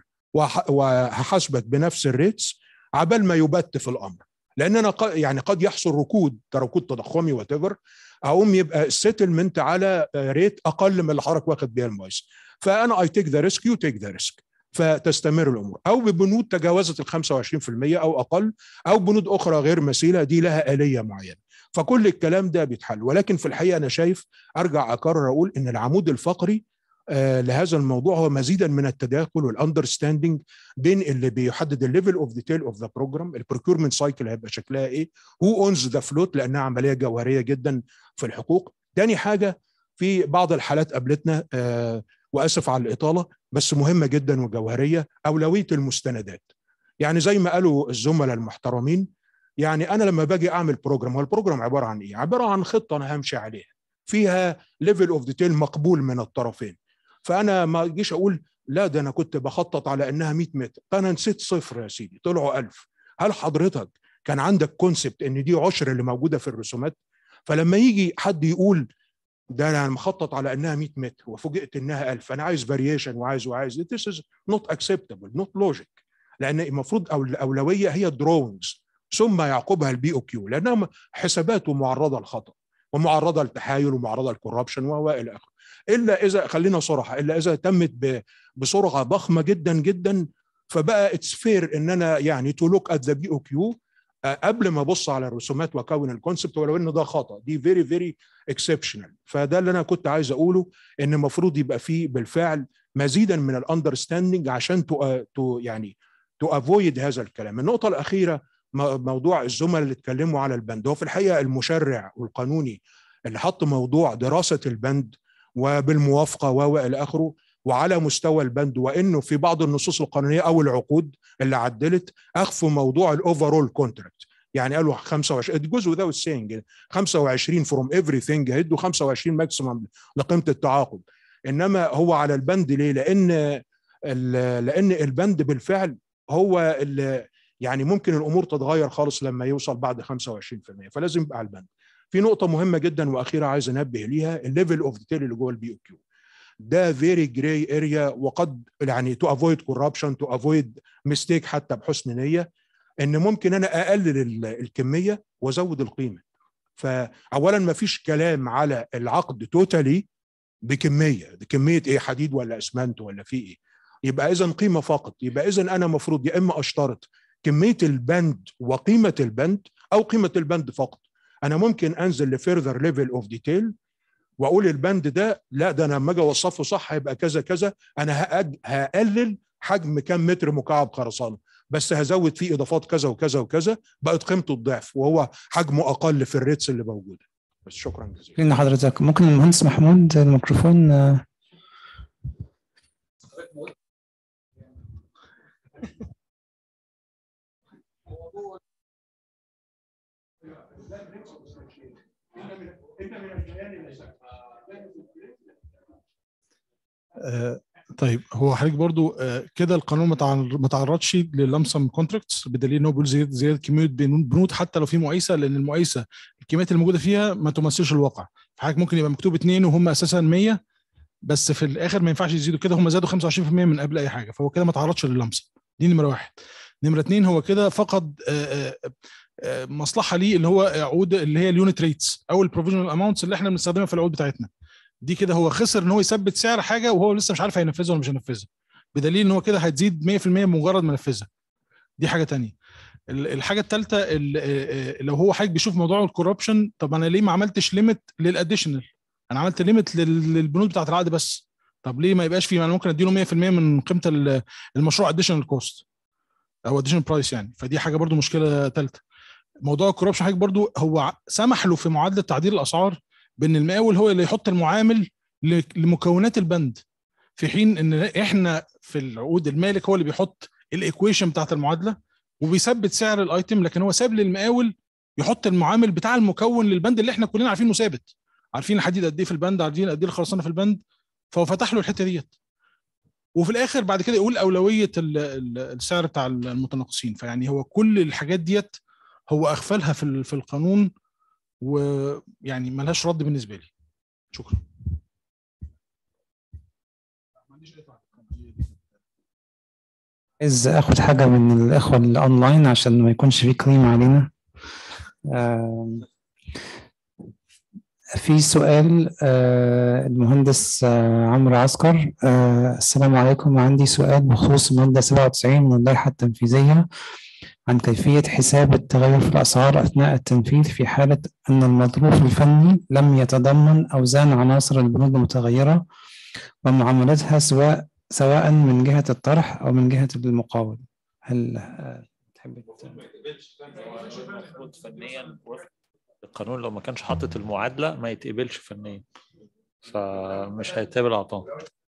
وهحاسبك بنفس الريتس عبال ما يبت في الامر لان انا يعني قد يحصل ركود ركود تضخمي وات اقوم يبقى السيتلمنت على ريت اقل من اللي حضرتك واخد بيها المايس فانا اي تيك ذا ريسك يو تيك ذا ريسك فتستمر الامور او ببنود تجاوزت ال 25% او اقل او بنود اخرى غير مثيله دي لها اليه معينه فكل الكلام ده بيتحل ولكن في الحقيقه انا شايف ارجع اكرر اقول ان العمود الفقري آه لهذا الموضوع هو مزيدا من التداخل والاندرستاندنج بين اللي بيحدد الليفل اوف ديتيل اوف ذا بروجرام البروكيورمنت سايكل هيبقى شكلها ايه هو اونز ذا فلوت لانها عمليه جوهريه جدا في الحقوق تاني حاجه في بعض الحالات قابلتنا آه واسف على الاطاله بس مهمه جدا وجوهريه اولويه المستندات يعني زي ما قالوا الزملاء المحترمين يعني انا لما باجي اعمل بروجرام هو البروجرام عباره عن ايه عباره عن خطه انا همشي عليها فيها ليفل اوف ديتيل مقبول من الطرفين فانا ما اجيش اقول لا ده انا كنت بخطط على انها 100 متر فانا نسيت صفر يا سيدي طلعوا 1000 هل حضرتك كان عندك كونسبت ان دي عشر اللي موجوده في الرسومات فلما يجي حد يقول ده انا مخطط على انها 100 متر وفوجئت انها 1000 انا عايز فاريشن وعايز وعايز this is not acceptable not logic لان المفروض أو الاولويه هي الدروينجز ثم يعقبها البي او كيو لانها حسابات ومعرضه للخطا ومعرضه للتحايل ومعرضه للكوربشن والى اخره الا اذا خلينا صراحه الا اذا تمت بسرعه ضخمه جدا جدا فبقى اتس فير ان انا يعني تو لوك ات ذا بي او كيو قبل ما ابص على الرسومات واكون الكونسبت ولو ان ده خطا دي فيري فيري اكسبشنال فده اللي انا كنت عايز اقوله ان المفروض يبقى فيه بالفعل مزيدا من الاندرستاندنج عشان تو تو يعني تو افويد هذا الكلام النقطه الاخيره موضوع الزملاء اللي اتكلموا على البند هو في الحقيقه المشرع والقانوني اللي حط موضوع دراسه البند وبالموافقه والى اخره وعلى مستوى البند وانه في بعض النصوص القانونيه او العقود اللي عدلت اخفوا موضوع الاوفرول كونتراكت يعني قالوا 25 الجزء ده والسينج 25 فروم ايفري ثينج هيدوا 25 ماكسيمم لقيمه التعاقد انما هو على البند ليه؟ لان لان البند بالفعل هو اللي يعني ممكن الامور تتغير خالص لما يوصل بعد 25% فلازم يبقى على البند. في نقطه مهمه جدا واخيره عايز انبه ليها الليفل اوف ديتيل اللي جوه البي او كيو. ده فيري جراي اريا وقد يعني تو افويد كوربشن تو افويد ميستيك حتى بحسن نيه ان ممكن انا اقلل الكميه وازود القيمه فاولا ما فيش كلام على العقد توتالي بكميه بكميه ايه حديد ولا اسمنت ولا في ايه يبقى اذا قيمه فقط يبقى اذا انا مفروض يا اما اشترط كميه البند وقيمه البند او قيمه البند فقط انا ممكن انزل لفيرذر ليفل اوف ديتيل واقول البند ده لا ده انا لما اجي اوصفه صح هيبقى كذا كذا انا هقلل حجم كام متر مكعب خرسانه بس هزود فيه اضافات كذا وكذا وكذا بقت قيمته الضعف وهو حجمه اقل في الريتس اللي موجوده بس شكرا جزيلا لنا حضرتك ممكن المهندس محمود الميكروفون آه طيب هو حضرتك برضو آه كده القانون ما تعرضش لللمسم كونتراكتس بدليل ان هو بيقول زياده زياده كميه بنود حتى لو في مقايسه لان المقايسه الكميات اللي موجوده فيها ما تمثلش الواقع فحضرتك ممكن يبقى مكتوب اثنين وهم اساسا 100 بس في الاخر ما ينفعش يزيدوا كده هم زادوا 25% من قبل اي حاجه فهو كده ما تعرضش لللمسم دي نمره واحد نمره اثنين هو كده فقد آه مصلحه ليه اللي هو عقود اللي هي اليونت ريتس او البروفيجنال اماونتس اللي احنا بنستخدمها في العقود بتاعتنا دي كده هو خسر ان هو يثبت سعر حاجه وهو لسه مش عارف هينفذها ولا مش هينفذها بدليل ان هو كده هتزيد 100% مجرد ما نفذها دي حاجه تانية الحاجه الثالثه لو هو حضرتك بيشوف موضوع الكوربشن طب انا ليه ما عملتش ليميت للاديشنال انا عملت ليميت للبنود بتاعت العقد بس طب ليه ما يبقاش فيه انا ممكن اديله 100% من قيمه المشروع اديشنال كوست او اديشنال برايس يعني فدي حاجه برضو مشكله ثالثه موضوع الكوربشن حضرتك برضو هو سمح له في معادله تعديل الاسعار بان المقاول هو اللي يحط المعامل لمكونات البند في حين ان احنا في العقود المالك هو اللي بيحط الايكويشن بتاعت المعادله وبيثبت سعر الايتم لكن هو ساب للمقاول يحط المعامل بتاع المكون للبند اللي احنا كلنا عارفين انه ثابت عارفين الحديد قد ايه في البند عارفين قد ايه الخرسانه في البند فهو فتح له الحته ديت وفي الاخر بعد كده يقول اولويه السعر بتاع المتناقصين فيعني هو كل الحاجات ديت هو اغفلها في في القانون ويعني ملهاش رد بالنسبه لي شكرا عايز اخد حاجه من الاخوه الاونلاين عشان ما يكونش في كليم علينا في سؤال المهندس عمرو عسكر السلام عليكم عندي سؤال بخصوص الماده 97 من اللائحه التنفيذيه عن كيفية حساب التغير في الأسعار أثناء التنفيذ في حالة أن المظروف الفني لم يتضمن أوزان عناصر البنود المتغيرة ومعاملتها سواء سواء من جهة الطرح أو من جهة المقاول هل تحب فنيا القانون لو ما كانش حاطط المعادلة ما يتقبلش فنيا فمش هيتقبل عطاء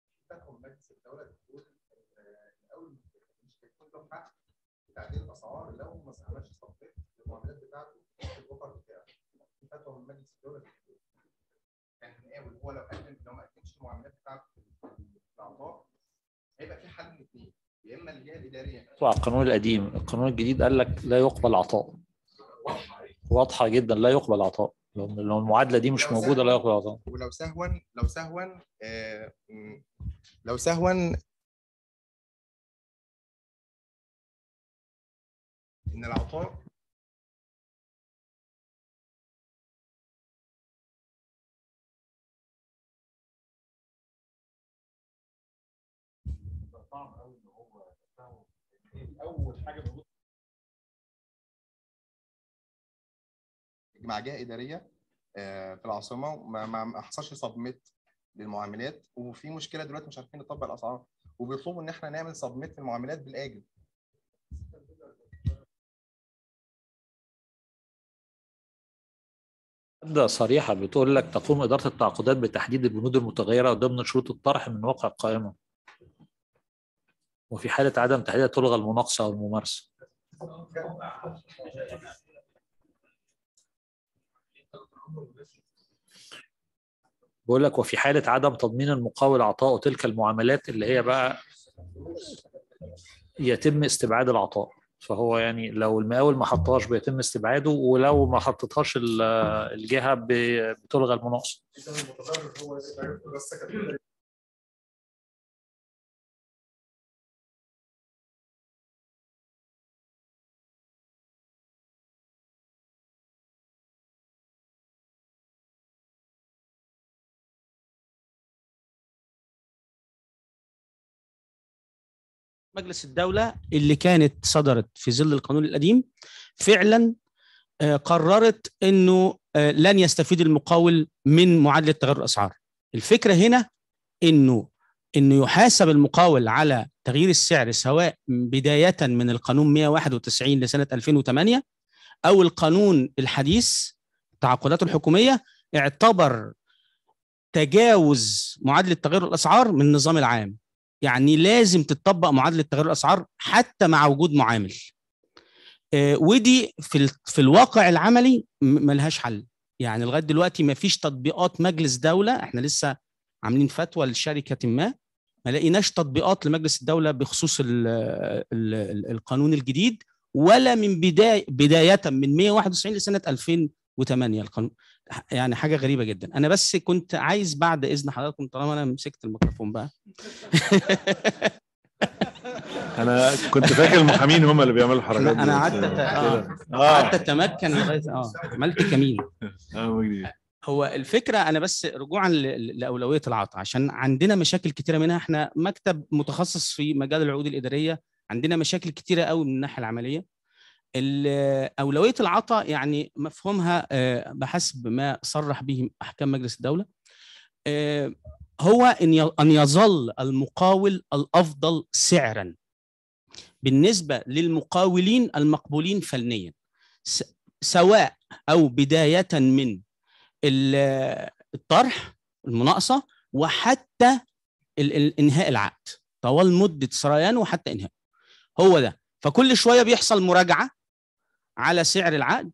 تعديل الاسعار لو ما عملش تطبيق المعاملات بتاعته في الاوفر بتاعه في فتوى من مجلس الدوله يعني المقاول هو لو قدم لو ما قدمش المعاملات بتاعته في الاعضاء هيبقى في حل من اثنين يا اما الجهه الاداريه على القانون القديم القانون الجديد قال لك لا يقبل عطاء واضحه جدا لا يقبل عطاء لو المعادله دي مش موجوده لا يقبل عطاء ولو سهوا لو سهوا آه لو سهوا ان العطاء اول حاجه مع جهه اداريه آه، في العاصمه وما ما ما حصلش سبميت للمعاملات وفي مشكله دلوقتي مش عارفين نطبق الاسعار وبيطلبوا ان احنا نعمل سبميت للمعاملات بالاجل مادة صريحة بتقول لك تقوم إدارة التعاقدات بتحديد البنود المتغيرة ضمن شروط الطرح من واقع القائمة وفي حالة عدم تحديدها تلغى المناقصة أو الممارسة بقول لك وفي حالة عدم تضمين المقاول عطاء تلك المعاملات اللي هي بقى يتم استبعاد العطاء فهو يعني لو المقاول ما حطهاش بيتم استبعاده ولو ما حطتهاش ال- الجهة ب- بتلغى المناقصة مجلس الدولة اللي كانت صدرت في ظل القانون القديم فعلا آه، قررت انه آه، لن يستفيد المقاول من معادلة تغير الاسعار. الفكرة هنا انه انه يحاسب المقاول على تغيير السعر سواء بداية من القانون 191 لسنة 2008 او القانون الحديث التعاقدات الحكومية اعتبر تجاوز معادلة تغير الاسعار من النظام العام. يعني لازم تطبق معادله تغير الاسعار حتى مع وجود معامل آه، ودي في ال- في الواقع العملي م- ملهاش حل يعني لغايه دلوقتي ما فيش تطبيقات مجلس دوله احنا لسه عاملين فتوى لشركه ما ما لقيناش تطبيقات لمجلس الدوله بخصوص ال ال ال القانون الجديد ولا من بدايه بدايه من 191 لسنه 2008 القانون يعني حاجه غريبه جدا انا بس كنت عايز بعد اذن حضراتكم طالما انا مسكت الميكروفون بقى انا كنت فاكر المحامين هم اللي بيعملوا الحركات انا دي، قعدت بس أت- اه كده. قعدت اتمكن لغايه اه عملت كمين اه مجدي هو الفكره انا بس رجوعا ل- ل- لاولويه العطاء عشان عندنا مشاكل كتيره منها احنا مكتب متخصص في مجال العقود الاداريه عندنا مشاكل كتيره قوي من الناحيه العمليه ال- اولويه العطاء يعني مفهومها آه، بحسب ما صرح به احكام مجلس الدوله آه، هو ان ي- ان يظل المقاول الافضل سعرا بالنسبه للمقاولين المقبولين فنيا س- سواء او بدايه من ال- الطرح المناقصه وحتى ال- ال- انهاء العقد طوال مده سريانه وحتى انهاء هو ده فكل شويه بيحصل مراجعه على سعر العقد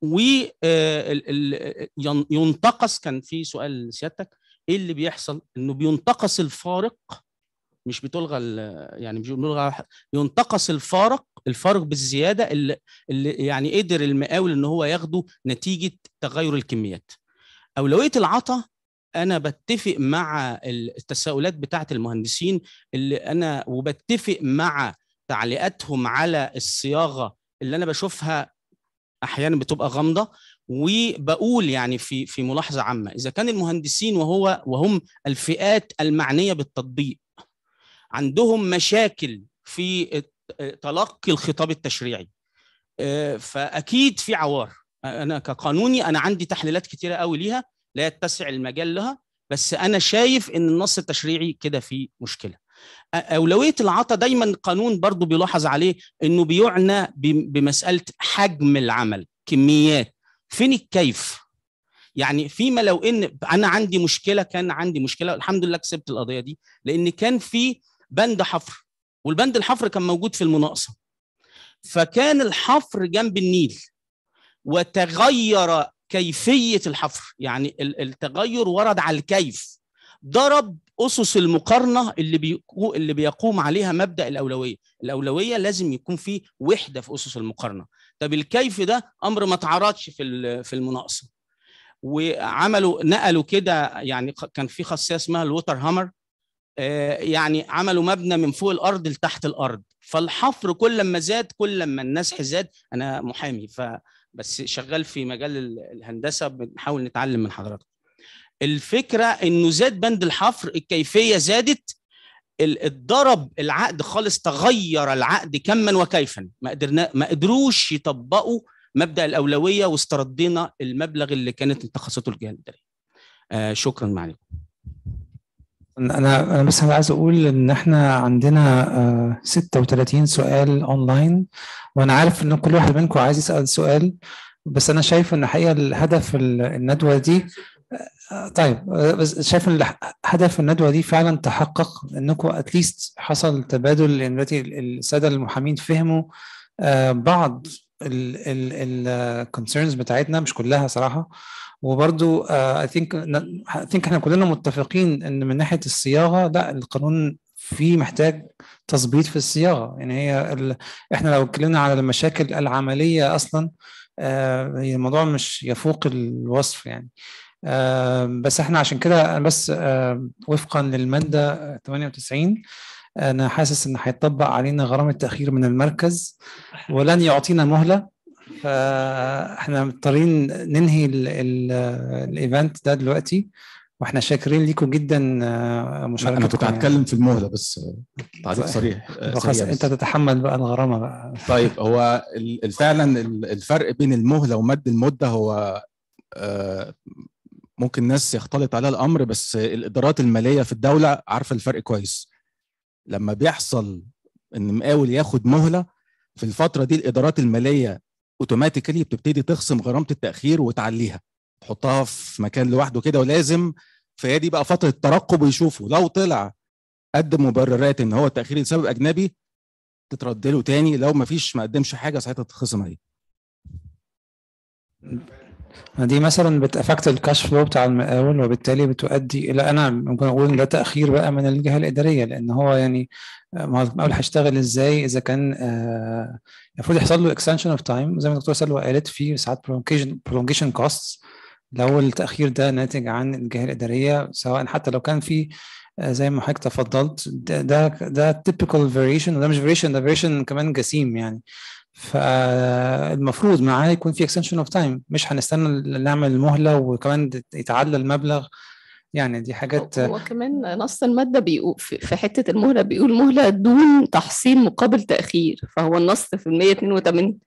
وينتقص كان في سؤال سيادتك ايه اللي بيحصل انه بينتقص الفارق مش بتلغى ال- يعني مش بنلغى ينتقص الفارق الفارق بالزياده اللي, اللي يعني قدر المقاول ان هو ياخده نتيجه تغير الكميات اولويه العطاء انا بتفق مع التساؤلات بتاعه المهندسين اللي انا وبتفق مع تعليقاتهم على الصياغه اللي انا بشوفها احيانا بتبقى غامضه وبقول يعني في في ملاحظه عامه اذا كان المهندسين وهو وهم الفئات المعنيه بالتطبيق عندهم مشاكل في تلقي الخطاب التشريعي آه، فاكيد في عوار انا كقانوني انا عندي تحليلات كتيره قوي ليها لا يتسع المجال لها بس انا شايف ان النص التشريعي كده فيه مشكله اولويه العطاء دايما القانون برضو بيلاحظ عليه انه بيعنى ب- بمساله حجم العمل كميات فين الكيف يعني فيما لو ان انا عندي مشكله كان عندي مشكله الحمد لله كسبت القضيه دي لان كان في بند حفر والبند الحفر كان موجود في المناقصه فكان الحفر جنب النيل وتغير كيفيه الحفر يعني ال- التغير ورد على الكيف ضرب اسس المقارنه اللي بيقو اللي بيقوم عليها مبدا الاولويه الاولويه لازم يكون في وحده في اسس المقارنه طب الكيف ده امر ما اتعرضش في ال- في المناقصه وعملوا نقلوا كده يعني ق- كان في خاصيه اسمها الووتر هامر آه، يعني عملوا مبنى من فوق الارض لتحت الارض فالحفر كل ما زاد كل ما النسح زاد انا محامي ف بس شغال في مجال ال- الهندسه بنحاول نتعلم من حضراتكم الفكره انه زاد بند الحفر الكيفيه زادت ال- اتضرب العقد خالص تغير العقد كما وكيفا ما قدرنا ما قدروش يطبقوا مبدا الاولويه واستردينا المبلغ اللي كانت انتخصته الجهه الاداريه آه شكرا معلم انا انا بس عايز اقول ان احنا عندنا آه، 36 سؤال اونلاين وانا عارف ان كل واحد منكم عايز يسال سؤال بس انا شايف ان الحقيقه الهدف ال- الندوه دي آه، طيب آه، بس شايف ان الح- هدف الندوه دي فعلا تحقق انكم اتليست حصل تبادل لان دلوقتي ال- الساده المحامين فهموا آه، بعض الكونسيرنز بتاعتنا مش كلها صراحه وبرضو اي ثينك اي ثينك احنا كلنا متفقين ان من ناحيه الصياغه لا القانون فيه محتاج تظبيط في الصياغه يعني هي ال... احنا لو اتكلمنا على المشاكل العمليه اصلا آه، هي الموضوع مش يفوق الوصف يعني آه، بس احنا عشان كده أنا بس آه، وفقا للماده 98 انا حاسس ان هيطبق علينا غرامه تاخير من المركز ولن يعطينا مهله فاحنا مضطرين ننهي ال- ال- الايفنت ده دلوقتي واحنا شاكرين ليكم جدا آه، مشاركتكم انا كنت يعني. هتكلم في المهله بس تعليق طيب. صريح آه، خلاص سريع انت بس. تتحمل بقى الغرامه بقى طيب هو ال- ال- فعلا ال- الفرق بين المهله ومد المده هو آه، ممكن ناس يختلط عليها الامر بس الادارات الماليه في الدوله عارفه الفرق كويس لما بيحصل ان مقاول ياخد مهله في الفتره دي الادارات الماليه اوتوماتيكالي بتبتدي تخصم غرامه التاخير وتعليها تحطها في مكان لوحده كده ولازم فهي دي بقى فتره ترقب ويشوفوا لو طلع قدم مبررات ان هو التاخير لسبب اجنبي تترد له تاني لو ما فيش ما قدمش حاجه ساعتها تتخصم عليه دي مثلا بتأفكت الكاش فلو بتاع المقاول وبالتالي بتؤدي الى انا ممكن اقول ان ده تاخير بقى من الجهه الاداريه لان هو يعني آه، ما هو المقاول هيشتغل ازاي اذا كان آه، المفروض يحصل له اكستنشن اوف تايم زي ما الدكتور سلوى قالت في ساعات prolongation prolongation costs لو التاخير ده ناتج عن الجهه الاداريه سواء حتى لو كان في آه، زي ما حضرتك تفضلت ده ده, ده typical variation وده مش variation ده variation كمان جسيم يعني فالمفروض معاه يكون في extension of time مش هنستنى نعمل المهلة وكمان يتعلى المبلغ يعني دي حاجات هو كمان نص المادة بيقول في في حتة المهلة بيقول مهلة دون تحصيل مقابل تأخير فهو النص في ال 182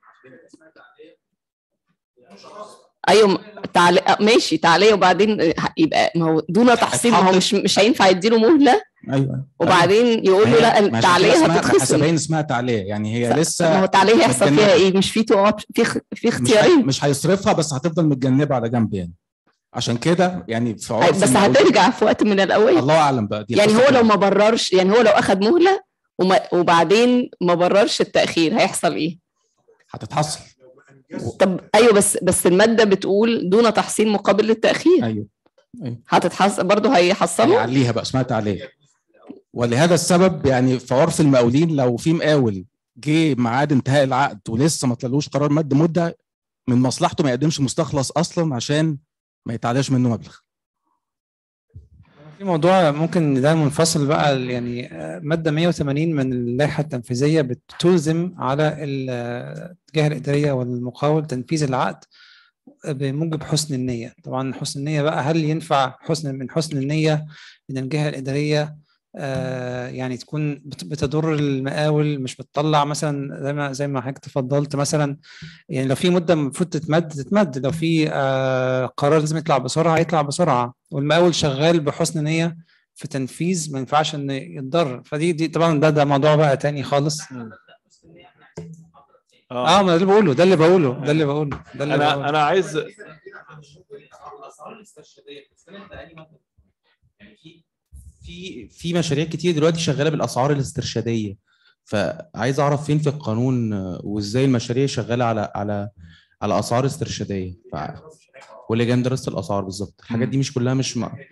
ايوه تعليق ماشي تعليق وبعدين يبقى ما هو دون تحصيل ما هو مش مش هينفع يديله مهله ايوه وبعدين يقول له لا التعليق هتتخصم حسابين اسمها تعليق يعني هي لسه ما هو التعليق هيحصل متجنبة. فيها ايه مش في تو في خ- في مش هي- اختيارين مش هيصرفها بس هتفضل متجنبه على جنب يعني عشان كده يعني في عرف بس المقاولين- هترجع في وقت من الاول الله اعلم بقى دي يعني قصة هو لو ما بررش يعني هو لو اخذ مهله وما وبعدين ما بررش التاخير هيحصل ايه هتتحصل طب ايوه بس بس الماده بتقول دون تحصيل مقابل للتاخير ايوه ايوه هتتحصل برضه هيحصله عليها بقى اسمها تعليق ولهذا السبب يعني في عرف المقاولين لو في مقاول جه ميعاد انتهاء العقد ولسه ما طلعلوش قرار مد مده من مصلحته ما يقدمش مستخلص اصلا عشان ما يتعلاش منه مبلغ في موضوع ممكن ده منفصل بقى يعني آه، مادة 180 من اللائحة التنفيذية بتلزم على ال- الجهة الإدارية والمقاول تنفيذ العقد بموجب حسن النية طبعا حسن النية بقى هل ينفع حسن من حسن النية ان الجهة الإدارية آه، يعني تكون بت- بتضر المقاول مش بتطلع مثلا زي ما زي ما حضرتك تفضلت مثلا يعني لو في مده المفروض تتمد تتمد لو في آه، قرار لازم يطلع بسرعه يطلع بسرعه والمقاول شغال بحسن نيه في تنفيذ ما ينفعش ان يتضرر فدي دي طبعا ده ده موضوع بقى تاني خالص اه ما ده اللي بقوله ده اللي بقوله ده اللي بقوله ده اللي انا بقوله. انا عايز الاسعار الاسترشاديه بتستند اقل مبلغ يعني في في في مشاريع كتير دلوقتي شغاله بالاسعار الاسترشاديه فعايز اعرف فين في القانون آه، وازاي المشاريع شغاله على على على اسعار استرشاديه ف... ولجان دراسه الاسعار بالظبط الحاجات دي مش كلها مش مع...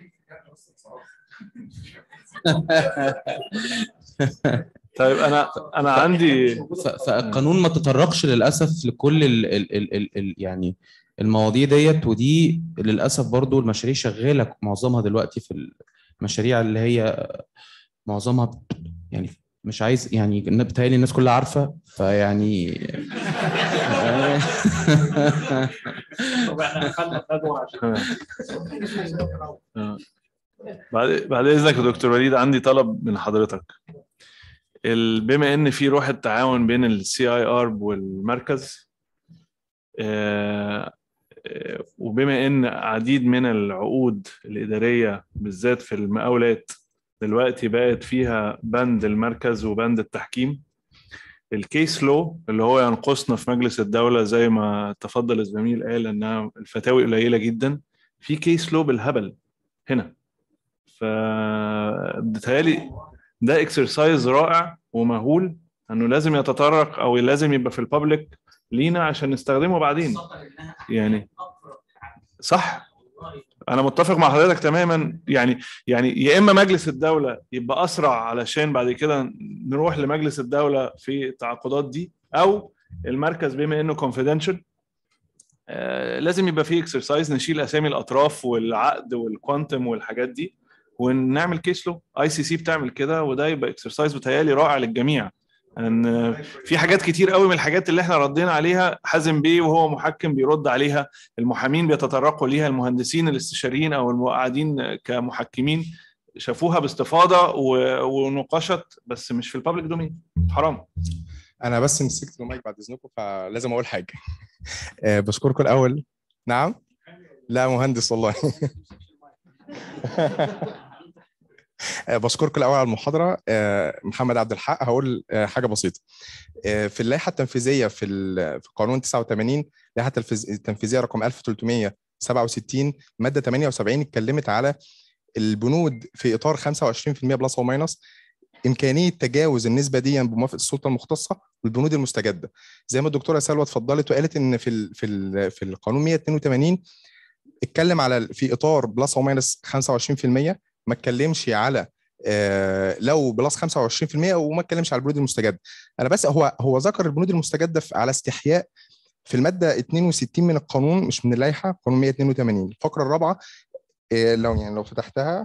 طيب انا انا عندي ف- فالقانون ما تطرقش للاسف لكل ال ال ال ال ال يعني المواضيع ديت ودي للاسف برضو المشاريع شغاله معظمها دلوقتي في المشاريع اللي هي معظمها بت- يعني مش عايز يعني إن- بتهيألي الناس كلها عارفه فيعني طب احنا دخلنا في ندوه عشان آه. بعد بعد اذنك يا دكتور وليد عندي طلب من حضرتك ال- بما ان في روح التعاون بين السي اي ار والمركز آه، آه، وبما ان عديد من العقود الاداريه بالذات في المقاولات دلوقتي بقت فيها بند المركز وبند التحكيم الكيس لو اللي هو ينقصنا في مجلس الدوله زي ما تفضل الزميل قال انها الفتاوي قليله جدا في كيس لو بالهبل هنا ف بتهيألي ده اكسرسايز رائع ومهول انه لازم يتطرق او لازم يبقى في البابليك لينا عشان نستخدمه بعدين يعني صح انا متفق مع حضرتك تماما يعني يعني يا اما مجلس الدوله يبقى اسرع علشان بعد كده نروح لمجلس الدوله في التعاقدات دي او المركز بما انه كونفيدنشال لازم يبقى فيه اكسرسايز نشيل اسامي الاطراف والعقد والكوانتم والحاجات دي ونعمل كيس لو اي سي سي بتعمل كده وده يبقى اكسرسايز بتهيالي رائع للجميع ان في حاجات كتير قوي من الحاجات اللي احنا ردينا عليها حازم بيه وهو محكم بيرد عليها المحامين بيتطرقوا ليها المهندسين الاستشاريين او المقعدين كمحكمين شافوها باستفاضه و- ونقشت بس مش في البابليك دومين حرام انا بس مسكت المايك بعد اذنكم فلازم اقول حاجه آه، بشكركم الاول نعم لا مهندس والله آه، بشكركم الاول على المحاضره آه، محمد عبد الحق هقول آه، حاجه بسيطه آه، في اللائحه التنفيذيه في ال- في قانون 89 اللائحه التنفيذ- التنفيذيه رقم 1367 ماده 78 اتكلمت على البنود في اطار 25% بلس او ماينس امكانيه تجاوز النسبه دي بموافقه السلطه المختصه والبنود المستجده زي ما الدكتوره سلوى اتفضلت وقالت ان في ال في ال في القانون 182 اتكلم على ال- في اطار بلس او ماينس 25% ما اتكلمش على آه، لو بلس 25% وما اتكلمش على البنود المستجده انا بس هو هو ذكر البنود المستجده في- على استحياء في الماده 62 من القانون مش من اللائحه قانون 182 الفقره الرابعه آه، لو يعني لو فتحتها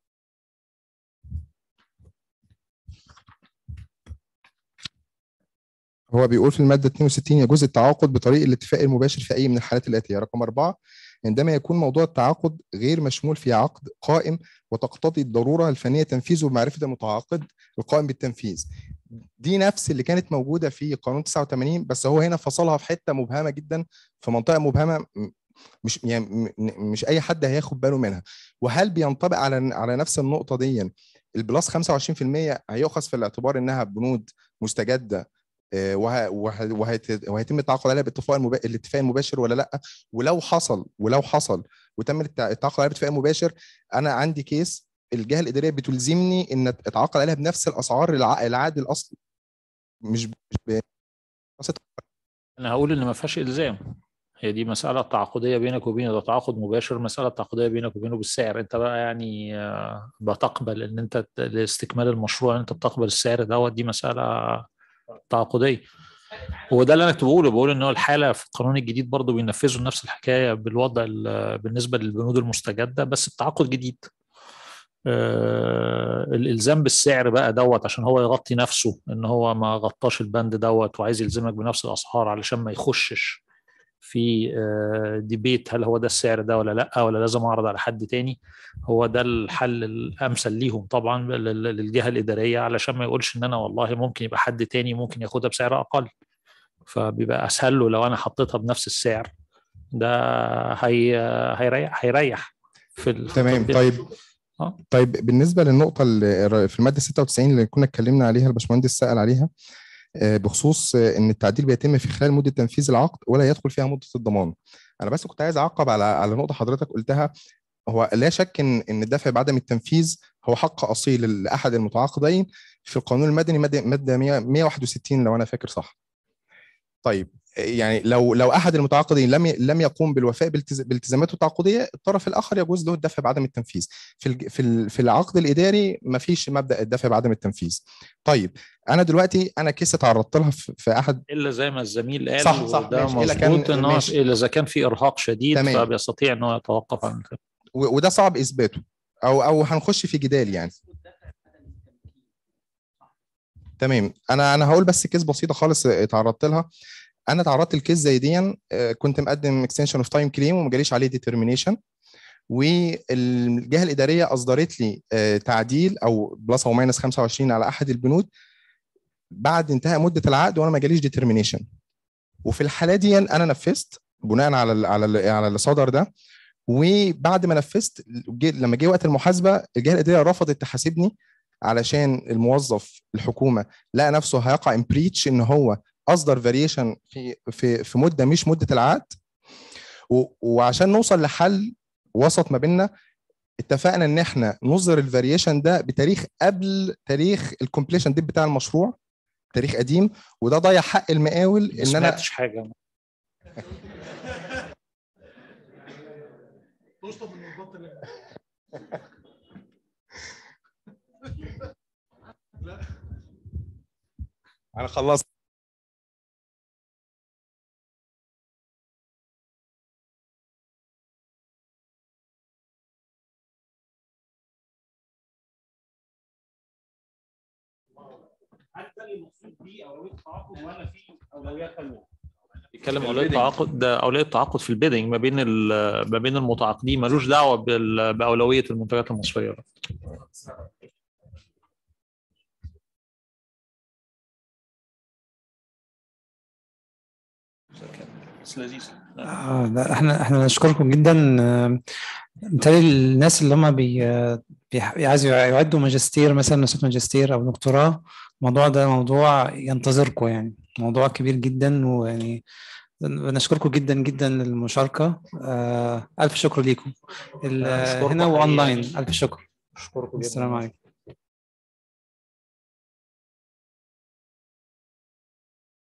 هو بيقول في المادة 62 يجوز التعاقد بطريق الاتفاق المباشر في أي من الحالات الآتية رقم أربعة عندما يكون موضوع التعاقد غير مشمول في عقد قائم وتقتضي الضرورة الفنية تنفيذه بمعرفة المتعاقد القائم بالتنفيذ دي نفس اللي كانت موجودة في قانون 89 بس هو هنا فصلها في حتة مبهمة جدا في منطقة مبهمة م- مش يعني م- م- مش أي حد هياخد باله منها وهل بينطبق على على نفس النقطة دي البلس 25% هيؤخذ في الاعتبار انها بنود مستجده آه، وه- وه- وهيت- وهيتم التعاقد عليها باتفاق المبا... الاتفاق المباشر ولا لا ولو حصل ولو حصل وتم التع- التعاقد عليها باتفاق مباشر انا عندي كيس الجهه الاداريه بتلزمني ان اتعاقد عليها بنفس الاسعار الع... العقد الاصلي مش ب... مش ب... انا هقول ان ما فيهاش الزام هي دي مسألة تعاقدية بينك وبينه ده تعاقد مباشر مسألة تعاقدية بينك وبينه بالسعر انت بقى يعني آه، بتقبل ان انت ت- لاستكمال المشروع ان انت بتقبل السعر دوت دي مسألة تعاقدية هو ده اللي انا كنت بقوله بقول ان هو الحالة في القانون الجديد برضه بينفذوا نفس الحكاية بالوضع ال- بالنسبة للبنود المستجدة بس بتعاقد جديد آه، الالزام بالسعر بقى دوت عشان هو يغطي نفسه ان هو ما غطاش البند دوت وعايز يلزمك بنفس الاسعار علشان ما يخشش في آه، ديبيت هل هو ده السعر ده ولا لا ولا لازم اعرض على حد تاني هو ده الحل الامثل ليهم طبعا لل- للجهه الاداريه علشان ما يقولش ان انا والله ممكن يبقى حد تاني ممكن ياخدها بسعر اقل فبيبقى اسهل له لو انا حطيتها بنفس السعر ده هي هيريح هيريح في ال- تمام في- طيب آه. طيب بالنسبه للنقطه اللي في الماده 96 اللي كنا اتكلمنا عليها الباشمهندس سأل عليها آه، بخصوص آه، ان التعديل بيتم في خلال مده تنفيذ العقد ولا يدخل فيها مده الضمان انا بس كنت عايز اعقب على على نقطه حضرتك قلتها هو لا شك ان ان الدفع بعدم التنفيذ هو حق اصيل لاحد المتعاقدين في القانون المدني ماده ماده 100 161 لو انا فاكر صح طيب يعني لو لو احد المتعاقدين لم ي- لم يقوم بالوفاء بالتز- بالالتزاماته التعاقديه الطرف الاخر يجوز له الدفع بعدم التنفيذ في الج- في ال- في العقد الاداري ما فيش مبدا الدفع بعدم التنفيذ طيب انا دلوقتي انا كيس اتعرضت لها في في احد الا زي ما الزميل قال صح، صح، وده ماشي. إلا كان- مظبوط ان هو ماشي. الا اذا كان في ارهاق شديد تمام. فبيستطيع ان هو يتوقف عن كده و- وده صعب اثباته او او هنخش في جدال يعني تمام انا انا هقول بس كيس بسيطه خالص اتعرضت لها انا اتعرضت لكيس زي دي آه، كنت مقدم اكستنشن اوف تايم كليم وما جاليش عليه ديترمينيشن والجهه الاداريه اصدرت لي آه، تعديل او بلس او ماينس 25 على احد البنود بعد انتهاء مده العقد وانا ما جاليش ديترمينيشن وفي الحاله دي انا نفذت بناء على ال على ال على اللي صدر ده وبعد ما نفذت جي لما جه وقت المحاسبه الجهه الاداريه رفضت تحاسبني علشان الموظف الحكومه لقى نفسه هيقع ان بريتش ان هو اصدر فاريشن في في في مده مش مده العقد و- وعشان نوصل لحل وسط ما بيننا اتفقنا ان احنا نصدر الفاريشن ده بتاريخ قبل تاريخ الكومبليشن ديت بتاع المشروع تاريخ قديم وده ضيع حق المقاول ما ان انا سمعتش حاجه تشطب من الضغط اللي لا انا خلصت هل ده اللي المقصود بيه اولويه التعاقد ولا في اولويات ثانيه؟ بيتكلم اولويه التعاقد ده اولويه التعاقد في البيدنج ما بين ال- ما بين المتعاقدين ملوش دعوه بال- باولويه المنتجات المصريه بس لذيذ آه لا احنا احنا نشكركم جدا آه، بالتالي الناس اللي هم بي بي- عايزوا يعدوا ماجستير مثلا نسخة ماجستير او دكتوراه الموضوع ده موضوع ينتظركم يعني موضوع كبير جدا ويعني بنشكركم جدا جدا للمشاركة آه ألف شكر ليكم ال- أشكركم هنا حقيقي. وأونلاين ألف شكر أشكركم جدا السلام عليكم